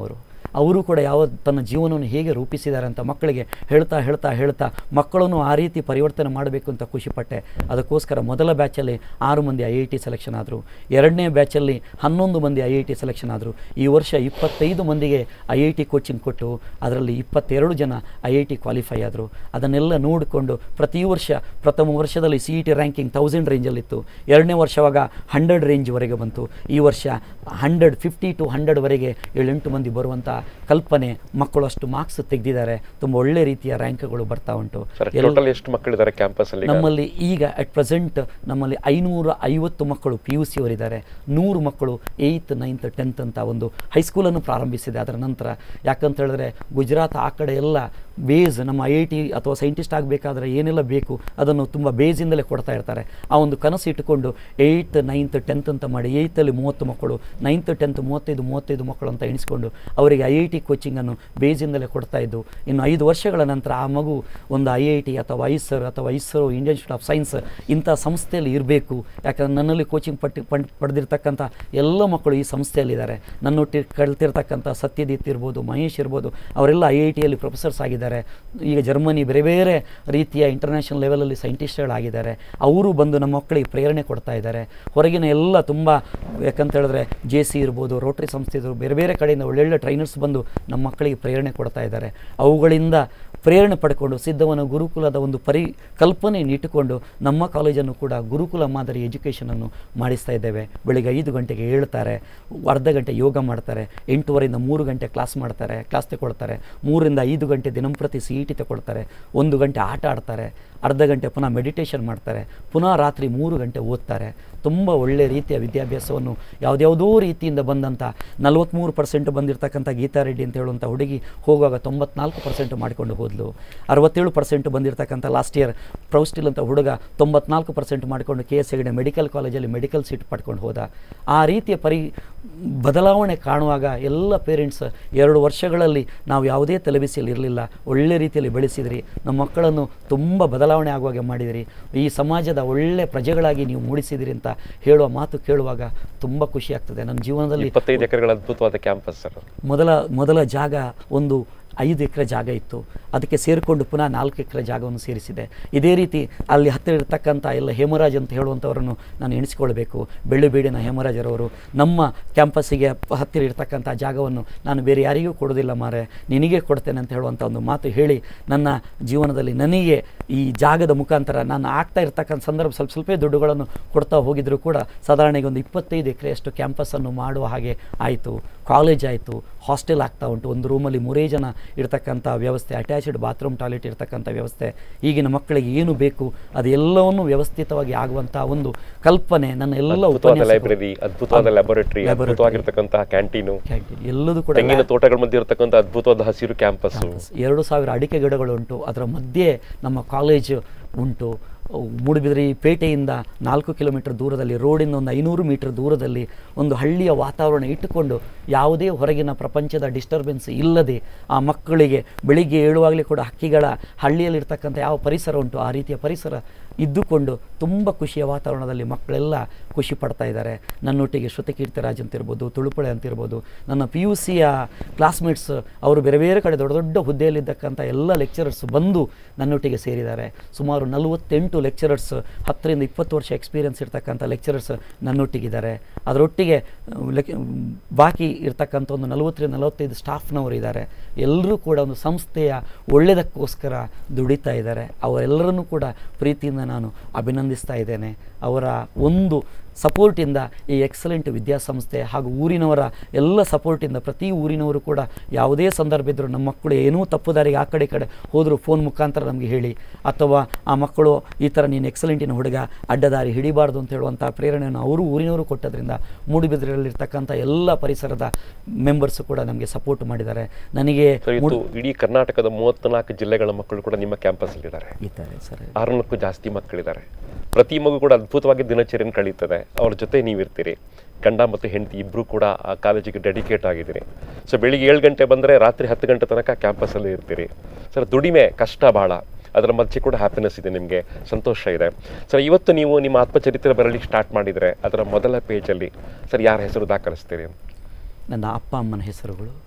ಅವರು ಕೂಡ ಯಾವ ತನ್ನ ಜೀವನವನ್ನು ಹೇಗೆ ರೂಪಿಸಿದ್ದಾರೆ ಅಂತ ಮಕ್ಕಳಿಗೆ ಹೇಳ್ತಾ ಹೇಳ್ತಾ ಹೇಳ್ತಾ ಮಕ್ಕಳನ್ನು ಆ ರೀತಿ ಪರಿವರ್ತನೆ ಮಾಡಬೇಕು ಅಂತ ಖುಷಿಪಟ್ಟೆ ಅದಕ್ಕೋಸ್ಕರ ಮೊದಲ ಬ್ಯಾಚಲ್ಲಿ ಆರು ಮಂದಿ ಐ ಐ ಟಿ ಸೆಲೆಕ್ಷನ್ ಆದರು ಎರಡನೇ ಬ್ಯಾಚಲ್ಲಿ ಹನ್ನೊಂದು ಮಂದಿ ಐ ಐ ಟಿ ಸೆಲೆಕ್ಷನ್ ಆದರು ಈ ವರ್ಷ ಇಪ್ಪತ್ತೈದು ಮಂದಿಗೆ ಐ ಐ ಟಿ ಕೋಚಿಂಗ್ ಕೊಟ್ಟು ಅದರಲ್ಲಿ ಇಪ್ಪತ್ತೆರಡು ಜನ ಐ ಐ ಟಿ ಕ್ವಾಲಿಫೈ ಆದರು ಅದನ್ನೆಲ್ಲ ನೋಡಿಕೊಂಡು ಪ್ರತಿ ವರ್ಷ ಪ್ರಥಮ ವರ್ಷದಲ್ಲಿ C E T ranking thousand ರೇಂಜಲ್ಲಿತ್ತು ಎರಡನೇ ವರ್ಷವಾಗ ಹಂಡ್ರೆಡ್ ರೇಂಜ್ವರೆಗೆ ಬಂತು ಈ ವರ್ಷ ಹಂಡ್ರೆಡ್ ಫಿಫ್ಟಿ ಟು ಹಂಡ್ರೆಡ್ವರೆಗೆ ಏಳೆಂಟು ಮಂದಿ ಬರುವಂಥ ಕಲ್ಪನೆ ಮಕ್ಕಳು ಅಷ್ಟು ಮಾರ್ಕ್ಸ್ ತೆಗೆದಿದ್ದಾರೆ ತುಂಬ ಒಳ್ಳೆ ರೀತಿಯ ರ್ಯಾಂಕ್ಗಳು ಬರ್ತಾ ಉಂಟು ಸರ್ ಎಲ್ಲ- ಟೋಟಲ್ ಎಷ್ಟು ಮಕ್ಕಳಿದ್ದಾರೆ ಕ್ಯಾಂಪಸ್ ಅಲ್ಲಿ ಈಗ? ನಮ್ಮಲ್ಲಿ ಈಗ ಅಟ್ ಪ್ರೆಸೆಂಟ್ ನಮ್ಮಲ್ಲಿ ಐನೂರ ಐವತ್ತು ಮಕ್ಕಳು ಪಿ ಯು ಸಿ ಅವರಿದ್ದಾರೆ ನೂರು ಮಕ್ಕಳು ಏಯ್ತ್ ನೈನ್ತ್ ಟೆಂತ್ ಅಂತ ಒಂದು ಹೈಸ್ಕೂಲನ್ನು ಪ್ರಾರಂಭಿಸಿದೆ ಅದರ ನಂತರ ಯಾಕಂತ ಹೇಳಿದ್ರೆ ಗುಜರಾತ್ ಆ ಕಡೆ ಎಲ್ಲ ಬೇಸ್ ನಮ್ಮ ಐ ಐ ಟಿ ಅಥವಾ ಸೈಂಟಿಸ್ಟ್ ಆಗಬೇಕಾದ್ರೆ ಏನೆಲ್ಲ ಬೇಕು ಅದನ್ನು ತುಂಬ ಬೇಸಿಂದಲೇ ಕೊಡ್ತಾ ಇರ್ತಾರೆ ಆ ಒಂದು ಕನಸು ಇಟ್ಟುಕೊಂಡು ಏಯ್ತ್ ನೈನ್ತ್ ಟೆಂತ್ ಅಂತ ಮಾಡಿ ಏಯ್ತಲ್ಲಿ ಮೂವತ್ತು ಮಕ್ಕಳು ನೈನ್ತ್ ಟೆಂತ್ ಮೂವತ್ತೈದು ಮೂವತ್ತೈದು ಮಕ್ಕಳು ಅಂತ ಎಣಿಸ್ಕೊಂಡು ಅವರಿಗೆ ಐ ಐ ಟಿ ಕೋಚಿಂಗನ್ನು ಬೇಸಿಂದಲೇ ಕೊಡ್ತಾ ಇದ್ದು ಇನ್ನು ಐದು ವರ್ಷಗಳ ನಂತರ ಆ ಮಗು ಒಂದು ಐ ಐ ಟಿ ಅಥವಾ ಐಸರ್ ಅಥವಾ ISRO Indian institute of science ಇಂಥ ಸಂಸ್ಥೆಯಲ್ಲಿ ಇರಬೇಕು ಯಾಕಂದರೆ ನನ್ನಲ್ಲಿ ಕೋಚಿಂಗ್ ಪಟ್ಟಿ ಪಡ್ ಪಡೆದಿರ್ತಕ್ಕಂಥ ಎಲ್ಲ ಮಕ್ಕಳು ಈ ಸಂಸ್ಥೆಯಲ್ಲಿದ್ದಾರೆ ನನ್ನೊಟ್ಟಿ ಕಲ್ತಿರ್ತಕ್ಕಂಥ ಸತ್ಯದೀತ್ ಇರ್ಬೋದು ಮಹೇಶ್ ಇರ್ಬೋದು ಅವರೆಲ್ಲ ಐ ಐ ಟಿಯಲ್ಲಿ ಪ್ರೊಫೆಸರ್ಸ್ ಆಗಿದ್ದಾರೆ ಈಗ ಜರ್ಮನಿ ಬೇರೆ ಬೇರೆ ರೀತಿಯ ಇಂಟರ್ನ್ಯಾಷನಲ್ ಲೆವೆಲಲ್ಲಿ ಸೈಂಟಿಸ್ಟ್ಗಳಾಗಿದ್ದಾರೆ ಅವರು ಬಂದು ನಮ್ಮ ಮಕ್ಕಳಿಗೆ ಪ್ರೇರಣೆ ಕೊಡ್ತಾ ಇದ್ದಾರೆ ಹೊರಗಿನ ಎಲ್ಲ ತುಂಬ ಯಾಕಂತ ಹೇಳಿದ್ರೆ ಜೆ ಸಿ ಇರ್ಬೋದು ರೋಟರಿ ಸಂಸ್ಥೆ ಇರ್ಬೋದು, ಬೇರೆ ಬೇರೆ ಕಡೆಯಿಂದ ಒಳ್ಳೊಳ್ಳೆ ಟ್ರೈನರ್ಸ್ ಬಂದು ನಮ್ಮ ಮಕ್ಕಳಿಗೆ ಪ್ರೇರಣೆ ಕೊಡ್ತಾ ಇದ್ದಾರೆ ಅವುಗಳಿಂದ ಪ್ರೇರಣೆ ಪಡ್ಕೊಂಡು ಸಿದ್ಧವನ ಗುರುಕುಲದ ಒಂದು ಪರಿಕಲ್ಪನೆಯನ್ನು ಇಟ್ಟುಕೊಂಡು ನಮ್ಮ ಕಾಲೇಜನ್ನು ಕೂಡ ಗುರುಕುಲ ಮಾದರಿ ಎಜುಕೇಷನನ್ನು ಮಾಡಿಸ್ತಾ ಇದ್ದೇವೆ ಬೆಳಿಗ್ಗೆ ಐದು ಗಂಟೆಗೆ ಹೇಳ್ತಾರೆ ಅರ್ಧ ಗಂಟೆ ಯೋಗ ಮಾಡ್ತಾರೆ ಎಂಟೂವರೆಯಿಂದ ಮೂರು ಗಂಟೆ ಕ್ಲಾಸ್ ಮಾಡ್ತಾರೆ ಕ್ಲಾಸ್ ತಗೊಳ್ತಾರೆ ಮೂರರಿಂದ ಐದು ಗಂಟೆ ದಿನಂಪ್ರತಿ ಸಿ ಇ ಟಿ ತಗೊಳ್ತಾರೆ ಒಂದು ಗಂಟೆ ಆಟ ಆಡ್ತಾರೆ ಅರ್ಧ ಗಂಟೆ ಪುನಃ ಮೆಡಿಟೇಷನ್ ಮಾಡ್ತಾರೆ ಪುನಃ ರಾತ್ರಿ ಮೂರು ಗಂಟೆ ಓದ್ತಾರೆ ತುಂಬ ಒಳ್ಳೆಯ ರೀತಿಯ ವಿದ್ಯಾಭ್ಯಾಸವನ್ನು ಯಾವುದ್ಯಾವುದೋ ರೀತಿಯಿಂದ ಬಂದಂಥ ನಲವತ್ತ್ಮೂರು ಪರ್ಸೆಂಟ್ ಬಂದಿರತಕ್ಕಂಥ ಗೀತಾ ರೆಡ್ಡಿ ಅಂತ ಹೇಳುವಂಥ ಹುಡುಗಿ ಹೋಗುವಾಗ ತೊಂಬತ್ನಾಲ್ಕು ಪರ್ಸೆಂಟ್ ಮಾಡಿಕೊಂಡು ಹೋದ್ಲು ಅರವತ್ತೇಳು ಪರ್ಸೆಂಟ್ ಬಂದಿರತಕ್ಕಂಥ ಲಾಸ್ಟ್ ಇಯರ್ ಪ್ರೌಸ್ಟಿಲ್ ಅಂತ ಹುಡುಗ ತೊಂಬತ್ನಾಲ್ಕು ಪರ್ಸೆಂಟ್ ಮಾಡಿಕೊಂಡು ಕೆ ಎಸ್ ಹೆಗಡೆ ಮೆಡಿಕಲ್ ಕಾಲೇಜಲ್ಲಿ ಮೆಡಿಕಲ್ ಸೀಟ್ ಪಡ್ಕೊಂಡು ಹೋದ ಆ ರೀತಿಯ ಪರಿ ಬದಲಾವಣೆ ಕಾಣುವಾಗ ಎಲ್ಲ ಪೇರೆಂಟ್ಸ್ ಎರಡು ವರ್ಷಗಳಲ್ಲಿ ನಾವು ಯಾವುದೇ ತಲೆಬಿಸಿಯಲ್ಲಿ ಇರಲಿಲ್ಲ ಒಳ್ಳೆ ರೀತಿಯಲ್ಲಿ ಬೆಳೆಸಿದ್ರಿ ನಮ್ಮ ಮಕ್ಕಳನ್ನು ತುಂಬ ಬದಲಾವಣೆ ಆಗುವಾಗೆ ಮಾಡಿದಿರಿ ಈ ಸಮಾಜದ ಒಳ್ಳೆ ಪ್ರಜೆಗಳಾಗಿ ನೀವು ಮೂಡಿಸಿದಿರಿ ಅಂತ ಹೇಳುವ ಮಾತು ಕೇಳುವಾಗ ತುಂಬ ಖುಷಿ ಆಗ್ತದೆ ನನ್ನ ಜೀವನದಲ್ಲಿ ಇಪ್ಪತ್ತೈದು ಎಕರೆಗಳ ಅದ್ಭುತವಾದ ಕ್ಯಾಂಪಸ್ ಸರ್ ಮೊದಲ ಮೊದಲ ಜಾಗ ಒಂದು ಐದು ಎಕರೆ ಜಾಗ ಇತ್ತು ಅದಕ್ಕೆ ಸೇರಿಕೊಂಡು ಪುನಃ ನಾಲ್ಕು ಎಕರೆ ಜಾಗವನ್ನು ಸೇರಿಸಿದೆ ಇದೇ ರೀತಿ ಅಲ್ಲಿ ಹತ್ತಿರ ಇರತಕ್ಕಂಥ ಎಲ್ಲ ಹೇಮರಾಜ್ ಅಂತ ಹೇಳುವಂಥವರನ್ನು ನಾನು ಎಣಿಸಿಕೊಳ್ಬೇಕು ಬೆಳ್ಳುಬೀಡಿನ ಹೇಮರಾಜರವರು ನಮ್ಮ ಕ್ಯಾಂಪಸ್ಸಿಗೆ ಪ- ಹತ್ತಿರ ಇರತಕ್ಕಂಥ ಜಾಗವನ್ನು ನಾನು ಬೇರೆ ಯಾರಿಗೂ ಕೊಡೋದಿಲ್ಲ ಮಾರೆ ನಿನಗೆ ಕೊಡ್ತೇನೆ ಅಂತ ಹೇಳುವಂಥ ಒಂದು ಮಾತು ಹೇಳಿ ನನ್ನ ಜೀವನದಲ್ಲಿ ನನಗೆ ಈ ಜಾಗದ ಮುಖಾಂತರ ನಾನು ಆಗ್ತಾ ಇರ್ತಕ್ಕಂಥ ಸಂದರ್ಭ ಸ್ವಲ್ಪ ಸ್ವಲ್ಪ ದುಡ್ಡುಗಳನ್ನು ಕೊಡ್ತಾ ಹೋಗಿದ್ರು ಕೂಡ ಸಾಧಾರಣ ಈಗ ಒಂದು ಇಪ್ಪತ್ತೈದು ಎಕರೆಯಷ್ಟು ಕ್ಯಾಂಪಸ್ಸನ್ನು ಮಾಡುವ ಹಾಗೆ ಆಯಿತು ಕಾಲೇಜ್ ಆಯಿತು ಹಾಸ್ಟೆಲ್ ಆಗ್ತಾ ಉಂಟು ಒಂದು ರೂಮಲ್ಲಿ ಮೂರೇ ಜನ ಇರ್ತಕ್ಕಂಥ ವ್ಯವಸ್ಥೆ ಅಟ್ಯಾಚ್ಡ್ ಬಾತ್ರೂಮ್ ಟಾಯ್ಲೆಟ್ ಇರ್ತಕ್ಕಂಥ ವ್ಯವಸ್ಥೆ ಈಗಿನ ಮಕ್ಕಳಿಗೆ ಏನು ಬೇಕು ಅದೆಲ್ಲವನ್ನು ವ್ಯವಸ್ಥಿತವಾಗಿ ಆಗುವಂಥ ಒಂದು ಕಲ್ಪನೆ ನನ್ನ ಎಲ್ಲ ಅದ್ಭುತವಾದ ಉಪನ್ಯಾಸಗಳು- ಲೈಬ್ರರಿ ಅದ್ಭುತವಾದ ಲ್ಯಾಬೊರೇಟರಿ Laboratory. ಅದ್ಭುತವಾಗಿರ್ತಕ್ಕಂತಹ ಕ್ಯಾಂಟೀನು ಕ್ಯಾಂಟೀನ್ ಎಲ್ಲದೂ ಕೂಡ ತೆಂಗಿನ ತೋಟಗಳ ಮಧ್ಯೆ ಇರತಕ್ಕಂಥ ಅದ್ಭುತವಾದ ಹಸಿರು ಕ್ಯಾಂಪಸ್ ಎರಡು ಸಾವಿರ ಅಡಿಕೆ ಗಿಡಗಳು ಉಂಟು ಅದರ ಮಧ್ಯೆ ನಮ್ಮ ಕಾಲೇಜ್ ಉಂಟು ಅವು ಮೂಡುಬಿದಿರೆ ಪೇಟೆಯಿಂದ ನಾಲ್ಕು ಕಿಲೋಮೀಟರ್ ದೂರದಲ್ಲಿ ರೋಡಿಂದ ಒಂದು ಐನೂರು ಮೀಟರ್ ದೂರದಲ್ಲಿ ಒಂದು ಹಳ್ಳಿಯ ವಾತಾವರಣ ಇಟ್ಟುಕೊಂಡು ಯಾವುದೇ ಹೊರಗಿನ ಪ್ರಪಂಚದ ಡಿಸ್ಟರ್ಬೆನ್ಸ್ ಇಲ್ಲದೆ ಆ ಮಕ್ಕಳಿಗೆ ಬೆಳಿಗ್ಗೆ ಏಳುವಾಗಲೇ ಕೂಡ ಹಕ್ಕಿಗಳ ಹಳ್ಳಿಯಲ್ಲಿರ್ತಕ್ಕಂಥ ಯಾವ ಪರಿಸರ ಉಂಟು ಆ ರೀತಿಯ ಪರಿಸರ ಇದ್ದುಕೊಂಡು ತುಂಬ ಖುಷಿಯ ವಾತಾವರಣದಲ್ಲಿ ಮಕ್ಕಳೆಲ್ಲ ಖುಷಿ ಪಡ್ತಾ ಇದ್ದಾರೆ ನನ್ನೊಟ್ಟಿಗೆ ಶ್ರುತಕೀರ್ತಿರಾಜ್ ಅಂತಿರ್ಬೋದು ತುಳುಪಳೆ ಅಂತಿರ್ಬೋದು ನನ್ನ ಪಿ ಯು ಸಿಯ ಕ್ಲಾಸ್ಮೇಟ್ಸ್ ಅವರು ಬೇರೆ ಬೇರೆ ಕಡೆ ದೊಡ್ಡ ದೊಡ್ಡ ಹುದ್ದೆಯಲ್ಲಿದ್ದಕ್ಕಂಥ ಎಲ್ಲ ಲೆಕ್ಚರರ್ಸ್ ಬಂದು ನನ್ನೊಟ್ಟಿಗೆ ಸೇರಿದ್ದಾರೆ ಸುಮಾರು ನಲವತ್ತೆಂಟು ಲೆಕ್ಚರರ್ಸ್ ಹತ್ತರಿಂದ ಇಪ್ಪತ್ತು ವರ್ಷ ಎಕ್ಸ್ಪೀರಿಯನ್ಸ್ ಇರ್ತಕ್ಕಂಥ ಲೆಕ್ಚರರ್ಸ್ ನನ್ನೊಟ್ಟಿಗಿದ್ದಾರೆ ಅದರೊಟ್ಟಿಗೆ ಅಹ್, ಲೆಕ್- ಬಾಕಿ ಇರ್ತಕ್ಕಂಥ ಒಂದು ನಲವತ್ತರಿಂದ ನಲವತ್ತೈದು ಸ್ಟಾಫ್ನವರು ಇದ್ದಾರೆ ಎಲ್ಲರೂ ಕೂಡ ಒಂದು ಸಂಸ್ಥೆಯ ಒಳ್ಳೆಯದಕ್ಕೋಸ್ಕರ ದುಡಿತಾ ಇದ್ದಾರೆ ಅವರೆಲ್ಲರನ್ನೂ ಕೂಡ ಪ್ರೀತಿಯಿಂದ ನಾನು ಅಭಿನಂದಿಸ್ತಾ ಇದ್ದೇನೆ ಅವರ ಒಂದು ಸಪೋರ್ಟಿಂದ ಈ ಎಕ್ಸಲೆಂಟ್ ವಿದ್ಯಾಸಂಸ್ಥೆ ಹಾಗೂ ಊರಿನವರ ಎಲ್ಲ ಸಪೋರ್ಟಿಂದ ಪ್ರತಿ ಊರಿನವರು ಕೂಡ ಯಾವುದೇ ಸಂದರ್ಭ ಇದ್ದರೂ ನಮ್ಮ ಮಕ್ಕಳು ಏನೂ ತಪ್ಪು ದಾರಿಗೆ ಆ ಕಡೆ ಈ ಕಡೆ ಹೋದರೂ ಫೋನ್ ಮುಖಾಂತರ ನಮಗೆ ಹೇಳಿ ಅಥವಾ ಆ ಮಕ್ಕಳು ಈ ಥರ ನೀನು ಎಕ್ಸಲೆಂಟಿನ ಹುಡುಗ ಅಡ್ಡದಾರಿ ಹಿಡಿಬಾರ್ದು ಅಂತ ಹೇಳುವಂಥ ಪ್ರೇರಣೆಯನ್ನು ಅವರು ಊರಿನವರು ಕೊಟ್ಟದ್ರಿಂದ ಮೂಡುಬಿದ್ರೆಯಲ್ಲಿರ್ತಕ್ಕಂಥ ಎಲ್ಲ ಪರಿಸರದ ಮೆಂಬರ್ಸು ಕೂಡ ನಮಗೆ ಸಪೋರ್ಟ್ ಮಾಡಿದ್ದಾರೆ ನನಗೆ ಸರ್ ಇವತ್ತು ಇಡೀ ಕರ್ನಾಟಕದ ಮೂವತ್ನಾಲ್ಕು ಜಿಲ್ಲೆಗಳ ಮಕ್ಕಳು ಕೂಡ ನಿಮ್ಮ ಕ್ಯಾಂಪಸ್ ಇದ್ದಾರೆ ಇದ್ದಾರೆ ಸರ್ ಆರುನಕ್ಕೂ ಜಾಸ್ತಿ ಮಕ್ಕಳಿದ್ದಾರೆ ಪ್ರತಿ ಮಗು ಕೂಡ ಅದ್ಭುತವಾಗಿ ದಿನಚರಿಯನ್ನು ಕಳೀತದೆ ಅವ್ರ ಜೊತೆ ನೀವಿರ್ತೀರಿ ಗಂಡ ಮತ್ತು ಹೆಂಡತಿ ಇಬ್ಬರು ಕೂಡ ಆ ಕಾಲೇಜಿಗೆ ಡೆಡಿಕೇಟ್ ಆಗಿದ್ದೀರಿ ಸೊ ಬೆಳಿಗ್ಗೆ ಏಳು ಗಂಟೆ ಬಂದರೆ ರಾತ್ರಿ ಹತ್ತು ಗಂಟೆ ತನಕ ಕ್ಯಾಂಪಸ್ಸಲ್ಲಿ ಇರ್ತೀರಿ ಸರ್ ದುಡಿಮೆ ಕಷ್ಟ ಭಾಳ ಅದರ ಮಧ್ಯೆ ಕೂಡ ಹ್ಯಾಪಿನೆಸ್ ಇದೆ ನಿಮಗೆ ಸಂತೋಷ ಇದೆ ಸರ್ ಇವತ್ತು ನೀವು ನಿಮ್ಮ ಆತ್ಮಚರಿತ್ರೆ ಬರಲಿಕ್ಕೆ ಸ್ಟಾರ್ಟ್ ಮಾಡಿದರೆ ಅದರ ಮೊದಲ ಪೇಜಲ್ಲಿ ಸರ್ ಯಾರ ಹೆಸರು ದಾಖಲಿಸ್ತೀರಿ ನನ್ನ ಅಪ್ಪ ಅಮ್ಮನ ಹೆಸರುಗಳು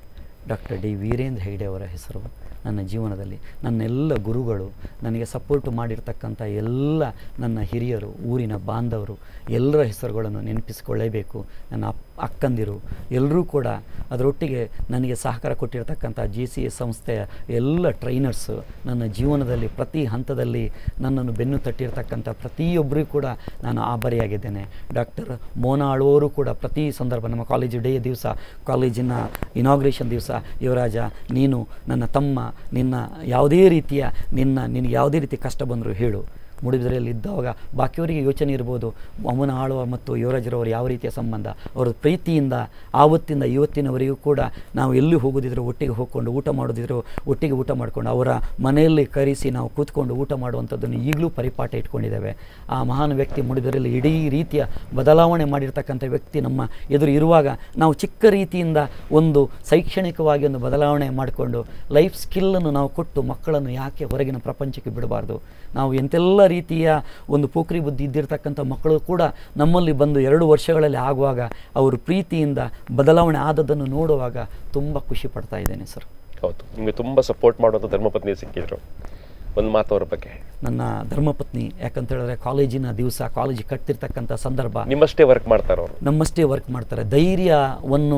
ಡಾಕ್ಟರ್ ಡಿ ವೀರೇಂದ್ರ ಹೆಗ್ಡೆ ಅವರ ಹೆಸರು ನನ್ನ ಜೀವನದಲ್ಲಿ ನನ್ನೆಲ್ಲ ಗುರುಗಳು ನನಗೆ ಸಪೋರ್ಟ್ ಮಾಡಿರ್ತಕ್ಕಂಥ ಎಲ್ಲ ನನ್ನ ಹಿರಿಯರು ಊರಿನ ಬಾಂಧವರು ಎಲ್ಲರ ಹೆಸರುಗಳನ್ನು ನೆನಪಿಸಿಕೊಳ್ಳೇಬೇಕು ನನ್ನ ಅಪ್ ಅಕ್ಕಂದಿರು ಎಲ್ಲರೂ ಕೂಡ ಅದರೊಟ್ಟಿಗೆ ನನಗೆ ಸಹಕಾರ ಕೊಟ್ಟಿರ್ತಕ್ಕಂಥ ಜಿ ಸಿ ಎಸ್ ಸಂಸ್ಥೆಯ ಎಲ್ಲ ಟ್ರೈನರ್ಸು ನನ್ನ ಜೀವನದಲ್ಲಿ ಪ್ರತಿ ಹಂತದಲ್ಲಿ ನನ್ನನ್ನು ಬೆನ್ನು ತಟ್ಟಿರ್ತಕ್ಕಂಥ ಪ್ರತಿಯೊಬ್ಬರಿಗೂ ಕೂಡ ನಾನು ಆಭಾರಿಯಾಗಿದ್ದೇನೆ ಡಾಕ್ಟರ್ ಮೋನಾ ಆಳುವವರು ಕೂಡ ಪ್ರತಿ ಸಂದರ್ಭ ನಮ್ಮ ಕಾಲೇಜು ಡೇ ದಿವಸ ಕಾಲೇಜಿನ ಇನಾಗ್ರೇಷನ್ ದಿವಸ ಯುವರಾಜ ನೀನು ನನ್ನ ತಮ್ಮ ನಿನ್ನ ಯಾವುದೇ ರೀತಿಯ ನಿನ್ನ ನಿನಗೆ ಯಾವುದೇ ರೀತಿ ಕಷ್ಟ ಬಂದರೂ ಹೇಳು ಮೂಡಿಬಿದ್ರೆಯಲ್ಲಿ ಇದ್ದಾಗ ಬಾಕಿಯವರಿಗೆ ಯೋಚನೆ ಇರ್ಬೋದು ಅಮ್ಮನ ಆಳುವ ಮತ್ತು ಯುವರಾಜರವರು ಯಾವ ರೀತಿಯ ಸಂಬಂಧ ಅವರ ಪ್ರೀತಿಯಿಂದ ಆವತ್ತಿಂದ ಇವತ್ತಿನವರೆಗೂ ಕೂಡ ನಾವು ಎಲ್ಲಿ ಹೋಗೋದಿದ್ರು ಒಟ್ಟಿಗೆ ಹೋಗ್ಕೊಂಡು ಊಟ ಮಾಡೋದಿದ್ರು ಒಟ್ಟಿಗೆ ಊಟ ಮಾಡಿಕೊಂಡು ಅವರ ಮನೆಯಲ್ಲಿ ಕರೆಸಿ ನಾವು ಕೂತ್ಕೊಂಡು ಊಟ ಮಾಡುವಂಥದ್ದನ್ನು ಈಗಲೂ ಪರಿಪಾಠ ಇಟ್ಕೊಂಡಿದ್ದೇವೆ ಆ ಮಹಾನ್ ವ್ಯಕ್ತಿ ಮೂಡಿಬಿದ್ರೆಯಲ್ಲಿ ಇಡೀ ರೀತಿಯ ಬದಲಾವಣೆ ಮಾಡಿರ್ತಕ್ಕಂಥ ವ್ಯಕ್ತಿ ನಮ್ಮ ಎದುರು ಇರುವಾಗ ನಾವು ಚಿಕ್ಕ ರೀತಿಯಿಂದ ಒಂದು ಶೈಕ್ಷಣಿಕವಾಗಿ ಒಂದು ಬದಲಾವಣೆ ಮಾಡಿಕೊಂಡು ಲೈಫ್ ಸ್ಕಿಲ್ಲನ್ನು ನಾವು ಕೊಟ್ಟು ಮಕ್ಕಳನ್ನು ಯಾಕೆ ಹೊರಗಿನ ಪ್ರಪಂಚಕ್ಕೆ ಬಿಡಬಾರ್ದು ನಾವು ಎಂತೆಲ್ಲ ರೀತಿಯ ಒಂದು ಪೋಖ್ರಿ ಬುದ್ಧಿ ಇದ್ದಿರ್ತಕ್ಕಂಥ ಮಕ್ಕಳು ಕೂಡ ನಮ್ಮಲ್ಲಿ ಬಂದು ಎರಡು ವರ್ಷಗಳಲ್ಲಿ ಆಗುವಾಗ ಅವರು ಪ್ರೀತಿಯಿಂದ ಬದಲಾವಣೆ ಆದದ್ದನ್ನು ನೋಡುವಾಗ ತುಂಬ ಖುಷಿ ಪಡ್ತಾ ಇದ್ದೇನೆ ಸರ್ ಹೌದು ನಿಮಗೆ ತುಂಬ ಸಪೋರ್ಟ್ ಮಾಡುವಂಥ ಧರ್ಮಪತ್ನಿ ಸಿಕ್ಕಿದ್ರು ಒಂದು ಮಾತು ಅವ್ರ ಬಗ್ಗೆ ನನ್ನ ಧರ್ಮಪತ್ನಿ ಯಾಕಂತ ಹೇಳಿದ್ರೆ ಕಾಲೇಜಿನ ದಿವಸ ಕಾಲೇಜಿಗೆ ಕಟ್ತಿರ್ತಕ್ಕಂಥ ಸಂದರ್ಭ ನಿಮ್ಮಷ್ಟೇ ವರ್ಕ್ ಮಾಡ್ತಾರೆ ಅವರು ನಮ್ಮಷ್ಟೇ ವರ್ಕ್ ಮಾಡ್ತಾರೆ ಧೈರ್ಯವನ್ನು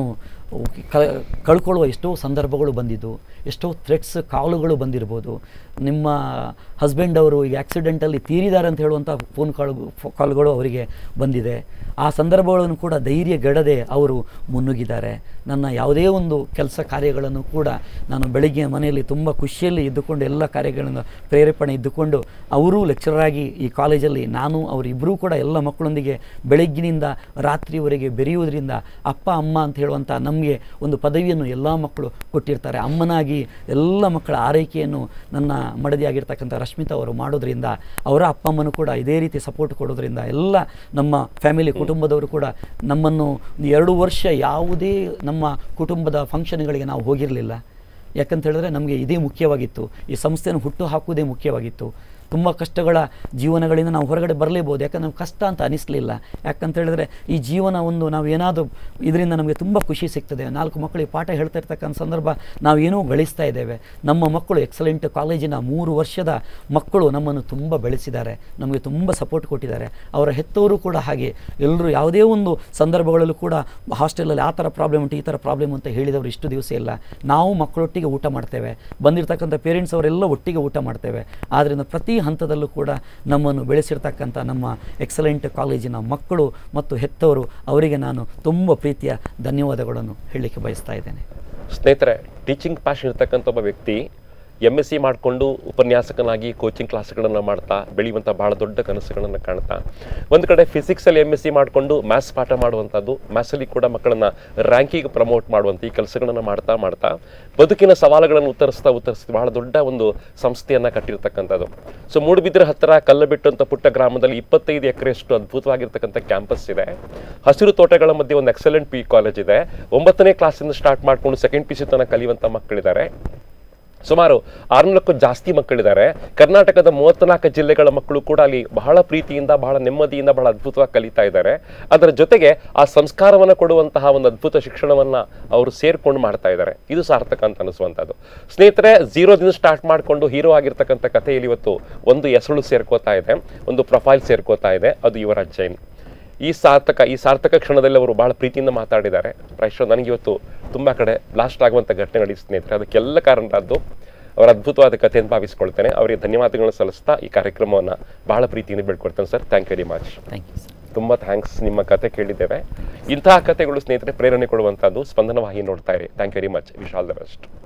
ಕ ಕಳ್ಕೊಳ್ಳುವ ಎಷ್ಟೋ ಸಂದರ್ಭಗಳು ಬಂದಿದ್ದು ಎಷ್ಟೋ ಥ್ರೆಟ್ಸ್ ಕಾಲುಗಳು ಬಂದಿರ್ಬೋದು ನಿಮ್ಮ ಹಸ್ಬೆಂಡ್ ಅವರು ಈಗ ಆಕ್ಸಿಡೆಂಟಲ್ಲಿ ತೀರಿದ್ದಾರೆ ಅಂತ ಹೇಳುವಂಥ ಫೋನ್ ಕಾಲ್ ಕಾಲ್ಗಳು ಅವರಿಗೆ ಬಂದಿದೆ ಆ ಸಂದರ್ಭಗಳನ್ನು ಕೂಡ ಧೈರ್ಯಗೆಡದೆ ಅವರು ಮುನ್ನುಗ್ಗಿದ್ದಾರೆ ನನ್ನ ಯಾವುದೇ ಒಂದು ಕೆಲಸ ಕಾರ್ಯಗಳನ್ನು ಕೂಡ ನಾನು ಬೆಳಿಗ್ಗೆ ಮನೆಯಲ್ಲಿ ತುಂಬ ಖುಷಿಯಲ್ಲಿ ಇದ್ದುಕೊಂಡು ಎಲ್ಲ ಕಾರ್ಯಗಳನ್ನು ಪ್ರೇರೇಪಣೆ ಇದ್ದುಕೊಂಡು ಅವರೂ ಲೆಕ್ಚರರ್ ಆಗಿ ಈ ಕಾಲೇಜಲ್ಲಿ ನಾನು ಅವರಿಬ್ಬರೂ ಕೂಡ ಎಲ್ಲ ಮಕ್ಕಳೊಂದಿಗೆ ಬೆಳಗ್ಗಿನಿಂದ ರಾತ್ರಿವರೆಗೆ ಬೆರೆಯುವುದರಿಂದ ಅಪ್ಪ ಅಮ್ಮ ಅಂತ ಹೇಳುವಂಥ ನಮಗೆ ಒಂದು ಪದವಿಯನ್ನು ಎಲ್ಲ ಮಕ್ಕಳು ಕೊಟ್ಟಿರ್ತಾರೆ ಅಮ್ಮನಾಗಿ ಎಲ್ಲ ಮಕ್ಕಳ ಆರೈಕೆಯನ್ನು ನನ್ನ ಮಡದಿಯಾಗಿರ್ತಕ್ಕಂಥ ರಶ್ಮಿತಾ ಅವರು ಮಾಡೋದ್ರಿಂದ ಅವರ ಅಪ್ಪ ಅಮ್ಮನೂ ಕೂಡ ಇದೇ ರೀತಿ ಸಪೋರ್ಟ್ ಕೊಡೋದ್ರಿಂದ ಎಲ್ಲ ನಮ್ಮ ಫ್ಯಾಮಿಲಿ ಕುಟುಂಬದವರು ಕೂಡ ನಮ್ಮನ್ನು ಒಂದು ಎರಡು ವರ್ಷ ಯಾವುದೇ ನಮ್ಮ ಕುಟುಂಬದ ಫಂಕ್ಷನ್ಗಳಿಗೆ ನಾವು ಹೋಗಿರಲಿಲ್ಲ ಯಾಕಂತ ಹೇಳಿದ್ರೆ ನಮಗೆ ಇದೇ ಮುಖ್ಯವಾಗಿತ್ತು ಈ ಸಂಸ್ಥೆಯನ್ನು ಹುಟ್ಟು ಹಾಕುವುದೇ ಮುಖ್ಯವಾಗಿತ್ತು ತುಂಬ ಕಷ್ಟಗಳ ಜೀವನಗಳಿಂದ ನಾವು ಹೊರಗಡೆ ಬರಲೇಬೋದು ಯಾಕಂದ್ರೆ ನಮ್ಗೆ ಕಷ್ಟ ಅಂತ ಅನಿಸ್ಲಿಲ್ಲ ಯಾಕಂತ ಹೇಳಿದ್ರೆ ಈ ಜೀವನ ಒಂದು ನಾವು ಏನಾದರೂ ಇದರಿಂದ ನಮಗೆ ತುಂಬ ಖುಷಿ ಸಿಗ್ತದೆ ನಾಲ್ಕು ಮಕ್ಕಳಿಗೆ ಪಾಠ ಹೇಳ್ತಾ ಇರ್ತಕ್ಕಂಥ ಸಂದರ್ಭ ನಾವು ಏನೋ ಗಳಿಸ್ತಾ ಇದ್ದೇವೆ ನಮ್ಮ ಮಕ್ಕಳು ಎಕ್ಸಲೆಂಟ್ ಕಾಲೇಜಿನ ಮೂರು ವರ್ಷದ ಮಕ್ಕಳು ನಮ್ಮನ್ನು ತುಂಬ ಬೆಳೆಸಿದ್ದಾರೆ ನಮಗೆ ತುಂಬ ಸಪೋರ್ಟ್ ಕೊಟ್ಟಿದ್ದಾರೆ ಅವರ ಹೆತ್ತವರು ಕೂಡ ಹಾಗೆ ಎಲ್ಲರೂ ಯಾವುದೇ ಒಂದು ಸಂದರ್ಭಗಳಲ್ಲೂ ಕೂಡ ಹಾಸ್ಟೆಲಲ್ಲಿ ಆ ಥರ ಪ್ರಾಬ್ಲಮ್ ಉಂಟು ಈ ಥರ ಪ್ರಾಬ್ಲಮ್ ಅಂತ ಹೇಳಿದವರು ಇಷ್ಟು ದಿವಸ ಇಲ್ಲ ನಾವು ಮಕ್ಕಳೊಟ್ಟಿಗೆ ಊಟ ಮಾಡ್ತೇವೆ ಬಂದಿರತಕ್ಕಂಥ ಪೇರೆಂಟ್ಸ್ ಅವರೆಲ್ಲ ಒಟ್ಟಿಗೆ ಊಟ ಮಾಡ್ತೇವೆ ಆದ್ದರಿಂದ ಪ್ರತಿ ಹಂತದಲ್ಲೂ ಕೂಡ ನಮ್ಮನ್ನು ಬೆಳೆಸಿರ್ತಕ್ಕಂಥ ನಮ್ಮ ಎಕ್ಸಲೆಂಟ್ ಕಾಲೇಜಿನ ಮಕ್ಕಳು ಮತ್ತು ಹೆತ್ತವರು ಅವರಿಗೆ ನಾನು ತುಂಬ ಪ್ರೀತಿಯ ಧನ್ಯವಾದಗಳನ್ನು ಹೇಳಲಿಕ್ಕೆ ಬಯಸ್ತಾ ಇದ್ದೇನೆ ಸ್ನೇಹಿತರೆ ಟೀಚಿಂಗ್ ಪ್ಯಾಷನ್ ಇರ್ತಕ್ಕಂಥ ಒಬ್ಬ ವ್ಯಕ್ತಿ ಎಮ್ ಎಸ್ ಸಿ ಮಾಡಿಕೊಂಡು ಉಪನ್ಯಾಸಕನಾಗಿ ಕೋಚಿಂಗ್ ಕ್ಲಾಸ್ಗಳನ್ನು ಮಾಡ್ತಾ ಬೆಳೆಯುವಂಥ ಭಾಳ ದೊಡ್ಡ ಕನಸುಗಳನ್ನು ಕಾಣ್ತಾ ಒಂದು ಕಡೆ ಫಿಸಿಕ್ಸಲ್ಲಿ ಎಮ್ ಎಸ್ ಸಿ ಮಾಡಿಕೊಂಡು ಮ್ಯಾಥ್ಸ್ ಪಾಠ ಮಾಡುವಂಥದ್ದು ಮ್ಯಾಥ್ಸಲ್ಲಿ ಕೂಡ ಮಕ್ಕಳನ್ನು ರ್ಯಾಂಕಿಗೆ ಪ್ರಮೋಟ್ ಮಾಡುವಂಥ ಈ ಕೆಲಸಗಳನ್ನು ಮಾಡ್ತಾ ಮಾಡ್ತಾ ಬದುಕಿನ ಸವಾಲುಗಳನ್ನು ಉತ್ತರಿಸ್ತಾ ಉತ್ತರಿಸ್ತಾ ಭಾಳ ದೊಡ್ಡ ಒಂದು ಸಂಸ್ಥೆಯನ್ನು ಕಟ್ಟಿರ್ತಕ್ಕಂಥದ್ದು ಸೊ ಮೂಡುಬಿದ್ರೆ ಹತ್ತಿರ ಕಲ್ಲಬೆಟ್ಟು ಅಂತ ಪುಟ್ಟ ಗ್ರಾಮದಲ್ಲಿ ಇಪ್ಪತ್ತೈದು ಎಕರೆಯಷ್ಟು ಅದ್ಭುತವಾಗಿರ್ತಕ್ಕಂಥ ಕ್ಯಾಂಪಸ್ ಇದೆ ಹಸಿರು ತೋಟಗಳ ಮಧ್ಯೆ ಒಂದು ಎಕ್ಸಲೆಂಟ್ ಪಿ ಕಾಲೇಜ್ ಇದೆ ಒಂಬತ್ತನೇ ಕ್ಲಾಸಿಂದ ಸ್ಟಾರ್ಟ್ ಮಾಡಿಕೊಂಡು ಸೆಕೆಂಡ್ ಪಿ ಸಿ ತನಕ ಕಲಿಯುವಂಥ ಮಕ್ಕಳಿದ್ದಾರೆ ಸುಮಾರು ಆರುನೂರಕ್ಕೂ ಜಾಸ್ತಿ ಮಕ್ಕಳಿದ್ದಾರೆ ಕರ್ನಾಟಕದ ಮೂವತ್ತ್ನಾಲ್ಕು ಜಿಲ್ಲೆಗಳ ಮಕ್ಕಳು ಕೂಡ ಅಲ್ಲಿ ಬಹಳ ಪ್ರೀತಿಯಿಂದ ಬಹಳ ನೆಮ್ಮದಿಯಿಂದ ಬಹಳ ಅದ್ಭುತವಾಗಿ ಕಲಿತಾ ಇದ್ದಾರೆ ಅದರ ಜೊತೆಗೆ ಆ ಸಂಸ್ಕಾರವನ್ನು ಕೊಡುವಂತಹ ಒಂದು ಅದ್ಭುತ ಶಿಕ್ಷಣವನ್ನು ಅವರು ಸೇರ್ಕೊಂಡು ಮಾಡ್ತಾ ಇದ್ದಾರೆ ಇದು ಸಾರ್ಥಕ ಅಂತ ಅನಿಸುವಂಥದ್ದು ಸ್ನೇಹಿತರೆ ಝೀರೋದಿಂದ ಸ್ಟಾರ್ಟ್ ಮಾಡಿಕೊಂಡು ಹೀರೋ ಆಗಿರ್ತಕ್ಕಂಥ ಕಥೆಯಲ್ಲಿ ಇವತ್ತು ಒಂದು ಹೆಸರು ಸೇರ್ಕೋತಾ ಇದೆ ಒಂದು ಪ್ರೊಫೈಲ್ ಸೇರ್ಕೋತಾ ಇದೆ ಅದು ಯುವರಾಜ್ ಜೈನ್ ಈ ಸಾರ್ಥಕ ಈ ಸಾರ್ಥಕ ಕ್ಷಣದಲ್ಲಿ ಅವರು ಬಹಳ ಪ್ರೀತಿಯಿಂದ ಮಾತಾಡಿದ್ದಾರೆ ಪ್ರಾಯಶಃ ನನಗೆ ಇವತ್ತು ತುಂಬ ಕಡೆ ಬ್ಲಾಸ್ಟ್ ಆಗುವಂಥ ಘಟನೆಗಳು ಸ್ನೇಹಿತರೆ ಅದಕ್ಕೆಲ್ಲ ಕಾರಣದ್ದು ಅವರ ಅದ್ಭುತವಾದ ಕಥೆಯನ್ನು ಭಾವಿಸ್ಕೊಳ್ತೇನೆ ಅವರಿಗೆ ಧನ್ಯವಾದಗಳನ್ನು ಸಲ್ಲಿಸ್ತಾ ಈ ಕಾರ್ಯಕ್ರಮವನ್ನು ಬಹಳ ಪ್ರೀತಿಯಿಂದ ಬೆಳ್ಕೊಡ್ತೇನೆ sir thank you very much thank you sir ತುಂಬ ಥ್ಯಾಂಕ್ಸ್ ನಿಮ್ಮ ಕತೆ ಕೇಳಿದ್ದೇವೆ ಇಂತಹ ಕಥೆಗಳು ಸ್ನೇಹಿತರೆ ಪ್ರೇರಣೆ ಕೊಡುವಂಥದ್ದು ಸ್ಪಂದನ ವಾಹಿನಿ ನೋಡ್ತಾ ಇರಿ thank you very much wish all the best